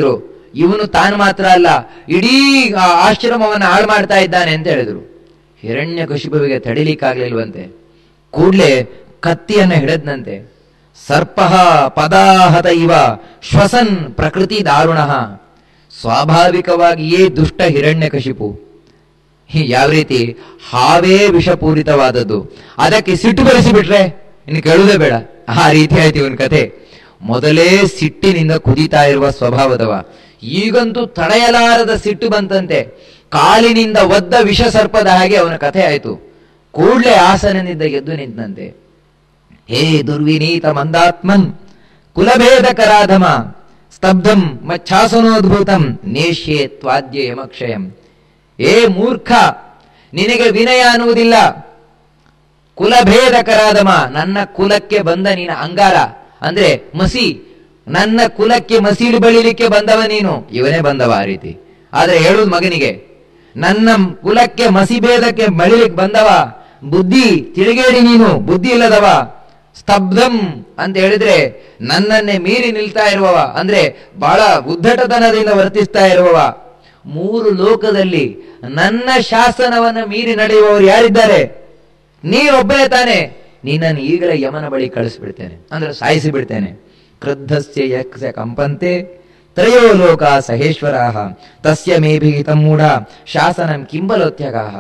ಇವನು ತಾನು ಮಾತ್ರ ಅಲ್ಲ ಇಡೀ ಆ ಆಶ್ರಮವನ್ನು ಹಾಳು ಮಾಡ್ತಾ ಇದ್ದಾನೆ ಅಂತ ಹೇಳಿದ್ರು ಹಿರಣ್ಯ ಕಶಿಪುವಿಗೆ ತಡಿಲಿಕ್ಕಾಗ್ಲಿಲ್ವಂತೆ ಕೂಡ್ಲೆ ಕತ್ತಿಯನ್ನ ಹಿಡದ್ನಂತೆ ಸರ್ಪ ಪದಾಹತ ಇವ ಶ್ವಸನ್ ಪ್ರಕೃತಿ ದಾರುಣ ಸ್ವಾಭಾವಿಕವಾಗಿಯೇ ದುಷ್ಟ ಹಿರಣ್ಯಕಶಿಪು ಹಿ- ಯಾವ ರೀತಿ ಹಾವೇ ವಿಷಪೂರಿತವಾದದ್ದು ಅದಕ್ಕೆ ಸಿಟ್ಟು ಬರೆಸಿಬಿಟ್ರೆ ಇನ್ನು ಕೇಳುವುದೇ ಬೇಡ ಆ ರೀತಿ ಆಯ್ತು ಇವನ್ ಕತೆ ಮೊದಲೇ ಸಿಟ್ಟಿನಿಂದ ಕುದೀತಾ ಇರುವ ಸ್ವಭಾವದವ ಈಗಂತೂ ತಡೆಯಲಾರದ ಸಿಟ್ಟು ಬಂತಂತೆ ಕಾಲಿನಿಂದ ಒದ್ದ ವಿಷ ಸರ್ಪದ ಹಾಗೆ ಅವನ ಕಥೆ ಆಯ್ತು ಕೂಡ್ಲೆ ಆಸನನಿಂದ ಎದ್ದು ನಿಂತಂತೆ ಹೇ ದುರ್ವಿನೀತ ಮಂದಾತ್ಮನ್ ಕುಲಭೇದಕರಾಧಮ ಸ್ತಬ್ಧಂ ಮಚ್ಛಾಸನೋದ್ಭೂತಂ ನೇಷ್ಯೇ ತ್ವಾದ್ಯ ಯಮಕ್ಷಯಂ ಏ ಮೂರ್ಖ ನಿನಗೆ ವಿನಯ ಅನ್ನುವುದಿಲ್ಲ ಕುಲಭೇದಕರಾದಮ ನನ್ನ ಕುಲಕ್ಕೆ ಬಂದ ನೀನ ಅಂಗಾರ ಅಂದ್ರೆ ಮಸಿ ನನ್ನ ಕುಲಕ್ಕೆ ಮಸೀಲು ಬಳಿಲಿಕ್ಕೆ ಬಂದವ ನೀನು ಇವನೇ ಬಂದವ ಆ ರೀತಿ ಆದ್ರೆ ಹೇಳುದು ಮಗನಿಗೆ ನನ್ನ ಕುಲಕ್ಕೆ ಮಸಿಭೇದಕ್ಕೆ ಬಳಿಲಿಕ್ಕೆ ಬಂದವ ಬುದ್ಧಿ ತಿರುಗೇಡಿ ನೀನು ಬುದ್ಧಿ ಇಲ್ಲದವ ಸ್ತಬ್ಧಂ ಅಂತ ಹೇಳಿದ್ರೆ ನನ್ನನ್ನೇ ಮೀರಿ ನಿಲ್ತಾ ಇರುವವ ಅಂದ್ರೆ ಬಹಳ ಉದ್ದಟತನದಿಂದ ವರ್ತಿಸ್ತಾ ಇರುವವ ಮೂರು ಲೋಕದಲ್ಲಿ ನನ್ನ ಶಾಸನವನ್ನ ಮೀರಿ ನಡೆಯುವವರು ಯಾರಿದ್ದಾರೆ ನೀನೊಬ್ಬನೇ ತಾನೆ ನಿನ್ನನ್ನು ಈಗಲೇ ಯಮನ ಬಳಿ ಕಳಿಸ್ಬಿಡ್ತೇನೆ ಅಂದ್ರೆ ಸಾಯಿಸಿ ಬಿಡ್ತೇನೆ ಕ್ರುದ್ಧಸ್ಯ ಯಕ್ಷ ಕಂಪಂತೆ ತ್ರಯೋ ಲೋಕ ಸಹೇಶ್ವರಾಹ ತಸ್ಯ ಮೇಭಿಹಿತ ಮೂಢ ಶಾಸನಂ ಕಿಂಬಲೋತ್ಯಗಾಹ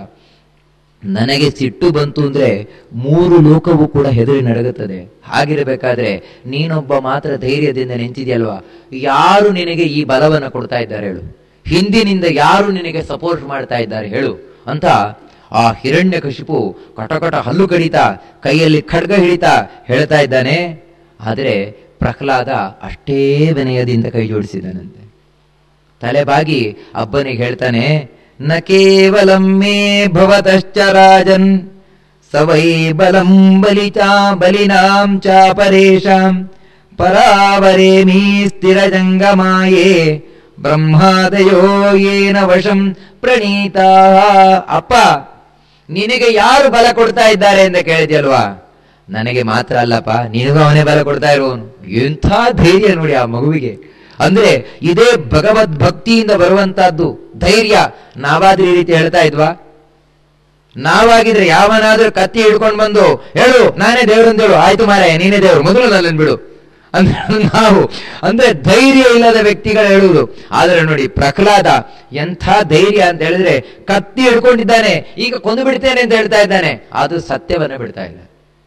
ನನಗೆ ಸಿಟ್ಟು ಬಂತು ಅಂದ್ರೆ ಮೂರು ಲೋಕವೂ ಕೂಡ ಹೆದರಿ ನಡಗುತ್ತದೆ ಹಾಗಿರಬೇಕಾದ್ರೆ ನೀನೊಬ್ಬ ಮಾತ್ರ ಧೈರ್ಯದಿಂದ ನಿಂತಿದೆಯಲ್ವಾ ಯಾರು ನಿನಗೆ ಈ ಬಲವನ್ನು ಕೊಡ್ತಾ ಇದ್ದಾರೆ ಹೇಳು ಹಿಂದಿನಿಂದ ಯಾರು ನಿನಗೆ ಸಪೋರ್ಟ್ ಮಾಡ್ತಾ ಇದ್ದಾರೆ ಹೇಳು ಅಂತ ಆ ಹಿರಣ್ಯ ಕಶಿಪು ಕಟಕಟ ಹಲ್ಲು ಕಡಿತಾ ಕೈಯಲ್ಲಿ ಖಡ್ಗ ಹಿಡಿತಾ ಹೇಳ್ತಾ ಇದ್ದಾನೆ ಆದರೆ ಪ್ರಹ್ಲಾದ ಅಷ್ಟೇ ವಿನಯದಿಂದ ಕೈ ಜೋಡಿಸಿದನಂತೆ ತಲೆಬಾಗಿ ಅಬ್ಬನಿಗೆ ಹೇಳ್ತಾನೆ ನ ಕೇವಲಂ ಮೇ ಭವತಶ್ಚ ರಾಜನ್ ಸ ವೈ ಬಲಂ ಬಲಿಚಾ ಬಲಿನಾಂ ಚ ಪರೇಶಾಂ ಪರಾವರೇಮೀ ಸ್ಥಿರಜಂಗಮಾಯೇ ಬ್ರಹ್ಮಾದಯೋ ಏನ ವಶಂ ಪ್ರಣೀತಾ ಅಪ್ಪ ನಿನಗೆ ಯಾರು ಬಲ ಕೊಡ್ತಾ ಇದ್ದಾರೆ ಅಂತ ಕೇಳಿದ್ಯಲ್ವಾ ನನಗೆ ಮಾತ್ರ ಅಲ್ಲಪ್ಪ ನಿನಗೂ ಅವನೇ ಬಲ ಕೊಡ್ತಾ ಇರುವವನು ಎಂಥ ಧೈರ್ಯ ನೋಡಿ ಆ ಮಗುವಿಗೆ ಅಂದ್ರೆ ಇದೇ ಭಗವದ್ ಭಕ್ತಿಯಿಂದ ಬರುವಂತಹದ್ದು ಧೈರ್ಯ ನಾವಾದ್ರೆ ಈ ರೀತಿ ಹೇಳ್ತಾ ಇದ್ವಾ ನಾವಾಗಿದ್ರೆ ಯಾವನಾದ್ರೂ ಕತ್ತಿ ಹಿಡ್ಕೊಂಡು ಬಂದು ಹೇಳು ನಾನೇ ದೇವ್ರು ಅಂತ ಹೇಳು ಆಯ್ತು ಮಾರಾಯ ನೀನೇ ದೇವ್ರು ಮೊದಲು ನನ್ನನ್ನು ಬಿಡು ಅಂದ್ರೆ ನಾವು ಅಂದ್ರೆ ಧೈರ್ಯ ಇಲ್ಲದ ವ್ಯಕ್ತಿಗಳು ಹೇಳುವುದು ಆದ್ರೆ ನೋಡಿ ಪ್ರಹ್ಲಾದ ಎಂಥ ಧೈರ್ಯ ಅಂತ ಹೇಳಿದ್ರೆ ಕತ್ತಿ ಹಿಡ್ಕೊಂಡಿದ್ದಾನೆ ಈಗ ಕೊಂದು ಬಿಡ್ತೇನೆ ಅಂತ ಹೇಳ್ತಾ ಇದ್ದಾನೆ ಅದು ಸತ್ಯವನ್ನ ಬಿಡ್ತಾ ಇಲ್ಲ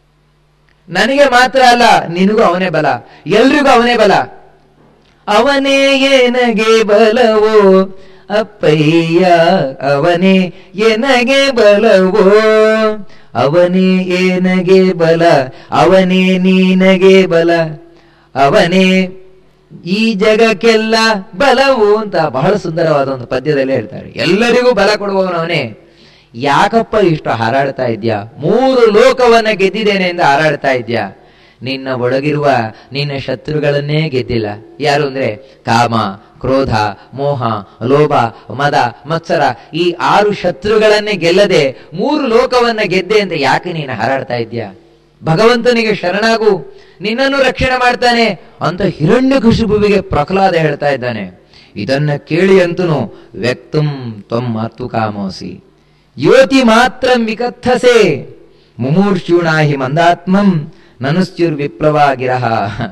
ನನಗೆ ಮಾತ್ರ ಅಲ್ಲ ನಿನಗೂ ಅವನೇ ಬಲ ಎಲ್ರಿಗೂ ಅವನೇ ಬಲ ಅವನೇ ಏನಗೆ ಬಲವೋ ಅಪ್ಪಯ್ಯ ಅವನೇ ಏನಗೆ ಬಲವೋ ಅವನೇ ಏನಗೆ ಬಲ ಅವನೇ ನೀನಗೆ ಬಲ ಅವನೇ ಈ ಜಗಕ್ಕೆಲ್ಲ ಬಲವು ಅಂತ ಬಹಳ ಸುಂದರವಾದ ಒಂದು ಪದ್ಯದಲ್ಲಿ ಹೇಳ್ತಾರೆ ಎಲ್ಲರಿಗೂ ಬಲ ಕೊಡುವವನು ಅವನೇ ಯಾಕಪ್ಪ ಇಷ್ಟು ಹಾರಾಡ್ತಾ ಇದ್ಯಾ ಮೂರು ಲೋಕವನ್ನ ಗೆದ್ದಿದ್ದೇನೆ ಎಂದು ಹಾರಾಡ್ತಾ ಇದ್ಯಾ ನಿನ್ನ ಒಳಗಿರುವ ನಿನ್ನ ಶತ್ರುಗಳನ್ನೇ ಗೆದ್ದಿಲ್ಲ ಯಾರು ಅಂದ್ರೆ ಕಾಮ ಕ್ರೋಧ ಮೋಹ ಲೋಭ ಮದ ಮತ್ಸರ ಈ ಆರು ಶತ್ರುಗಳನ್ನೇ ಗೆಲ್ಲದೆ ಮೂರು ಲೋಕವನ್ನ ಗೆದ್ದೆ ಅಂತ ಯಾಕೆ ನೀನು ಹಾರಾಡ್ತಾ ಇದ್ಯಾ ಭಗವಂತನಿಗೆ ಶರಣಾಗು ನಿನ್ನನ್ನು ರಕ್ಷಣೆ ಮಾಡ್ತಾನೆ ಅಂತ ಹಿರಣ್ಯ ಕುಶುಬುವಿಗೆ ಪ್ರಹ್ಲಾದ ಹೇಳ್ತಾ ಇದ್ದಾನೆ ಇದನ್ನ ಕೇಳಿ ಅಂತೂ ವ್ಯಕ್ತಂ ತ್ವಂ ಮಾತು ಕಾಮೋಸಿ ಯುವತಿ ಮಾತ್ರ ವಿಕಥಸೆ ಮುಮೂರ್ಷೂಣಾಹಿ ಮಂದಾತ್ಮಂ ನನುಶ್ಚುರ್ ವಿಪ್ಲವಾಗಿರಹ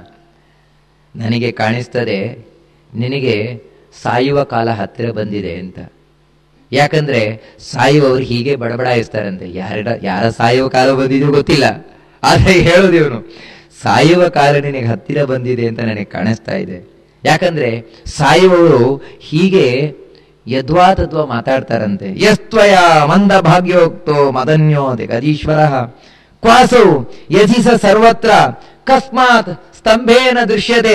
ನನಗೆ ಕಾಣಿಸ್ತದೆ ನಿನಗೆ ಸಾಯುವ ಕಾಲ ಹತ್ತಿರ ಬಂದಿದೆ ಅಂತ ಯಾಕಂದ್ರೆ ಸಾಯುವವರು ಹೀಗೆ ಬಡಬಡಾಯಿಸ್ತಾರಂತೆ ಯಾರ ಯಾರ ಸಾಯುವ ಕಾಲ ಬಂದಿದೆಯೋ ಗೊತ್ತಿಲ್ಲ ಆದ್ರೆ ಹೇಳೋದು ಇವನು ಸಾಯುವ ಕಾಲ ನಿನಗೆ ಹತ್ತಿರ ಬಂದಿದೆ ಅಂತ ನನಗೆ ಕಾಣಿಸ್ತಾ ಇದೆ ಯಾಕಂದ್ರೆ ಸಾಯುವವರು ಹೀಗೆ ಯದ್ವಾ ತದ್ವಾ ಮಾತಾಡ್ತಾರಂತೆ ಯಸ್ತ್ವಯ ಮಂದ ಭಾಗ್ಯೋಕ್ತೋ ಮದನ್ಯೋ ದಿಗದೀಶ್ವರ ಕ್ವಾಸೌ ಯಜಿಸ ಸರ್ವತ್ರ ಕಸ್ಮಾತ್ ಸ್ತಂಭೇನ ದೃಶ್ಯತೆ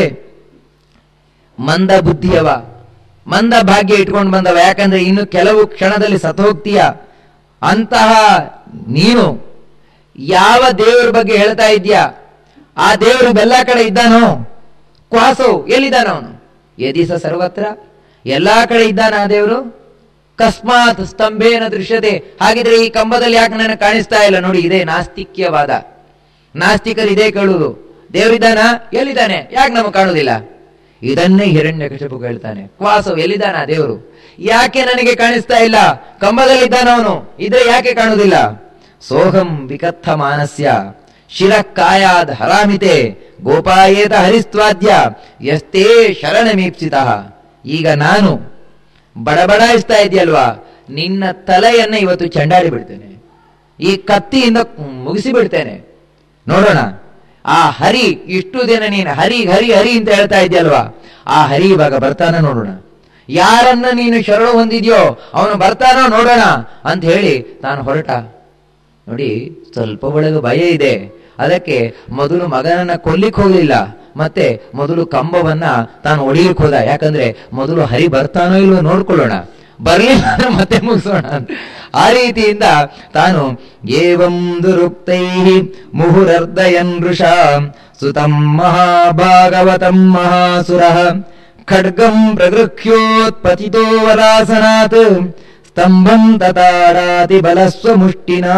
ಮಂದ ಬುದ್ಧಿಯವ ಮಂದ ಭಾಗ್ಯ ಇಟ್ಕೊಂಡು ಬಂದವ ಯಾಕಂದ್ರೆ ಇನ್ನು ಕೆಲವು ಕ್ಷಣದಲ್ಲಿ ಸತ್ತೋಗ್ತೀಯ ಅಂತಹ ನೀನು ಯಾವ ದೇವರ ಬಗ್ಗೆ ಹೇಳ್ತಾ ಇದ್ಯಾ ಆ ದೇವರು ಬೆಲ್ಲ ಕಡೆ ಇದ್ದಾನೋ ಕ್ವಾಸೋ ಎಲ್ಲಿದ್ದಾನ ಅವನು ಯದಿಸ ಸರ್ವತ್ರ ಎಲ್ಲಾ ಕಡೆ ಇದ್ದಾನ ಆ ದೇವರು ಕಸ್ಮಾತ್ ಸ್ತಂಭೇನ ದೃಶ್ಯತೆ ಹಾಗಿದ್ರೆ ಈ ಕಂಬದಲ್ಲಿ ಯಾಕೆ ನನಗೆ ಕಾಣಿಸ್ತಾ ಇಲ್ಲ ನೋಡಿ ಇದೇ ನಾಸ್ತಿಕ್ಯವಾದ ನಾಸ್ತಿಕರು ಇದೇ ಕೇಳುವುದು ದೇವರಿದ್ದಾನ ಎಲ್ಲಿದ್ದಾನೆ ಯಾಕೆ ನಮಗೆ ಕಾಣುವುದಿಲ್ಲ ಇದನ್ನೇ ಹಿರಣ್ಯಕಶಿಪು ಹೇಳ್ತಾನೆ ಕ್ವಾಸವ್ ಎಲ್ಲಿದ್ದಾನ ಆ ದೇವರು ಯಾಕೆ ನನಗೆ ಕಾಣಿಸ್ತಾ ಇಲ್ಲ ಕಂಬದಲ್ಲಿದ್ದಾನ ಅವನು ಇದ್ರೆ ಯಾಕೆ ಕಾಣುವುದಿಲ್ಲ ಸೋಹಂ ವಿಕತ್ಥ ಮಾನಸ್ಯ ಶಿರಕ್ಕಾಯಾದ್ ಹರಾಮಿತೆ ಗೋಪಾಯೇತ ಹರಿಸ್ತ್ವಾದ್ಯ ಎಷ್ಟೇ ಶರಣಮೀಪ್ಸಿತ ಈಗ ನಾನು ಬಡಬಡಾಯಿಸ್ತಾ ಇದೆಯಲ್ವಾ ನಿನ್ನ ತಲೆಯನ್ನ ಇವತ್ತು ಚಂಡಾಡಿ ಬಿಡ್ತೇನೆ ಈ ಕತ್ತಿಯಿಂದ ಮುಗಿಸಿ ಬಿಡ್ತೇನೆ ನೋಡೋಣ ಆ ಹರಿ ಇಷ್ಟು ದಿನ ನೀನು ಹರಿ ಹರಿ ಹರಿ ಅಂತ ಹೇಳ್ತಾ ಇದೆಯಲ್ವಾ ಆ ಹರಿ ಇವಾಗ ಬರ್ತಾನ ನೋಡೋಣ ಯಾರನ್ನ ನೀನು ಶರಣು ಹೊಂದಿದ್ಯೋ ಅವನು ಬರ್ತಾನೋ ನೋಡೋಣ ಅಂತ ಹೇಳಿ ತಾನು ಹೊರಟ ನೋಡಿ ಸ್ವಲ್ಪ ಒಳಗೆ ಭಯ ಇದೆ ಅದಕ್ಕೆ ಮೊದಲು ಮಗನನ್ನ ಕೊಲ್ಲಿಕ್ ಹೋಗ್ಲಿಲ್ಲ ಮತ್ತೆ ಮೊದಲು ಕಂಬವನ್ನ ತಾನು ಒಡಿಲಿಕ್ಕೆ ಹೋದ ಯಾಕಂದ್ರೆ ಮೊದಲು ಹರಿ ಬರ್ತಾನೋ ಇಲ್ವೋ ನೋಡ್ಕೊಳ್ಳೋಣ ಬರ್ಲಿಲ್ಲ ಅಂದ್ರೆ ಮತ್ತೆ ಮುಗಿಸೋಣ ಅಂತ. ಆ ರೀತಿಯಿಂದ ತಾನು ಏವಂ ದುರುಕ್ತೈ ಮುಹುರರ್ದಯನ್ ಋಷ ಸುತಂ ಮಹಾಭಾಗವತಂ ಮಹಾಸುರ ಖಡ್ಗಂ ಪ್ರಗೃಹ್ಯೋತ್ಪತಿತೋ ವರಾಸನಾತ್ ಸ್ತಂಭಂ ತತಾಡಾತಿ ಬಲಸ್ವ ಮುಷ್ಟಿನ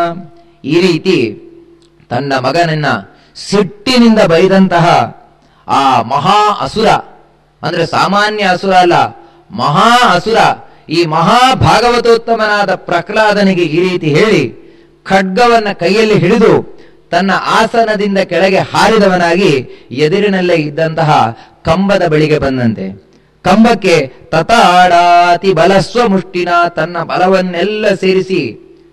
ಈ ರೀತಿ ತನ್ನ ಮಗನನ್ನ ಸಿಟ್ಟಿನಿಂದ ಬೈದಂತಹ ಆ ಮಹಾ ಅಸುರ ಅಂದ್ರೆ ಸಾಮಾನ್ಯ ಅಸುರ ಅಲ್ಲ ಮಹಾ ಅಸುರ ಈ ಮಹಾ ಭಾಗವತೋತ್ತಮನಾದ ಪ್ರಹ್ಲಾದನಿಗೆ ಈ ರೀತಿ ಹೇಳಿ ಖಡ್ಗವನ್ನ ಕೈಯಲ್ಲಿ ಹಿಡಿದು ತನ್ನ ಆಸನದಿಂದ ಕೆಳಗೆ ಹಾರಿದವನಾಗಿ ಎದುರಿನಲ್ಲೇ ಇದ್ದಂತಹ ಕಂಬದ ಬಳಿಗೆ ಬಂದಂತೆ ಕಂಬಕ್ಕೆ ತತಾಡಾತಿ ಬಲಸ್ವ ಮುಷ್ಟಿನ ತನ್ನ ಬಲವನ್ನೆಲ್ಲ ಸೇರಿಸಿ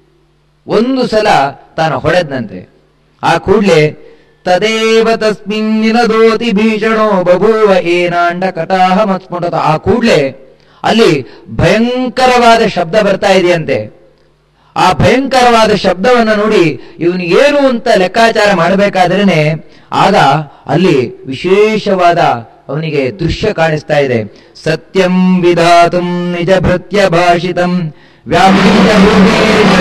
ಒಂದು ಸಲ ತಾನು ಹೊಡೆದಂತೆ ಆ ಕೂಡ್ಲೆ ತದೇವ ತಸ್ಮಿನ್ನಿನದೋತಿ ಭೀಷಣೋ ಬಭೂವ ಏನಾಂಡ ಕಟಾಹ ಮತ್ಸ್ಫುಟತ ಆ ಕೂಡ್ಲೆ ಅಲ್ಲಿ ಭಯಂಕರವಾದ ಶಬ್ದ ಬರ್ತಾ ಇದೆಯಂತೆ ಆ ಭಯಂಕರವಾದ ಶಬ್ದವನ್ನು ನೋಡಿ ಇವನು ಏನು ಅಂತ ಲೆಕ್ಕಾಚಾರ ಮಾಡಬೇಕಾದ್ರೇನೆ ಆಗ ಅಲ್ಲಿ ವಿಶೇಷವಾದ ಅವನಿಗೆ ದೃಶ್ಯ ಕಾಣಿಸ್ತಾ ಇದೆ ಸತ್ಯಂ ವಿಧಾತು ನಿಜ ಭೃತ್ಯ ಭಾಷಿತಂ ವ್ಯಾಪ್ತಿಯ ಭೂಮಿ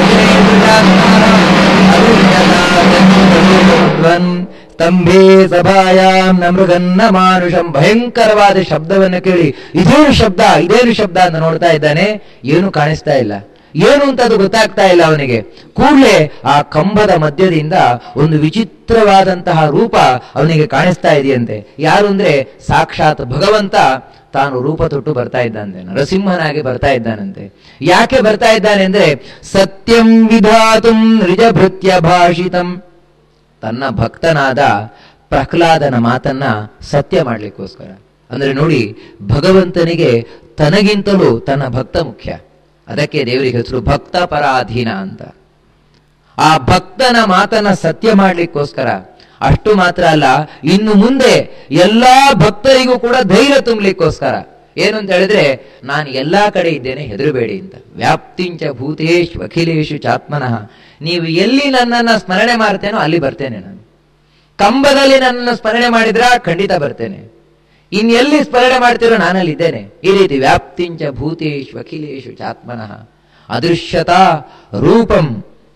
ಸ್ತಂಭೇ ಸಭಾಯಾಂ ನ ಮೃಗನ್ನ ಮಾನುಷಂ ಭಯಂಕರವಾದ ಶಬ್ದವನ್ನು ಕೇಳಿ ಇದೇನು ಶಬ್ದ ಇದೇನು ಶಬ್ದ ಅಂತ ನೋಡ್ತಾ ಇದ್ದಾನೆ ಏನು ಕಾಣಿಸ್ತಾ ಇಲ್ಲ ಏನು ಅಂತ ಅದು ಗೊತ್ತಾಗ್ತಾ ಇಲ್ಲ ಅವನಿಗೆ ಕೂಡಲೇ ಆ ಕಂಬದ ಮಧ್ಯದಿಂದ ಒಂದು ವಿಚಿತ್ರವಾದಂತಹ ರೂಪ ಅವನಿಗೆ ಕಾಣಿಸ್ತಾ ಇದೆಯಂತೆ ಯಾರು ಅಂದ್ರೆ ಸಾಕ್ಷಾತ್ ಭಗವಂತ ತಾನು ರೂಪ ತೊಟ್ಟು ಬರ್ತಾ ಇದ್ದಾನೆ ನರಸಿಂಹನಾಗಿ ಬರ್ತಾ ಇದ್ದಾನಂತೆ ಯಾಕೆ ಬರ್ತಾ ಇದ್ದಾನೆ ಅಂದ್ರೆ ಸತ್ಯಂ ವಿಧಾತುಂ ನಿಜಭೃತ್ಯ ಭಾಷಿತಂ ತನ್ನ ಭಕ್ತನಾದ ಪ್ರಹ್ಲಾದನ ಮಾತನ್ನ ಸತ್ಯ ಮಾಡ್ಲಿಕ್ಕೋಸ್ಕರ ಅಂದ್ರೆ ನೋಡಿ ಭಗವಂತನಿಗೆ ತನಗಿಂತಲೂ ತನ್ನ ಭಕ್ತ ಮುಖ್ಯ ಅದಕ್ಕೆ ದೇವರಿಗೆ ಹೆಸರು ಭಕ್ತ ಪರಾಧೀನ ಅಂತ ಆ ಭಕ್ತನ ಮಾತನ್ನ ಸತ್ಯ ಮಾಡ್ಲಿಕ್ಕೋಸ್ಕರ ಅಷ್ಟು ಮಾತ್ರ ಅಲ್ಲ ಇನ್ನು ಮುಂದೆ ಎಲ್ಲಾ ಭಕ್ತರಿಗೂ ಕೂಡ ಧೈರ್ಯ ತುಂಬಲಿಕ್ಕೋಸ್ಕರ ಏನು ಅಂತ ಹೇಳಿದ್ರೆ ನಾನು ಎಲ್ಲಾ ಕಡೆ ಇದ್ದೇನೆ ಹೆದರಬೇಡಿ ಅಂತ ವ್ಯಾಪ್ತಿಂಚ ಭೂತೇಶ್ ಅಖಿಲೇಶು ಚಾತ್ಮನಃ ನೀವು ಎಲ್ಲಿ ನನ್ನನ್ನ ಸ್ಮರಣೆ ಮಾಡ್ತೇನೋ ಅಲ್ಲಿ ಬರ್ತೇನೆ ನಾನು ಕಂಬದಲ್ಲಿ ನನ್ನನ್ನು ಸ್ಮರಣೆ ಮಾಡಿದ್ರ ಖಂಡಿತ ಬರ್ತೇನೆ ಇನ್ ಎಲ್ಲಿ ಸ್ಮರಣೆ ಮಾಡ್ತಿರೋ ನಾನಲ್ಲಿ ಇದ್ದೇನೆ ಈ ರೀತಿ ವ್ಯಾಪ್ತಿಂಚ ಭೂತೇಶು ಅಖಿಲೇಶು ಚಾತ್ಮನಃ ಅದೃಶ್ಯತಾ ರೂಪಂ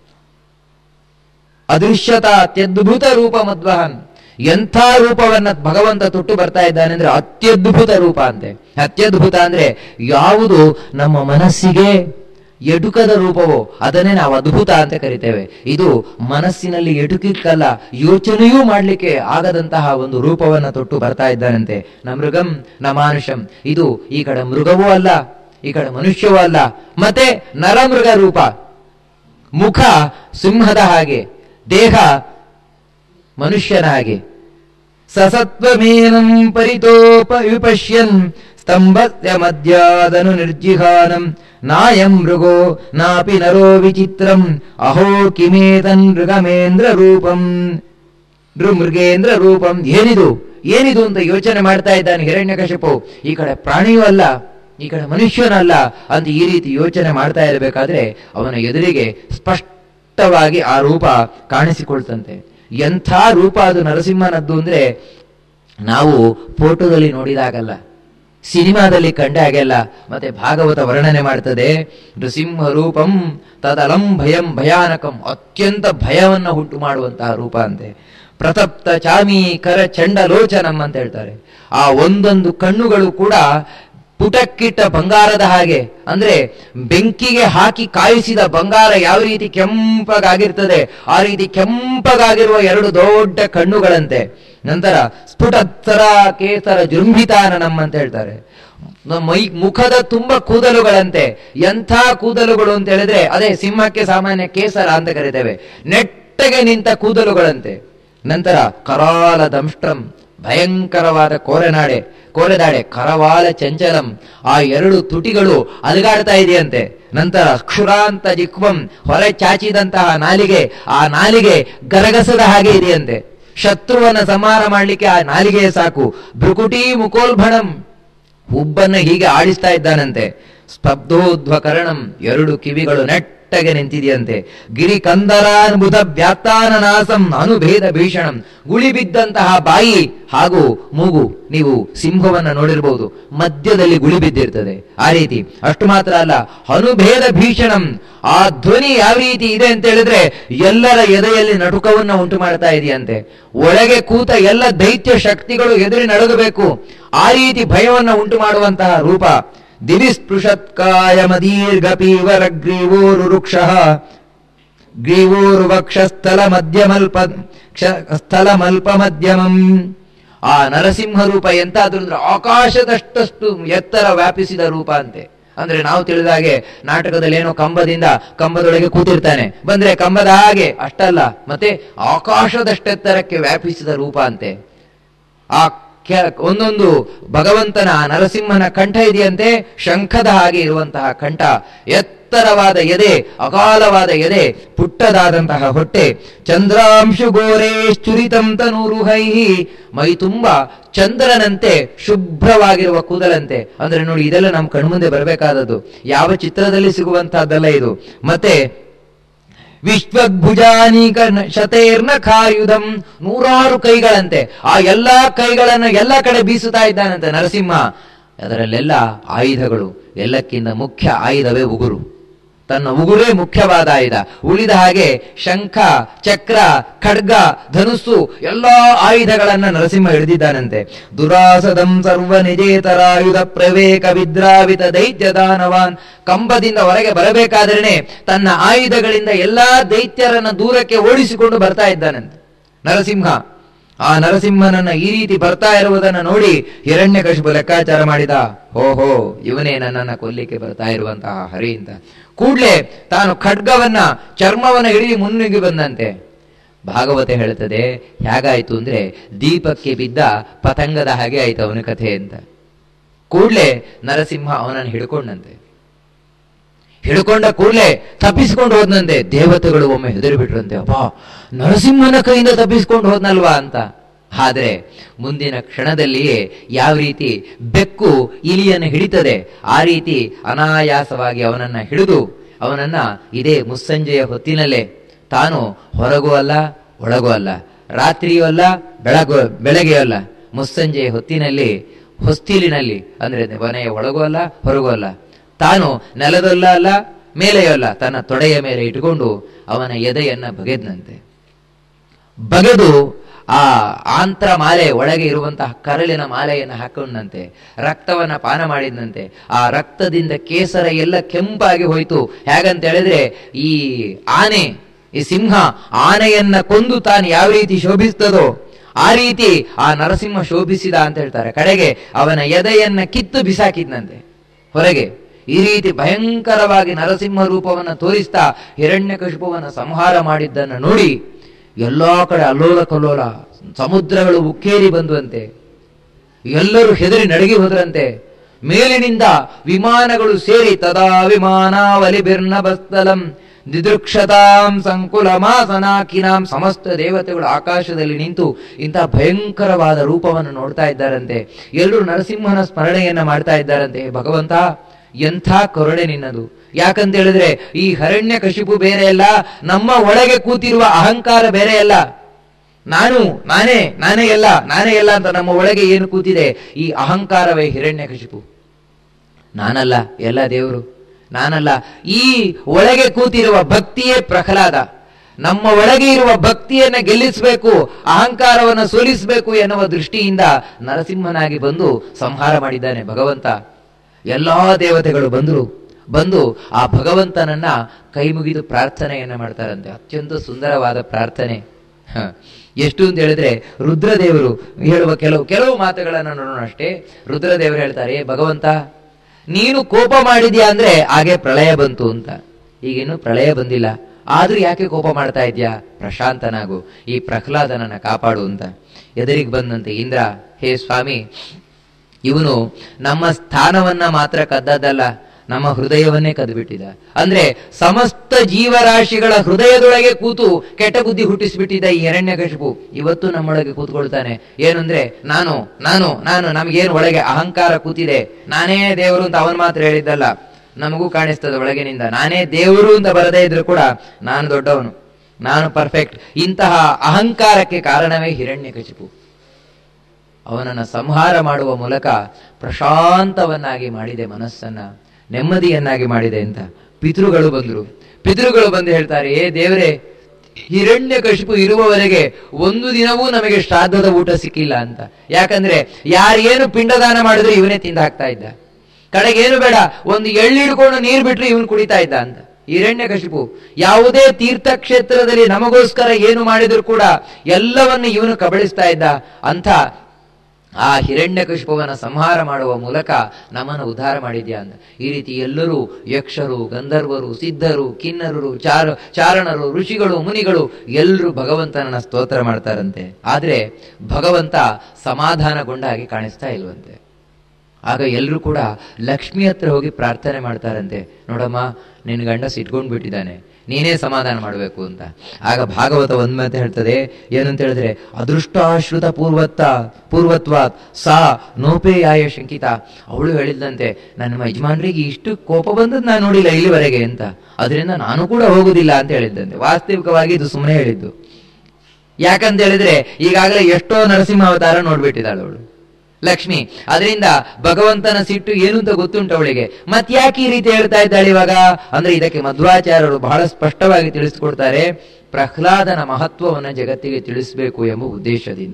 ಅದೃಶ್ಯತ ಅತ್ಯದ್ಭುತ ರೂಪ ಮದ್ವಹನ್ ಎಂಥ ರೂಪವನ್ನ ಭಗವಂತ ತೊಟ್ಟು ಬರ್ತಾ ಇದ್ದಾನೆ ಅಂದ್ರೆ ಅತ್ಯದ್ಭುತ ರೂಪ ಅಂತೆ ಅತ್ಯದ್ಭುತ ಅಂದ್ರೆ ಯಾವುದು ನಮ್ಮ ಮನಸ್ಸಿಗೆ ಎಟುಕದ ರೂಪವೋ ಅದನ್ನೇ ನಾವು ಅದ್ಭುತ ಅಂತ ಕರಿತೇವೆ ಇದು ಮನಸ್ಸಿನಲ್ಲಿ ಎಟುಕಿಕ್ಕಲ್ಲ ಯೋಚನೆಯೂ ಮಾಡ್ಲಿಕ್ಕೆ ಆಗದಂತಹ ಒಂದು ರೂಪವನ್ನ ತೊಟ್ಟು ಬರ್ತಾ ಇದ್ದಾನಂತೆ ನ ಮೃಗಂ ನ ಮಾನುಷಂ ಇದು ಈ ಕಡೆ ಮೃಗವೂ ಅಲ್ಲ ಈ ಕಡೆ ಮನುಷ್ಯವೂ ಅಲ್ಲ ಮತ್ತೆ ನರಮೃಗ ರೂಪ ಮುಖ ಸಿಂಹದ ಹಾಗೆ ದೇಹ ಮನುಷ್ಯನ ಹಾಗೆ ಸಸತ್ವಮೇನಂ ಪರಿತೋಪ ವಿಪಶ್ಯನ್ ಸ್ತಂಭಸ್ಯ ಮಧ್ಯಾದನು ನಿರ್ಜಿಹಾನಂ ನಾಯಂ ಮೃಗೋ ನಾಪಿ ನರೋ ವಿಚಿತ್ರಂ ಅಹೋ ಕಿಮೇತನ್ ಮೃಗಮೇಂದ್ರ ರೂಪಂ ಮೃಗೇಂದ್ರ ರೂಪಂ ಏನಿದು ಏನಿದು ಅಂತ ಯೋಚನೆ ಮಾಡ್ತಾ ಇದ್ದಾನೆ ಹಿರಣ್ಯಕಶಿಪು ಈ ಕಡೆ ಪ್ರಾಣಿಯೂ ಅಲ್ಲ ಈ ಕಡೆ ಮನುಷ್ಯನಲ್ಲ ಅಂತ ಈ ರೀತಿ ಯೋಚನೆ ಮಾಡ್ತಾ ಇರಬೇಕಾದ್ರೆ ಅವನ ಎದುರಿಗೆ ಸ್ಪಷ್ಟವಾಗಿ ಆ ರೂಪ ಕಾಣಿಸಿಕೊಳ್ತಂತೆ ಎಂಥ ರೂಪ ಅದು ನರಸಿಂಹನದ್ದು ಅಂದ್ರೆ ನಾವು ಫೋಟೋದಲ್ಲಿ ನೋಡಿದಾಗಲ್ಲ ಸಿನಿಮಾದಲ್ಲಿ ಕಂಡೆ ಹಾಗೆಲ್ಲ ಮತ್ತೆ ಭಾಗವತ ವರ್ಣನೆ ಮಾಡ್ತದೆ ನೃಸಿಂಹ ರೂಪಂ ತದಲಂ ಭಯಂ ಭಯಾನಕಂ ಅತ್ಯಂತ ಭಯವನ್ನ ಉಂಟು ಮಾಡುವಂತಹ ರೂಪ ಅಂತೆ ಪ್ರತಪ್ತ ಚಾಮಿ ಕರ ಚಂಡಲೋಚನಂ ಅಂತ ಹೇಳ್ತಾರೆ ಆ ಒಂದೊಂದು ಕಣ್ಣುಗಳು ಕೂಡ ಪುಟಕ್ಕಿಟ್ಟ ಬಂಗಾರದ ಹಾಗೆ ಅಂದ್ರೆ ಬೆಂಕಿಗೆ ಹಾಕಿ ಕಾಯಿಸಿದ ಬಂಗಾರ ಯಾವ ರೀತಿ ಕೆಂಪಗಾಗಿರ್ತದೆ ಆ ರೀತಿ ಕೆಂಪಗಾಗಿರುವ ಎರಡು ದೊಡ್ಡ ಕಣ್ಣುಗಳಂತೆ ನಂತರ ಸ್ಫುಟತ್ತರ ಕೇಸರ ಜೃಂಭಿತಾನನಂ ಅಂತ ಹೇಳ್ತಾರೆ ನ- ಮೈ ಮುಖದ ತುಂಬ ಕೂದಲುಗಳಂತೆ ಎಂಥ ಕೂದಲುಗಳು ಅಂತ ಹೇಳಿದ್ರೆ ಅದೇ ಸಿಂಹಕ್ಕೆ ಸಾಮಾನ್ಯ ಕೇಸರ ಅಂತ ಕರಿತೇವೆ ನೆಟ್ಟಗೆ ನಿಂತ ಕೂದಲುಗಳಂತೆ ನಂತರ ಕರಾಲ ದಂಷ್ಟ್ರಂ ಭಯಂಕರವಾದ ಕೋರೆನಾಡೆ ಕೋರೆದಾಡೆ ಕರವಾಲ ಚಂಚಲಂ ಆ ಎರಡು ತುಟಿಗಳು ಅಲುಗಾಡ್ತಾ ಇದೆಯಂತೆ ನಂತರ ಕ್ಷುರಾಂತ ಜಿಕ್ವಂ ಹೊರ ಚಾಚಿದಂತಹ ನಾಲಿಗೆ ಆ ನಾಲಿಗೆ ಗರಗಸದ ಹಾಗೆ ಇದೆಯಂತೆ ಶತ್ರುವನ್ನ ಸಂಹಾರ ಮಾಡ್ಲಿಕ್ಕೆ ಆ ನಾಲಿಗೆ ಸಾಕು ಭ್ರುಕುಟಿ ಮುಕೋಲ್ಭಣಂ ಹುಬ್ಬನ್ನ ಹೀಗೆ ಆಡಿಸ್ತಾ ಇದ್ದಾನಂತೆ ಸ್ತಬ್ಧೋಧ್ವಕರಣಂ ಎರಡು ಕಿವಿಗಳು ನೆಟ್ಟಗೆ ನಿಂತಿದೆಯಂತೆ ಗಿರಿ ಕಂದರಾನ್ಬುಧ ವ್ಯಾತ್ತಾನ ನಾಸಂ ಅನುಭೇದ ಭೀಷಣಂ ಗುಳಿ ಬಿದ್ದಂತಹ ಬಾಯಿ ಹಾಗೂ ಮೂಗು ನೀವು ಸಿಂಹವನ್ನ ನೋಡಿರ್ಬೋದು ಮಧ್ಯದಲ್ಲಿ ಗುಳಿ ಬಿದ್ದಿರ್ತದೆ ಆ ರೀತಿ ಅಷ್ಟು ಮಾತ್ರ ಅಲ್ಲ ಅನುಭೇದ ಭೀಷಣಂ ಆ ಧ್ವನಿ ಯಾವ ರೀತಿ ಇದೆ ಅಂತ ಹೇಳಿದ್ರೆ ಎಲ್ಲರ ಎದೆಯಲ್ಲಿ ನಟುಕವನ್ನ ಉಂಟು ಮಾಡ್ತಾ ಇದೆಯಂತೆ ಒಳಗೆ ಕೂತ ಎಲ್ಲ ದೈತ್ಯ ಶಕ್ತಿಗಳು ಎದುರಿ ನಡುಗಬೇಕು ಆ ರೀತಿ ಭಯವನ್ನ ಉಂಟು ಮಾಡುವಂತಹ ರೂಪ ದಿವಿಸ್ಪೃಶತ್ಕಾಯ ಮದೀರ್ಘ ಪೀವರ ಗ್ರೀವೋರು ವೃಕ್ಷ ಗ್ರೀವೋರು ವಕ್ಷಸ್ಥಲ ಮಧ್ಯಮಲ್ಪ ಕ್ಷ- ಸ್ಥಲಮಲ್ಪ ಮಧ್ಯಮಂ ಆ ನರಸಿಂಹ ರೂಪ ಎಂತಾದ್ರೂ ಅಂದ್ರೆ ಆಕಾಶದಷ್ಟಷ್ಟು ಎತ್ತರ ವ್ಯಾಪಿಸಿದ ರೂಪ ಅಂತೆ ಅಂದ್ರೆ ನಾವು ತಿಳಿದ ಹಾಗೆ ನಾಟಕದಲ್ಲಿ ಏನೋ ಕಂಬದಿಂದ ಕಂಬದೊಳಗೆ ಕೂತಿರ್ತಾನೆ ಬಂದ್ರೆ ಕಂಬದ ಹಾಗೆ ಅಷ್ಟಲ್ಲ ಮತ್ತೆ ಆಕಾಶದಷ್ಟೆತ್ತರಕ್ಕೆ ವ್ಯಾಪಿಸಿದ ರೂಪ ಅಂತೆ ಆ ಕೆ- ಒಂದೊಂದು ಭಗವಂತನ ಆ ನರಸಿಂಹನ ಕಂಠ ಇದೆಯಂತೆ ಶಂಖದ ಹಾಗೆ ಇರುವಂತಹ ಕಂಠ ಎತ್ತರವಾದ ಎದೆ ಅಕಾಲವಾದ ಎದೆ ಪುಟ್ಟದಾದಂತಹ ಹೊಟ್ಟೆ ಚಂದ್ರಾಂಶು ಗೋರೇಶ್ಚುರಿತಂ ತನೂರುಹೈ ಮೈ ತುಂಬ ಚಂದ್ರನಂತೆ ಶುಭ್ರವಾಗಿರುವ ಕೂದಲಂತೆ ಅಂದ್ರೆ ನೋಡಿ ಇದೆಲ್ಲ ನಮ್ಮ ಕಣ್ಮುಂದೆ ಬರಬೇಕಾದದ್ದು ಯಾವ ಚಿತ್ರದಲ್ಲಿ ಸಿಗುವಂತಹದ್ದಲ್ಲ ಇದು ಮತ್ತೆ ವಿಶ್ವಭುಜಾನೀಕ ಶತೇರ್ನ ಖಾಯುಧಂ ನೂರಾರು ಕೈಗಳಂತೆ ಆ ಎಲ್ಲಾ ಕೈಗಳನ್ನು ಎಲ್ಲ ಕಡೆ ಬೀಸುತ್ತಾ ಇದ್ದಾನಂತೆ ನರಸಿಂಹ ಅದರಲ್ಲೆಲ್ಲ ಆಯುಧಗಳು ಎಲ್ಲಕ್ಕಿಂತ ಮುಖ್ಯ ಆಯುಧವೇ ಉಗುರು ತನ್ನ ಉಗುರೇ ಮುಖ್ಯವಾದ ಆಯುಧ ಉಳಿದ ಹಾಗೆ ಶಂಖ ಚಕ್ರ ಖಡ್ಗ ಧನುಸ್ಸು ಎಲ್ಲಾ ಆಯುಧಗಳನ್ನ ನರಸಿಂಹ ಹಿಡಿದಿದ್ದಾನಂತೆ ದುರಾಸದಂ ಸರ್ವ ನಿಜೇತರಾಯುಧ ಪ್ರವೇಕ ವಿದ್ರಾವಿತ ದೈತ್ಯ ದಾನವಾನ್ ಕಂಬದಿಂದ ಹೊರಗೆ ಬರಬೇಕಾದ್ರೇನೆ ತನ್ನ ಆಯುಧಗಳಿಂದ ಎಲ್ಲಾ ದೈತ್ಯರನ್ನ ದೂರಕ್ಕೆ ಓಡಿಸಿಕೊಂಡು ಬರ್ತಾ ಇದ್ದಾನಂತೆ ನರಸಿಂಹ ಆ ನರಸಿಂಹನನ್ನ ಈ ರೀತಿ ಬರ್ತಾ ಇರುವುದನ್ನ ನೋಡಿ ಹಿರಣ್ಯಕಶಿಪು ಲೆಕ್ಕಾಚಾರ ಮಾಡಿದ ಓಹೋ ಇವನೇ ನನ್ನನ್ನ ಕೊಲ್ಲಿಕ್ಕೆ ಬರ್ತಾ ಇರುವಂತಹ ಹರಿ ಅಂತ ಕೂಡ್ಲೆ ತಾನು ಖಡ್ಗವನ್ನ ಚರ್ಮವನ್ನ ಹಿಡಿದು ಮುನ್ನುಗ್ಗಿ ಬಂದಂತೆ ಭಾಗವತ ಹೇಳ್ತದೆ ಹೇಗಾಯ್ತು ಅಂದ್ರೆ ದೀಪಕ್ಕೆ ಬಿದ್ದ ಪತಂಗದ ಹಾಗೆ ಆಯ್ತು ಅವನ ಕಥೆ ಅಂತ ಕೂಡ್ಲೆ ನರಸಿಂಹ ಅವನನ್ನು ಹಿಡ್ಕೊಂಡಂತೆ ಹಿಡ್ಕೊಂಡ ಕೂಡಲೇ ತಪ್ಪಿಸ್ಕೊಂಡು ಹೋದ್ನಂತೆ ದೇವತೆಗಳು ಒಮ್ಮೆ ಹೆದರಿ ಬಿಟ್ರಂತೆ ಅಪ್ಪ ನರಸಿಂಹನ ಕೈಯಿಂದ ತಪ್ಪಿಸ್ಕೊಂಡು ಹೋದ್ನಲ್ವಾ ಅಂತ ಆದ್ರೆ ಮುಂದಿನ ಕ್ಷಣದಲ್ಲಿಯೇ ಯಾವ ರೀತಿ ಬೆಕ್ಕು ಇಲಿಯನ್ನು ಹಿಡಿತದೆ ಆ ರೀತಿ ಅನಾಯಾಸವಾಗಿ ಅವನನ್ನ ಹಿಡಿದು ಅವನನ್ನ ಇದೇ ಮುಸ್ಸಂಜೆಯ ಹೊತ್ತಿನಲ್ಲೇ ತಾನು ಹೊರಗೂ ಅಲ್ಲ ಒಳಗೂ ಅಲ್ಲ ರಾತ್ರಿಯೂ ಅಲ್ಲ ಬೆಳಗು ಬೆಳಗ್ಗೆಯೂ ಅಲ್ಲ ಮುಸ್ಸಂಜೆಯ ಹೊತ್ತಿನಲ್ಲಿ ಹೊಸ್ತಿಲಿನಲ್ಲಿ ಅಂದ್ರೆ ಮನೆಯ ಒಳಗೂ ಅಲ್ಲ ಹೊರಗೂ ಅಲ್ಲ ತಾನು ನೆಲದಲ್ಲ ಅಲ್ಲ ಮೇಲೆಯೂ ಅಲ್ಲ ತನ್ನ ತೊಡೆಯ ಮೇಲೆ ಇಟ್ಟುಕೊಂಡು ಅವನ ಎದೆಯನ್ನ ಬಗೆದ್ನಂತೆ ಬಗೆದು ಆ ಆಂತ್ರ ಮಾಲೆ ಒಳಗೆ ಇರುವಂತಹ ಕರಳಿನ ಮಾಲೆಯನ್ನು ಹಾಕೊಂಡಂತೆ ರಕ್ತವನ್ನ ಪಾನ ಮಾಡಿದಂತೆ ಆ ರಕ್ತದಿಂದ ಕೇಸರ ಎಲ್ಲ ಕೆಂಪಾಗಿ ಹೋಯ್ತು ಹೇಗಂತ ಹೇಳಿದ್ರೆ ಈ ಆನೆ ಈ ಸಿಂಹ ಆನೆಯನ್ನ ಕೊಂದು ತಾನು ಯಾವ ರೀತಿ ಶೋಭಿಸ್ತದೋ ಆ ರೀತಿ ಆ ನರಸಿಂಹ ಶೋಭಿಸಿದ ಅಂತ ಹೇಳ್ತಾರೆ ಕಡೆಗೆ ಅವನ ಎದೆಯನ್ನ ಕಿತ್ತು ಬಿಸಾಕಿದ್ನಂತೆ ಹೊರಗೆ ಈ ರೀತಿ ಭಯಂಕರವಾಗಿ ನರಸಿಂಹ ರೂಪವನ್ನು ತೋರಿಸ್ತಾ ಹಿರಣ್ಯಕಶಿಪುವನ್ನ ಸಂಹಾರ ಮಾಡಿದ್ದನ್ನು ನೋಡಿ ಎಲ್ಲಾ ಕಡೆ ಅಲ್ಲೋಲ ಕಲ್ಲೋಲ ಸಮುದ್ರಗಳು ಉಕ್ಕೇರಿ ಬಂದುವಂತೆ ಎಲ್ಲರೂ ಹೆದರಿ ನಡಗಿ ಹೋದ್ರಂತೆ ಮೇಲಿನಿಂದ ವಿಮಾನಗಳು ಸೇರಿ ತದಾ ವಿಮಾನಾವಲಿ ಬಿರ್ನ ಬಸ್ತಲಂ ದಿದೃಕ್ಷತಾಂ ಸಂಕುಲಮಾಸನಾಕಿನಾಂ ಸಮಸ್ತ ದೇವತೆಗಳು ಆಕಾಶದಲ್ಲಿ ನಿಂತು ಇಂತಹ ಭಯಂಕರವಾದ ರೂಪವನ್ನು ನೋಡ್ತಾ ಇದ್ದಾರಂತೆ ಎಲ್ಲರೂ ನರಸಿಂಹನ ಸ್ಮರಣೆಯನ್ನ ಮಾಡ್ತಾ ಇದ್ದಾರಂತೆ ಭಗವಂತ ಎಂಥ ಕರುಣೆ ನಿನ್ನದು ಯಾಕಂತ ಹೇಳಿದ್ರೆ ಈ ಹರಣ್ಯ ಕಶಿಪು ಬೇರೆ ಅಲ್ಲ ನಮ್ಮ ಒಳಗೆ ಕೂತಿರುವ ಅಹಂಕಾರ ಬೇರೆ ಅಲ್ಲ ನಾನು ನಾನೇ ನಾನೇ ಎಲ್ಲ ನಾನೇ ಎಲ್ಲ ಅಂತ ನಮ್ಮ ಒಳಗೆ ಏನು ಕೂತಿದೆ ಈ ಅಹಂಕಾರವೇ ಹಿರಣ್ಯ ಕಶಿಪು ನಾನಲ್ಲ ಎಲ್ಲ ದೇವರು ನಾನಲ್ಲ ಈ ಒಳಗೆ ಕೂತಿರುವ ಭಕ್ತಿಯೇ ಪ್ರಹ್ಲಾದ ನಮ್ಮ ಒಳಗೆ ಇರುವ ಭಕ್ತಿಯನ್ನ ಗೆಲ್ಲಿಸಬೇಕು ಅಹಂಕಾರವನ್ನು ಸೋಲಿಸಬೇಕು ಎನ್ನುವ ದೃಷ್ಟಿಯಿಂದ ನರಸಿಂಹನಾಗಿ ಬಂದು ಸಂಹಾರ ಮಾಡಿದ್ದಾನೆ ಭಗವಂತ ಎಲ್ಲಾ ದೇವತೆಗಳು ಬಂದರು ಬಂದು ಆ ಭಗವಂತನನ್ನ ಕೈ ಮುಗಿದು ಪ್ರಾರ್ಥನೆಯನ್ನ ಮಾಡ್ತಾರಂತೆ ಅತ್ಯಂತ ಸುಂದರವಾದ ಪ್ರಾರ್ಥನೆ ಹ. ಎಷ್ಟು ಅಂತ ಹೇಳಿದ್ರೆ ರುದ್ರದೇವರು ಹೇಳುವ ಕೆಲವು ಕೆಲವು ಮಾತುಗಳನ್ನು ನೋಡೋಣ ಅಷ್ಟೇ ರುದ್ರದೇವರು ಹೇಳ್ತಾರೆ "ಏ ಭಗವಂತ ನೀನು ಕೋಪ ಮಾಡಿದ್ಯಾ ಅಂದ್ರೆ ಹಾಗೆ ಪ್ರಳಯ ಬಂತು ಅಂತ ಈಗಿನ್ನು ಪ್ರಳಯ ಬಂದಿಲ್ಲ ಆದ್ರೂ ಯಾಕೆ ಕೋಪ ಮಾಡ್ತಾ ಇದ್ಯಾ ಪ್ರಶಾಂತನಾಗು ಈ ಪ್ರಹ್ಲಾದನನ್ನ ಕಾಪಾಡು ಅಂತ ಎದುರಿಗೆ ಬಂದಂತೆ ಇಂದ್ರ ಹೇ ಸ್ವಾಮಿ ಇವನು ನಮ್ಮ ಸ್ಥಾನವನ್ನ ಮಾತ್ರ ಕದ್ದದ್ದಲ್ಲ ನಮ್ಮ ಹೃದಯವನ್ನೇ ಕದ್ಬಿಟ್ಟಿದ ಅಂದ್ರೆ ಸಮಸ್ತ ಜೀವರಾಶಿಗಳ ಹೃದಯದೊಳಗೆ ಕೂತು ಕೆಟ್ಟ ಬುದ್ಧಿ ಹುಟ್ಟಿಸ್ಬಿಟ್ಟಿದ್ದ ಈ ಹಿರಣ್ಯಕಶಿಪು ಇವತ್ತು ನಮ್ಮೊಳಗೆ ಕೂತ್ಕೊಳ್ತಾನೆ ಏನಂದ್ರೆ ನಾನು ನಾನು ನಾನು ನಮಗೇನು ಒಳಗೆ ಅಹಂಕಾರ ಕೂತಿದೆ ನಾನೇ ದೇವರು ಅಂತ ಅವನ್ ಮಾತ್ರ ಹೇಳಿದ್ದಲ್ಲ ನಮಗೂ ಕಾಣಿಸ್ತದೆ ಒಳಗಿನಿಂದ ನಾನೇ ದೇವರು ಅಂತ ಬರದೇ ಇದ್ರು ಕೂಡ ನಾನು ದೊಡ್ಡವನು ನಾನು ಪರ್ಫೆಕ್ಟ್ ಇಂತಹ ಅಹಂಕಾರಕ್ಕೆ ಕಾರಣವೇ ಹಿರಣ್ಯಕಶಿಪು ಅವನನ್ನು ಸಂಹಾರ ಮಾಡುವ ಮೂಲಕ ಪ್ರಶಾಂತವನ್ನಾಗಿ ಮಾಡಿದೆ ಮನಸ್ಸನ್ನ ನೆಮ್ಮದಿಯನ್ನಾಗಿ ಮಾಡಿದೆ ಅಂತ ಪಿತೃಗಳು ಬಂದರು ಪಿತೃಗಳು ಬಂದು ಹೇಳ್ತಾರೆ ಏ ದೇವರೇ ಹಿರಣ್ಯ ಕಶಿಪು ಇರುವವರೆಗೆ ಒಂದು ದಿನವೂ ನಮಗೆ ಶ್ರಾದ್ದದ ಊಟ ಸಿಕ್ಕಿಲ್ಲ ಅಂತ ಯಾಕಂದ್ರೆ ಯಾರೇನು ಪಿಂಡದಾನ ಮಾಡಿದ್ರು ಇವನೇ ತಿಂದ ಹಾಕ್ತಾ ಇದ್ದ ಕಡೆಗೇನು ಬೇಡ ಒಂದು ಎಳ್ಳಿಡ್ಕೊಂಡು ನೀರು ಬಿಟ್ರೆ ಇವನು ಕುಡಿತಾ ಇದ್ದ ಅಂತ ಹಿರಣ್ಯ ಕಶಿಪು ಯಾವುದೇ ತೀರ್ಥಕ್ಷೇತ್ರದಲ್ಲಿ ನಮಗೋಸ್ಕರ ಏನು ಮಾಡಿದ್ರು ಕೂಡ ಎಲ್ಲವನ್ನು ಇವನು ಕಬಳಿಸ್ತಾ ಇದ್ದ ಅಂತ ಆ ಹಿರಣ್ಯಕಶಿಪುವನ ಸಂಹಾರ ಮಾಡುವ ಮೂಲಕ ನಮ್ಮನ್ನು ಉದ್ಧಾರ ಮಾಡಿದ್ಯಾ ಅಂತ ಈ ರೀತಿ ಎಲ್ಲರೂ ಯಕ್ಷರು ಗಂಧರ್ವರು ಸಿದ್ಧರು ಕಿನ್ನರರು ಚಾರ ಚಾರಣರು ಋಷಿಗಳು ಮುನಿಗಳು ಎಲ್ಲರೂ ಭಗವಂತನನ್ನ ಸ್ತೋತ್ರ ಮಾಡ್ತಾರಂತೆ ಆದ್ರೆ ಭಗವಂತ ಸಮಾಧಾನಗೊಂಡ ಹಾಗೆ ಕಾಣಿಸ್ತಾ ಇಲ್ವಂತೆ ಆಗ ಎಲ್ಲರೂ ಕೂಡ ಲಕ್ಷ್ಮಿ ಹತ್ರ ಹೋಗಿ ಪ್ರಾರ್ಥನೆ ಮಾಡ್ತಾರಂತೆ ನೋಡಮ್ಮ ನಿನ್ನ ಗಂಡ ಸಿಟ್ಕೊಂಡ್ ಬಿಟ್ಟಿದ್ದಾನೆ ನೀನೇ ಸಮಾಧಾನ ಮಾಡಬೇಕು ಅಂತ ಆಗ ಭಾಗವತ ಒಂದ್ ಮಾತು ಹೇಳ್ತದೆ ಏನಂತ ಹೇಳಿದ್ರೆ ಅದೃಷ್ಟಾಶ್ರುತ ಪೂರ್ವತ್ತ ಪೂರ್ವತ್ವಾತ್ ಸಾ ನೋಪೇಯಾಯ ಶಂಕಿತ ಅವಳು ಹೇಳಿದಂತೆ ನನ್ನ ಯಜಮಾನ್ರಿಗೆ ಇಷ್ಟು ಕೋಪ ಬಂದದ್ದು ನಾನು ನೋಡಿಲ್ಲ ಇಲ್ಲಿವರೆಗೆ ಅಂತ ಅದರಿಂದ ನಾನು ಕೂಡ ಹೋಗುದಿಲ್ಲ ಅಂತ ಹೇಳಿದ್ದಂತೆ ವಾಸ್ತವಿಕವಾಗಿ ಇದು ಸುಮ್ಮನೆ ಹೇಳಿದ್ದು ಯಾಕಂತ ಹೇಳಿದ್ರೆ ಈಗಾಗಲೇ ಎಷ್ಟೋ ನರಸಿಂಹ ಅವತಾರ ನೋಡ್ಬಿಟ್ಟಿದ್ದಾಳೆ ಅವಳು ಲಕ್ಷ್ಮಿ ಅದರಿಂದ ಭಗವಂತನ ಸಿಟ್ಟು ಏನು ಅಂತ ಗೊತ್ತುಂಟು ಅವಳಿಗೆ ಮತ್ಯಾಕೆ ಈ ರೀತಿ ಹೇಳ್ತಾ ಇದ್ದಾಳೆ ಇವಾಗ ಅಂದ್ರೆ ಇದಕ್ಕೆ ಮಧ್ವಾಚಾರ್ಯರು ಬಹಳ ಸ್ಪಷ್ಟವಾಗಿ ತಿಳಿಸ್ಕೊಡ್ತಾರೆ ಪ್ರಹ್ಲಾದನ ಮಹತ್ವವನ್ನು ಜಗತ್ತಿಗೆ ತಿಳಿಸಬೇಕು ಎಂಬ ಉದ್ದೇಶದಿಂದ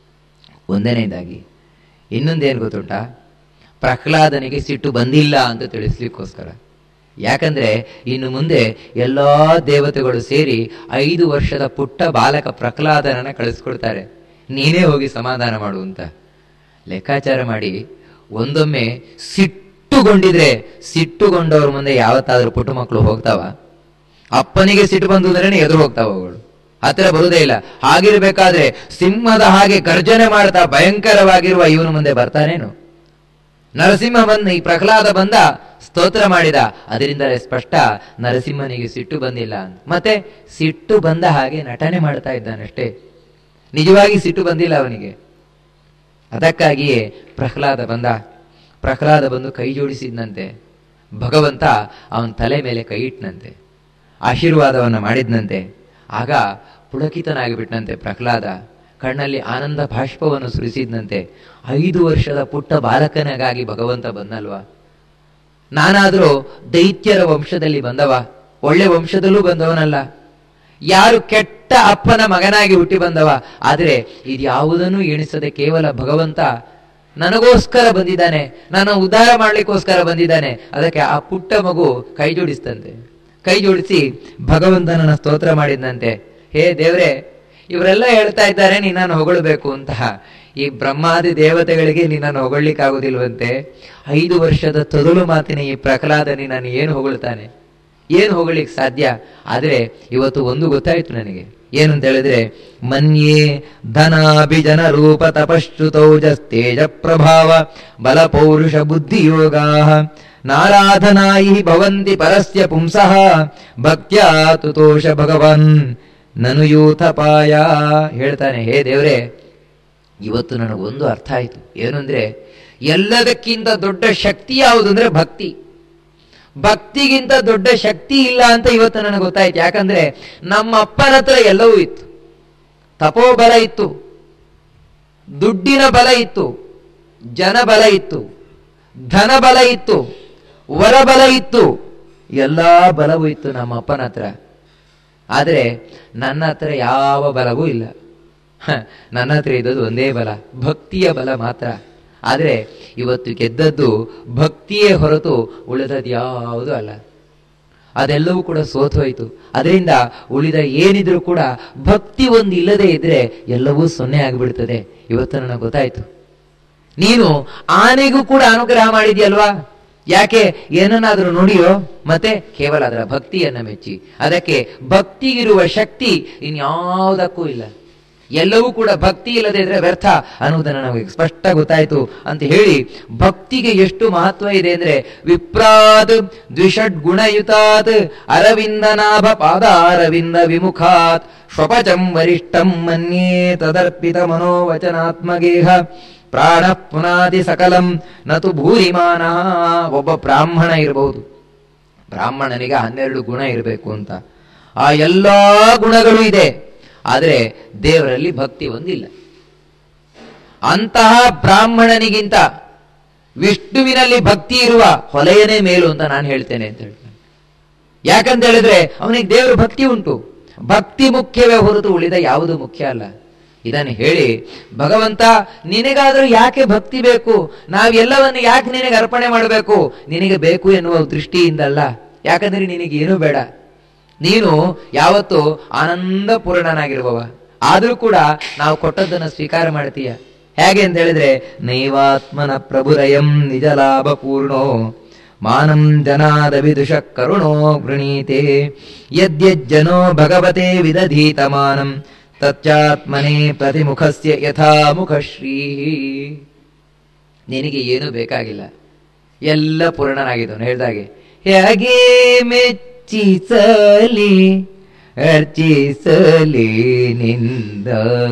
ಒಂದನೇದಾಗಿ ಇನ್ನೊಂದೇನು ಗೊತ್ತುಂಟಾ ಪ್ರಹ್ಲಾದನಿಗೆ ಸಿಟ್ಟು ಬಂದಿಲ್ಲ ಅಂತ ತಿಳಿಸ್ಲಿಕ್ಕೋಸ್ಕರ ಯಾಕಂದ್ರೆ ಇನ್ನು ಮುಂದೆ ಎಲ್ಲಾ ದೇವತೆಗಳು ಸೇರಿ ಐದು ವರ್ಷದ ಪುಟ್ಟ ಬಾಲಕ ಪ್ರಹ್ಲಾದನನ್ನ ಕಳಿಸ್ಕೊಡ್ತಾರೆ ನೀನೇ ಹೋಗಿ ಸಮಾಧಾನ ಮಾಡು ಅಂತ ಲೆಕ್ಕಾಚಾರ ಮಾಡಿ ಒಂದೊಮ್ಮೆ ಸಿಟ್ಟುಗೊಂಡಿದ್ರೆ ಸಿಟ್ಟುಗೊಂಡವ್ರ ಮುಂದೆ ಯಾವತ್ತಾದ್ರೂ ಪುಟ್ಟ ಮಕ್ಕಳು ಹೋಗ್ತಾವ ಅಪ್ಪನಿಗೆ ಸಿಟ್ಟು ಬಂದು ಅಂದ್ರೆ ಎದುರು ಹೋಗ್ತಾವ ಅವಳು ಹತ್ತಿರ ಬರುವುದೇ ಇಲ್ಲ ಹಾಗಿರ್ಬೇಕಾದ್ರೆ ಸಿಂಹದ ಹಾಗೆ ಗರ್ಜನೆ ಮಾಡ್ತಾ ಭಯಂಕರವಾಗಿರುವ ಇವನು ಮುಂದೆ ಬರ್ತಾನೇನು ನರಸಿಂಹ ಬಂದ ಈ ಪ್ರಹ್ಲಾದ ಬಂದ ಸ್ತೋತ್ರ ಮಾಡಿದ ಅದರಿಂದಲೇ ಸ್ಪಷ್ಟ ನರಸಿಂಹನಿಗೆ ಸಿಟ್ಟು ಬಂದಿಲ್ಲ ಅಂತ ಮತ್ತೆ ಸಿಟ್ಟು ಬಂದ ಹಾಗೆ ನಟನೆ ಮಾಡ್ತಾ ಇದ್ದಾನಷ್ಟೇ ನಿಜವಾಗಿ ಸಿಟ್ಟು ಬಂದಿಲ್ಲ ಅವನಿಗೆ ಅದಕ್ಕಾಗಿಯೇ ಪ್ರಹ್ಲಾದ ಬಂದ ಪ್ರಹ್ಲಾದ ಬಂದು ಕೈ ಜೋಡಿಸಿದ್ನಂತೆ ಭಗವಂತ ಅವನ ತಲೆ ಮೇಲೆ ಕೈ ಇಟ್ನಂತೆ ಆಶೀರ್ವಾದವನ್ನ ಮಾಡಿದ್ನಂತೆ ಆಗ ಪುಳಕಿತನಾಗಿಬಿಟ್ನಂತೆ ಪ್ರಹ್ಲಾದ ಕಣ್ಣಲ್ಲಿ ಆನಂದ ಭಾಷ್ಪವನ್ನು ಸುರಿಸಿದ್ನಂತೆ ಐದು ವರ್ಷದ ಪುಟ್ಟ ಬಾಲಕನಿಗಾಗಿ ಭಗವಂತ ಬಂದಲ್ವಾ ನಾನಾದರೂ ದೈತ್ಯರ ವಂಶದಲ್ಲಿ ಬಂದವ ಒಳ್ಳೆ ವಂಶದಲ್ಲೂ ಬಂದವನಲ್ಲ ಯಾರು ಕೆಟ್ಟ ಅಪ್ಪನ ಮಗನಾಗಿ ಹುಟ್ಟಿ ಬಂದವ ಆದರೆ ಇದ್ಯಾವುದನ್ನು ಎಣಿಸದೆ ಕೇವಲ ಭಗವಂತ ನನಗೋಸ್ಕರ ಬಂದಿದ್ದಾನೆ ನನ್ನ ಉದ್ಧಾರ ಮಾಡ್ಲಿಕ್ಕೋಸ್ಕರ ಬಂದಿದ್ದಾನೆ ಅದಕ್ಕೆ ಆ ಪುಟ್ಟ ಮಗು ಕೈ ಜೋಡಿಸ್ತಂತೆ ಕೈ ಜೋಡಿಸಿ ಭಗವಂತನನ್ನ ಸ್ತೋತ್ರ ಮಾಡಿದ್ನಂತೆ ಹೇ ದೇವ್ರೆ ಇವರೆಲ್ಲ ಹೇಳ್ತಾ ಇದ್ದಾರೆ ನಿನ್ನನ್ನು ಹೊಗಳಬೇಕು ಅಂತ ಈ ಬ್ರಹ್ಮಾದಿ ದೇವತೆಗಳಿಗೆ ನಿನ್ನನ್ನು ಹೊಗಳಿಕ್ಕಾಗುದಿಲ್ವಂತೆ ಐದು ವರ್ಷದ ತೊದಲು ಮಾತಿನ ಈ ಪ್ರಹ್ಲಾದ ನಿನ್ನನ್ನು ಏನು ಹೊಗಳ್ತಾನೆ ಏನು ಹೊಗಳಿಕ್ ಸಾಧ್ಯ ಆದ್ರೆ ಇವತ್ತು ಒಂದು ಗೊತ್ತಾಯ್ತು ನನಗೆ ಏನು ಅಂತ ಹೇಳಿದ್ರೆ ಮನ್ಯೇ ಧನಾಭಿಜನ ರೂಪ ತಪಶ್ರುತೌಜಸ್ತೇಜ ಪ್ರಭಾವ ಬಲ ಪೌರುಷ ಬುದ್ಧಿಯೋಗಾ ನಾರಾಧನಾಯಿ ಭವಂತಿ ಪರಸ್ಯ ಪುಂಸಃ ಭಕ್ತ್ಯಾ ತುತೋಷ ಭಗವನ್ ನನು ಯೂಥಪಾಯ ಹೇಳ್ತಾನೆ ಹೇ ದೇವ್ರೆ ಇವತ್ತು ನನಗೊಂದು ಅರ್ಥ ಆಯ್ತು ಏನು ಅಂದ್ರೆ ಎಲ್ಲದಕ್ಕಿಂತ ದೊಡ್ಡ ಶಕ್ತಿ ಯಾವುದು ಅಂದ್ರೆ ಭಕ್ತಿ ಭಕ್ತಿಗಿಂತ ದೊಡ್ಡ ಶಕ್ತಿ ಇಲ್ಲ ಅಂತ ಇವತ್ತು ನನಗೆ ಗೊತ್ತಾಯ್ತು ಯಾಕಂದ್ರೆ ನಮ್ಮ ಅಪ್ಪನ ಹತ್ರ ಎಲ್ಲವೂ ಇತ್ತು ತಪೋಬಲ ಇತ್ತು ದುಡ್ಡಿನ ಬಲ ಇತ್ತು ಜನಬಲ ಇತ್ತು ಧನ ಬಲ ಇತ್ತು ವರಬಲ ಇತ್ತು ಎಲ್ಲಾ ಬಲವೂ ಇತ್ತು ನಮ್ಮ ಅಪ್ಪನ ಹತ್ರ ಆದರೆ ನನ್ನ ಹತ್ರ ಯಾವ ಬಲವೂ ಇಲ್ಲ ಹ, ನನ್ನ ಹತ್ರ ಇದ್ದದ್ದು ಒಂದೇ ಬಲ ಭಕ್ತಿಯ ಬಲ ಮಾತ್ರ ಆದರೆ ಇವತ್ತು ಗೆದ್ದದ್ದು ಭಕ್ತಿಯೇ ಹೊರತು ಉಳಿದದ್ದು ಯಾವುದೂ ಅಲ್ಲ ಅದೆಲ್ಲವೂ ಕೂಡ ಸೋತು ಹೋಯಿತು ಅದರಿಂದ ಉಳಿದ ಏನಿದ್ರು ಕೂಡ ಭಕ್ತಿ ಒಂದು ಇಲ್ಲದೆ ಇದ್ರೆ ಎಲ್ಲವೂ ಸೊನ್ನೆ ಆಗಿಬಿಡ್ತದೆ ಇವತ್ತು ನನಗೆ ಗೊತ್ತಾಯ್ತು ನೀನು ಆನೆಗೂ ಕೂಡ ಅನುಗ್ರಹ ಮಾಡಿದ್ಯಲ್ವಾ ಯಾಕೆ ಏನನ್ನಾದ್ರೂ ನುಡಿಯೋ ಮತ್ತೆ ಕೇವಲ ಅದರ ಭಕ್ತಿಯನ್ನ ಮೆಚ್ಚಿ ಅದಕ್ಕೆ ಭಕ್ತಿಗಿರುವ ಶಕ್ತಿ ಇನ್ಯಾವುದಕ್ಕೂ ಇಲ್ಲ ಎಲ್ಲವೂ ಕೂಡ ಭಕ್ತಿ ಇಲ್ಲದೆ ಇದ್ರೆ ವ್ಯರ್ಥ ಅನ್ನೋದನ್ನ ನಮಗೆ ಸ್ಪಷ್ಟ ಗೊತ್ತಾಯ್ತು ಅಂತ ಹೇಳಿ ಭಕ್ತಿಗೆ ಎಷ್ಟು ಮಹತ್ವ ಇದೆ ಅಂದ್ರೆ ವಿಪ್ರಾತ್ ದ್ವಿಷಡ್ ಗುಣಯುತಾತ್ ಅರವಿಂದ ನಾಭ ಪಾದಾರವಿಂದ ವಿಮುಖಾತ್ ಸ್ವಪಚಂ ವರಿಷ್ಠಂ ಮನ್ಯೇ ತದರ್ಪಿತ ಮನೋವಚನಾತ್ಮಗೇಹ ಪ್ರಾಣ ಪುನಾದಿ ಸಕಲಂ ನತು ಭೂರಿಮಾನ ಒಬ್ಬ ಬ್ರಾಹ್ಮಣ ಇರಬಹುದು ಬ್ರಾಹ್ಮಣನಿಗೆ ಹನ್ನೆರಡು ಗುಣ ಇರಬೇಕು ಅಂತ ಆ ಎಲ್ಲಾ ಗುಣಗಳು ಇದೆ ಆದರೆ ದೇವರಲ್ಲಿ ಭಕ್ತಿ ಒಂದಿಲ್ಲ ಅಂತಹ ಬ್ರಾಹ್ಮಣನಿಗಿಂತ ವಿಷ್ಣುವಿನಲ್ಲಿ ಭಕ್ತಿ ಇರುವ ಹೊಲೆಯನೇ ಮೇಲು ಅಂತ ನಾನು ಹೇಳ್ತೇನೆ ಅಂತ ಹೇಳ್ತೇನೆ ಯಾಕಂತ ಹೇಳಿದ್ರೆ ಅವನಿಗೆ ದೇವರ ಭಕ್ತಿ ಉಂಟು ಭಕ್ತಿ ಮುಖ್ಯವೇ ಹೊರತು ಉಳಿದ ಯಾವುದು ಮುಖ್ಯ ಅಲ್ಲ ಇದನ್ನು ಹೇಳಿ ಭಗವಂತ ನಿನಗಾದ್ರೂ ಯಾಕೆ ಭಕ್ತಿ ಬೇಕು ನಾವೆಲ್ಲವನ್ನು ಯಾಕೆ ನಿನಗೆ ಅರ್ಪಣೆ ಮಾಡಬೇಕು ನಿನಗೆ ಬೇಕು ಎನ್ನುವ ದೃಷ್ಟಿಯಿಂದಲ್ಲ ಯಾಕಂದ್ರೆ ನಿನಗೆ ಏನೂ ಬೇಡ ನೀನು ಯಾವತ್ತು ಆನಂದ ಪೂರ್ಣನಾಗಿರುವವ ಆದ್ರೂ ಕೂಡ ನಾವು ಕೊಟ್ಟದ್ದನ್ನು ಸ್ವೀಕಾರ ಮಾಡ್ತೀಯ ಹೇಗೆ ಅಂತ ಹೇಳಿದ್ರೆ ನೈವಾತ್ಮನ ಪ್ರಭುರಯಂ ನಿಜ ಲಾಭ ಪೂರ್ಣೋ ಮಾನಂ ಜನಾದ ವಿದುಷ ಕರುಣೋ ಗೃಣೀತೆ ಯದ್ಯಜ್ಜನೋ ಭಗವತೆ ವಿದಧೀತ ಮಾನಂ ತಚ್ಚಾತ್ಮನೇ ಪ್ರತಿಮುಖಸ್ಯ ಯಥಾ ಮುಖಶ್ರೀ ನಿನಗೆ ಏನು ಬೇಕಾಗಿಲ್ಲ ಎಲ್ಲ ಪೂರ್ಣನಾಗಿದ್ದವನು ಹೇಳ್ದಾಗೆ ಹೇಗೆ ಮೆಚ್ಚಿಸಲಿ ಅರ್ಚಿಸಲಿ ನಿಂದ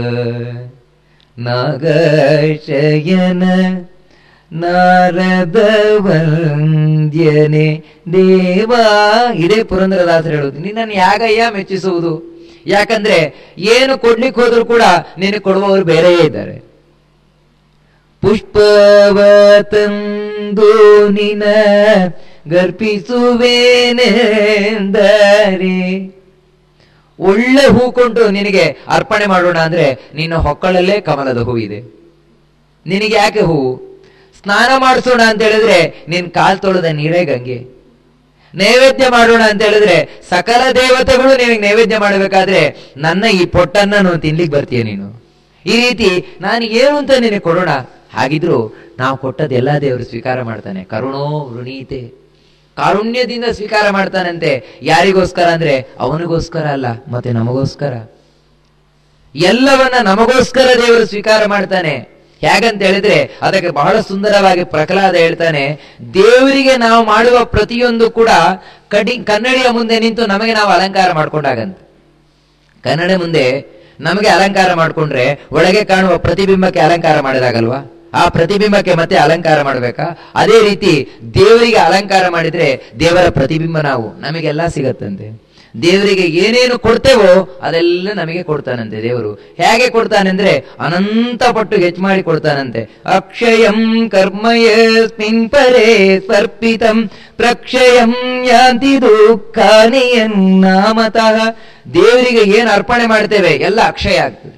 ನಾಗಶಯನ ನಾರದ ವಂದ್ಯನೆ ದೇವಾ ಇದೇ ಪುರಂದರದಾಸರು ಹೇಳುದು ನಿನ್ನನ್ನು ಯಾಗಯ್ಯ ಮೆಚ್ಚಿಸುವುದು ಯಾಕಂದ್ರೆ ಏನು ಕೊಡ್ಲಿಕ್ಕೆ ಹೋದ್ರು ಕೂಡ ನಿನಗೆ ಕೊಡುವವರು ಬೇರೆಯೇ ಇದ್ದಾರೆ ಪುಷ್ಪವ ತಂದು ನಿನ ಗರ್ಪಿಸುವೇನೆಂದರೆ ಒಳ್ಳೆ ಹೂ ಕೊಂಡು ನಿನಗೆ ಅರ್ಪಣೆ ಮಾಡೋಣ ಅಂದ್ರೆ ನಿನ್ನ ಹೊಕ್ಕಳಲ್ಲೇ ಕಮಲದ ಹೂ ಇದೆ ನಿನಗೆ ಯಾಕೆ ಹೂವು ಸ್ನಾನ ಮಾಡಿಸೋಣ ಅಂತ ಹೇಳಿದ್ರೆ ನಿನ್ ಕಾಲ್ ತೊಳೆದ ನೀರೇ ಗಂಗೆ ನೈವೇದ್ಯ ಮಾಡೋಣ ಅಂತ ಹೇಳಿದ್ರೆ ಸಕಲ ದೇವತೆಗಳು ನಿನಗೆ ನೈವೇದ್ಯ ಮಾಡಬೇಕಾದ್ರೆ ನನ್ನ ಈ ಪೊಟ್ಟನ್ನ ನಾನು ತಿನ್ಲಿಕ್ಕೆ ಬರ್ತೀಯ ನೀನು ಈ ರೀತಿ ನಾನು ಏನು ಅಂತ ನಿನಗೆ ಕೊಡೋಣ ಹಾಗಿದ್ರು ನಾವು ಕೊಟ್ಟದ್ದು ಎಲ್ಲಾ ದೇವರು ಸ್ವೀಕಾರ ಮಾಡ್ತಾನೆ ಕರುಣೋ ವೃಣೀತೆ ಕಾರುಣ್ಯದಿಂದ ಸ್ವೀಕಾರ ಮಾಡ್ತಾನಂತೆ ಯಾರಿಗೋಸ್ಕರ ಅಂದ್ರೆ ಅವನಿಗೋಸ್ಕರ ಅಲ್ಲ ಮತ್ತೆ ನಮಗೋಸ್ಕರ ಎಲ್ಲವನ್ನ ನಮಗೋಸ್ಕರ ದೇವರು ಸ್ವೀಕಾರ ಮಾಡ್ತಾನೆ ಹೇಗಂತ ಹೇಳಿದ್ರೆ ಅದಕ್ಕೆ ಬಹಳ ಸುಂದರವಾಗಿ ಪ್ರಹ್ಲಾದ ಹೇಳ್ತಾನೆ ದೇವರಿಗೆ ನಾವು ಮಾಡುವ ಪ್ರತಿಯೊಂದು ಕೂಡ ಕಡಿ ಕನ್ನಡಿಯ ಮುಂದೆ ನಿಂತು ನಮಗೆ ನಾವು ಅಲಂಕಾರ ಮಾಡ್ಕೊಂಡಾಗಂತ ಕನ್ನಡ ಮುಂದೆ ನಮಗೆ ಅಲಂಕಾರ ಮಾಡ್ಕೊಂಡ್ರೆ ಒಳಗೆ ಕಾಣುವ ಪ್ರತಿಬಿಂಬಕ್ಕೆ ಅಲಂಕಾರ ಮಾಡಿದಾಗಲ್ವಾ ಆ ಪ್ರತಿಬಿಂಬಕ್ಕೆ ಮತ್ತೆ ಅಲಂಕಾರ ಮಾಡಬೇಕಾ ಅದೇ ರೀತಿ ದೇವರಿಗೆ ಅಲಂಕಾರ ಮಾಡಿದ್ರೆ ದೇವರ ಪ್ರತಿಬಿಂಬ ನಾವು ನಮಗೆಲ್ಲ ಸಿಗತ್ತಂತೆ ದೇವರಿಗೆ ಏನೇನು ಕೊಡ್ತೇವೋ ಅದೆಲ್ಲ ನಮಗೆ ಕೊಡ್ತಾನಂತೆ ದೇವರು ಹೇಗೆ ಕೊಡ್ತಾನೆಂದ್ರೆ ಅನಂತ ಪಟ್ಟು ಹೆಚ್ಚು ಮಾಡಿ ಕೊಡ್ತಾನಂತೆ ಅಕ್ಷಯಂ ಕರ್ಮಯಸ್ಮಿನ್ ಪರೇ ಸ್ವರ್ಪಿತಂ ಪ್ರಕ್ಷಯಂ ಯಾಂತಿ ದುಃಖಾನಿಯನ್ನಾಮತಃ ದೇವರಿಗೆ ಏನು ಅರ್ಪಣೆ ಮಾಡ್ತೇವೆ ಎಲ್ಲ ಅಕ್ಷಯ ಆಗ್ತದೆ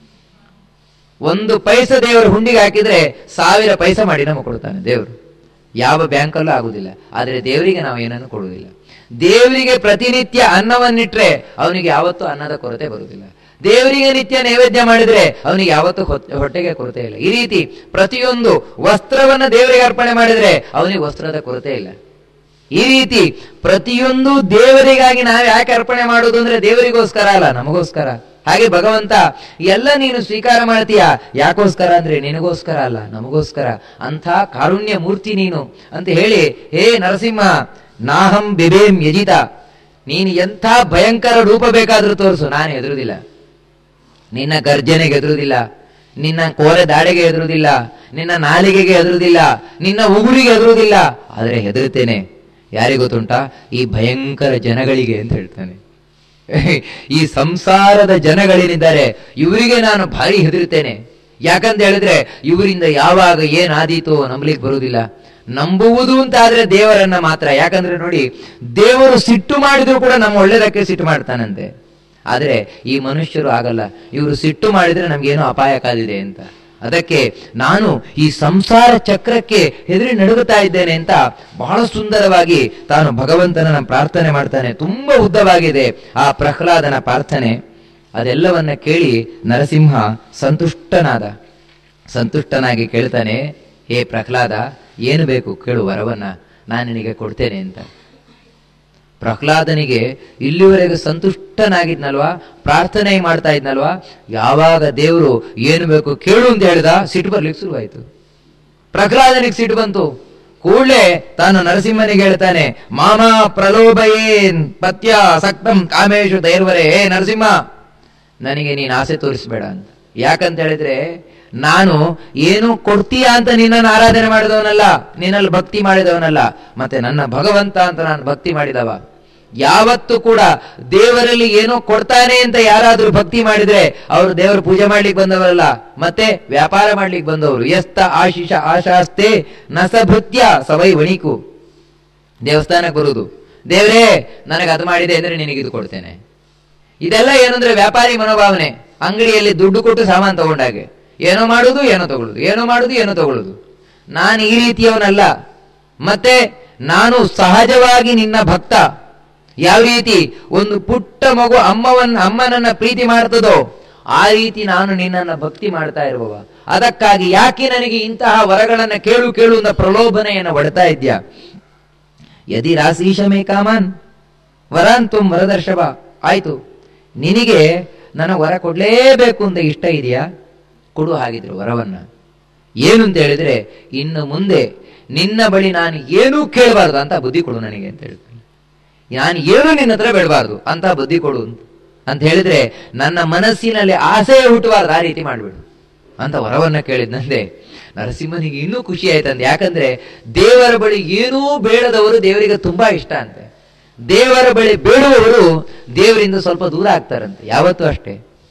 ಒಂದು ಪೈಸ ದೇವರು ಹುಂಡಿಗೆ ಹಾಕಿದ್ರೆ ಸಾವಿರ ಪೈಸ ಮಾಡಿ ನಮಗೆ ಕೊಡ್ತಾನೆ ದೇವರು ಯಾವ ಬ್ಯಾಂಕಲ್ಲೂ ಆಗುದಿಲ್ಲ ಆದರೆ ದೇವರಿಗೆ ನಾವು ಏನನ್ನು ಕೊಡುವುದಿಲ್ಲ ದೇವರಿಗೆ ಪ್ರತಿನಿತ್ಯ ಅನ್ನವನ್ನಿಟ್ರೆ ಅವನಿಗೆ ಯಾವತ್ತೂ ಅನ್ನದ ಕೊರತೆ ಬರುವುದಿಲ್ಲ ದೇವರಿಗೆ ನಿತ್ಯ ನೈವೇದ್ಯ ಮಾಡಿದ್ರೆ ಅವನಿಗೆ ಯಾವತ್ತೂ ಹೊತ್- ಹೊಟ್ಟೆಗೆ ಕೊರತೆ ಇಲ್ಲ ಈ ರೀತಿ ಪ್ರತಿಯೊಂದು ವಸ್ತ್ರವನ್ನ ದೇವರಿಗೆ ಅರ್ಪಣೆ ಮಾಡಿದ್ರೆ ಅವನಿಗೆ ವಸ್ತ್ರದ ಕೊರತೆ ಇಲ್ಲ ಈ ರೀತಿ ಪ್ರತಿಯೊಂದು ದೇವರಿಗಾಗಿ ನಾವು ಯಾಕೆ ಅರ್ಪಣೆ ಮಾಡುವುದು ಅಂದ್ರೆ ದೇವರಿಗೋಸ್ಕರ ಅಲ್ಲ ನಮಗೋಸ್ಕರ ಹಾಗೆ ಭಗವಂತ ಎಲ್ಲ ನೀನು ಸ್ವೀಕಾರ ಮಾಡ್ತೀಯ ಯಾಕೋಸ್ಕರ ಅಂದ್ರೆ ನಿನಗೋಸ್ಕರ ಅಲ್ಲ ನಮಗೋಸ್ಕರ ಅಂಥ ಕಾರುಣ್ಯ ಮೂರ್ತಿ ನೀನು ಅಂತ ಹೇಳಿ ಹೇ ನರಸಿಂಹ ನಾಹಂ ಬಿಬೇಂ ಯಜಿತ ನೀನು ಎಂಥ ಭಯಂಕರ ರೂಪ ಬೇಕಾದ್ರೂ ತೋರಿಸು ನಾನು ಹೆದರುದಿಲ್ಲ ನಿನ್ನ ಗರ್ಜನೆಗೆ ಎದುರುದಿಲ್ಲ ನಿನ್ನ ಕೋರೆ ದಾಡೆಗೆ ಎದುರುದಿಲ್ಲ ನಿನ್ನ ನಾಲಿಗೆಗೆ ಎದುರುದಿಲ್ಲ ನಿನ್ನ ಉಗುರಿಗೆ ಎದುರುದಿಲ್ಲ ಆದರೆ ಹೆದರುತ್ತೇನೆ ಯಾರಿಗ್ ಗೊತ್ತುಂಟಾ ಈ ಭಯಂಕರ ಜನಗಳಿಗೆ ಅಂತ ಹೇಳ್ತಾನೆ ಈ ಸಂಸಾರದ ಜನಗಳೇನಿದ್ದಾರೆ ಇವರಿಗೆ ನಾನು ಭಾರಿ ಹೆದರುತ್ತೇನೆ ಯಾಕಂತ ಹೇಳಿದ್ರೆ ಇವರಿಂದ ಯಾವಾಗ ಏನಾದೀತೋ ನಂಬಲಿಕ್ಕೆ ಬರುವುದಿಲ್ಲ ನಂಬುವುದು ಅಂತ ಆದ್ರೆ ದೇವರನ್ನ ಮಾತ್ರ ಯಾಕಂದ್ರೆ ನೋಡಿ ದೇವರು ಸಿಟ್ಟು ಮಾಡಿದ್ರು ಕೂಡ ನಮ್ಮ ಒಳ್ಳೇದಕ್ಕೆ ಸಿಟ್ಟು ಮಾಡ್ತಾನಂತೆ ಆದ್ರೆ ಈ ಮನುಷ್ಯರು ಆಗಲ್ಲ ಇವರು ಸಿಟ್ಟು ಮಾಡಿದ್ರೆ ನಮ್ಗೇನೋ ಅಪಾಯ ಕಾದಿದೆ ಅಂತ ಅದಕ್ಕೆ ನಾನು ಈ ಸಂಸಾರ ಚಕ್ರಕ್ಕೆ ಹೆದರಿ ನಡುಗುತ್ತಾ ಇದ್ದೇನೆ ಅಂತ ಬಹಳ ಸುಂದರವಾಗಿ ತಾನು ಭಗವಂತನನ್ನ ಪ್ರಾರ್ಥನೆ ಮಾಡ್ತಾನೆ ತುಂಬಾ ಉದ್ದವಾಗಿದೆ ಆ ಪ್ರಹ್ಲಾದನ ಪ್ರಾರ್ಥನೆ ಅದೆಲ್ಲವನ್ನ ಕೇಳಿ ನರಸಿಂಹ ಸಂತುಷ್ಟನಾದ ಸಂತುಷ್ಟನಾಗಿ ಕೇಳ್ತಾನೆ ಹೇ ಪ್ರಹ್ಲಾದ ಏನು ಬೇಕು ಕೇಳು ವರವನ್ನ ನಾನು ನಿನಗೆ ಕೊಡ್ತೇನೆ ಅಂತ ಪ್ರಹ್ಲಾದನಿಗೆ ಇಲ್ಲಿವರೆಗೆ ಸಂತುಷ್ಟನಾಗಿದ್ನಲ್ವಾ ಪ್ರಾರ್ಥನೆ ಮಾಡ್ತಾ ಇದ್ನಲ್ವಾ ಯಾವಾಗ ದೇವರು ಏನು ಬೇಕು ಕೇಳು ಅಂತ ಹೇಳಿದ ಸಿಟ್ಟು ಬರ್ಲಿಕ್ಕೆ ಶುರುವಾಯ್ತು ಪ್ರಹ್ಲಾದನಿಗೆ ಸಿಟ್ಟು ಬಂತು ಕೂಡಲೇ ತಾನು ನರಸಿಂಹನಿಗೆ ಹೇಳ್ತಾನೆ ಮಾಮ ಪ್ರಲೋಭಯೇನ್ ಪತ್ಯ ಸಕ್ತಂ ಕಾಮೇಶು ದೈರ್ವರೇ ಹೇ ನರಸಿಂಹ ನನಗೆ ನೀನು ಆಸೆ ತೋರಿಸ್ಬೇಡ ಅಂತ ಯಾಕಂತ ಹೇಳಿದ್ರೆ ನಾನು ಏನು ಕೊಡ್ತೀಯಾ ಅಂತ ನಿನ್ನನ್ನು ಆರಾಧನೆ ಮಾಡಿದವನಲ್ಲ ನಿನ್ನಲ್ಲಿ ಭಕ್ತಿ ಮಾಡಿದವನಲ್ಲ ಮತ್ತೆ ನನ್ನ ಭಗವಂತ ಅಂತ ನಾನು ಭಕ್ತಿ ಮಾಡಿದವ ಯಾವತ್ತು ಕೂಡ ದೇವರಲ್ಲಿ ಏನೋ ಕೊಡ್ತಾನೆ ಅಂತ ಯಾರಾದ್ರೂ ಭಕ್ತಿ ಮಾಡಿದ್ರೆ ಅವರು ದೇವರ ಪೂಜೆ ಮಾಡ್ಲಿಕ್ಕೆ ಬಂದವರಲ್ಲ ಮತ್ತೆ ವ್ಯಾಪಾರ ಮಾಡ್ಲಿಕ್ಕೆ ಬಂದವರು ಎಸ್ತ ಆಶಿಷ ಆಶಾಸ್ತೆ ನಸಭೃತ್ಯ ಸವೈ ವಣಿಕು ದೇವಸ್ಥಾನಕ್ಕೆ ಬರುವುದು ದೇವರೇ ನನಗೆ ಅದು ಮಾಡಿದೆ ಅಂದ್ರೆ ನಿನಗೆ ಇದು ಕೊಡ್ತೇನೆ ಇದೆಲ್ಲ ಏನಂದ್ರೆ ವ್ಯಾಪಾರಿ ಮನೋಭಾವನೆ ಅಂಗಡಿಯಲ್ಲಿ ದುಡ್ಡು ಕೊಟ್ಟು ಸಾಮಾನು ತಗೊಂಡಾಗೆ ಏನೋ ಮಾಡುದು ಏನೋ ತಗೊಳ್ಳುದು ಏನೋ ಮಾಡುದು ಏನೋ ತಗೊಳ್ಳುದು ನಾನು ಈ ರೀತಿಯವನಲ್ಲ ಮತ್ತೆ ನಾನು ಸಹಜವಾಗಿ ನಿನ್ನ ಭಕ್ತ ಯಾವ ರೀತಿ ಒಂದು ಪುಟ್ಟ ಮಗು ಅಮ್ಮವನ್ನ ಅಮ್ಮನನ್ನ ಪ್ರೀತಿ ಮಾಡ್ತದೋ ಆ ರೀತಿ ನಾನು ನಿನ್ನನ್ನ ಭಕ್ತಿ ಮಾಡ್ತಾ ಇರುವವ ಅದಕ್ಕಾಗಿ ಯಾಕೆ ನನಗೆ ಇಂತಹ ವರಗಳನ್ನ ಕೇಳು ಕೇಳು ಅಂತ ಪ್ರಲೋಭನೆಯನ್ನು ಒಡ್ತಾ ಇದ್ಯಾ ಯದಿ ರಾಶೀಶಮೇ ಕಾಮನ್ ವರಾನ್ ತುಂ ವರದರ್ಶವ ಆಯ್ತು ನಿನಗೆ ನನ್ನ ವರ ಕೊಡ್ಲೇಬೇಕು ಅಂತ ಇಷ್ಟ ಇದೆಯಾ ಕೊಡು ಹಾಗಿದ್ರು ವರವನ್ನ ಏನು ಅಂತ ಹೇಳಿದ್ರೆ ಇನ್ನು ಮುಂದೆ ನಿನ್ನ ಬಳಿ ನಾನು ಏನೂ ಕೇಳಬಾರ್ದು ಅಂತ ಬುದ್ಧಿ ಕೊಡು ನನಗೆ ಅಂತ ಹೇಳ್ತಾನೆ ನಾನು ಏನು ನಿನ್ನ ಹತ್ರ ಬೇಡಬಾರ್ದು ಅಂತ ಬುದ್ಧಿ ಕೊಡು ಅಂತ ಅಂತ ಹೇಳಿದ್ರೆ ನನ್ನ ಮನಸ್ಸಿನಲ್ಲಿ ಆಸೆ ಹುಟ್ಟಬಾರ್ದು ಆ ರೀತಿ ಮಾಡ್ಬಿಡು ಅಂತ ವರವನ್ನ ಕೇಳಿದ್ನಂದೆ ನರಸಿಂಹನಿಗೆ ಇನ್ನೂ ಖುಷಿ ಆಯ್ತಂತೆ ಯಾಕಂದ್ರೆ ದೇವರ ಬಳಿ ಏನೂ ಬೇಡದವರು ದೇವರಿಗೆ ತುಂಬಾ ಇಷ್ಟ ಅಂತೆ ದೇವರ ಬಳಿ ಬೇಡುವವರು ದೇವರಿಂದ ಸ್ವಲ್ಪ ದೂರ ಆಗ್ತಾರಂತೆ ಯಾವತ್ತೂ ಅಷ್ಟೇ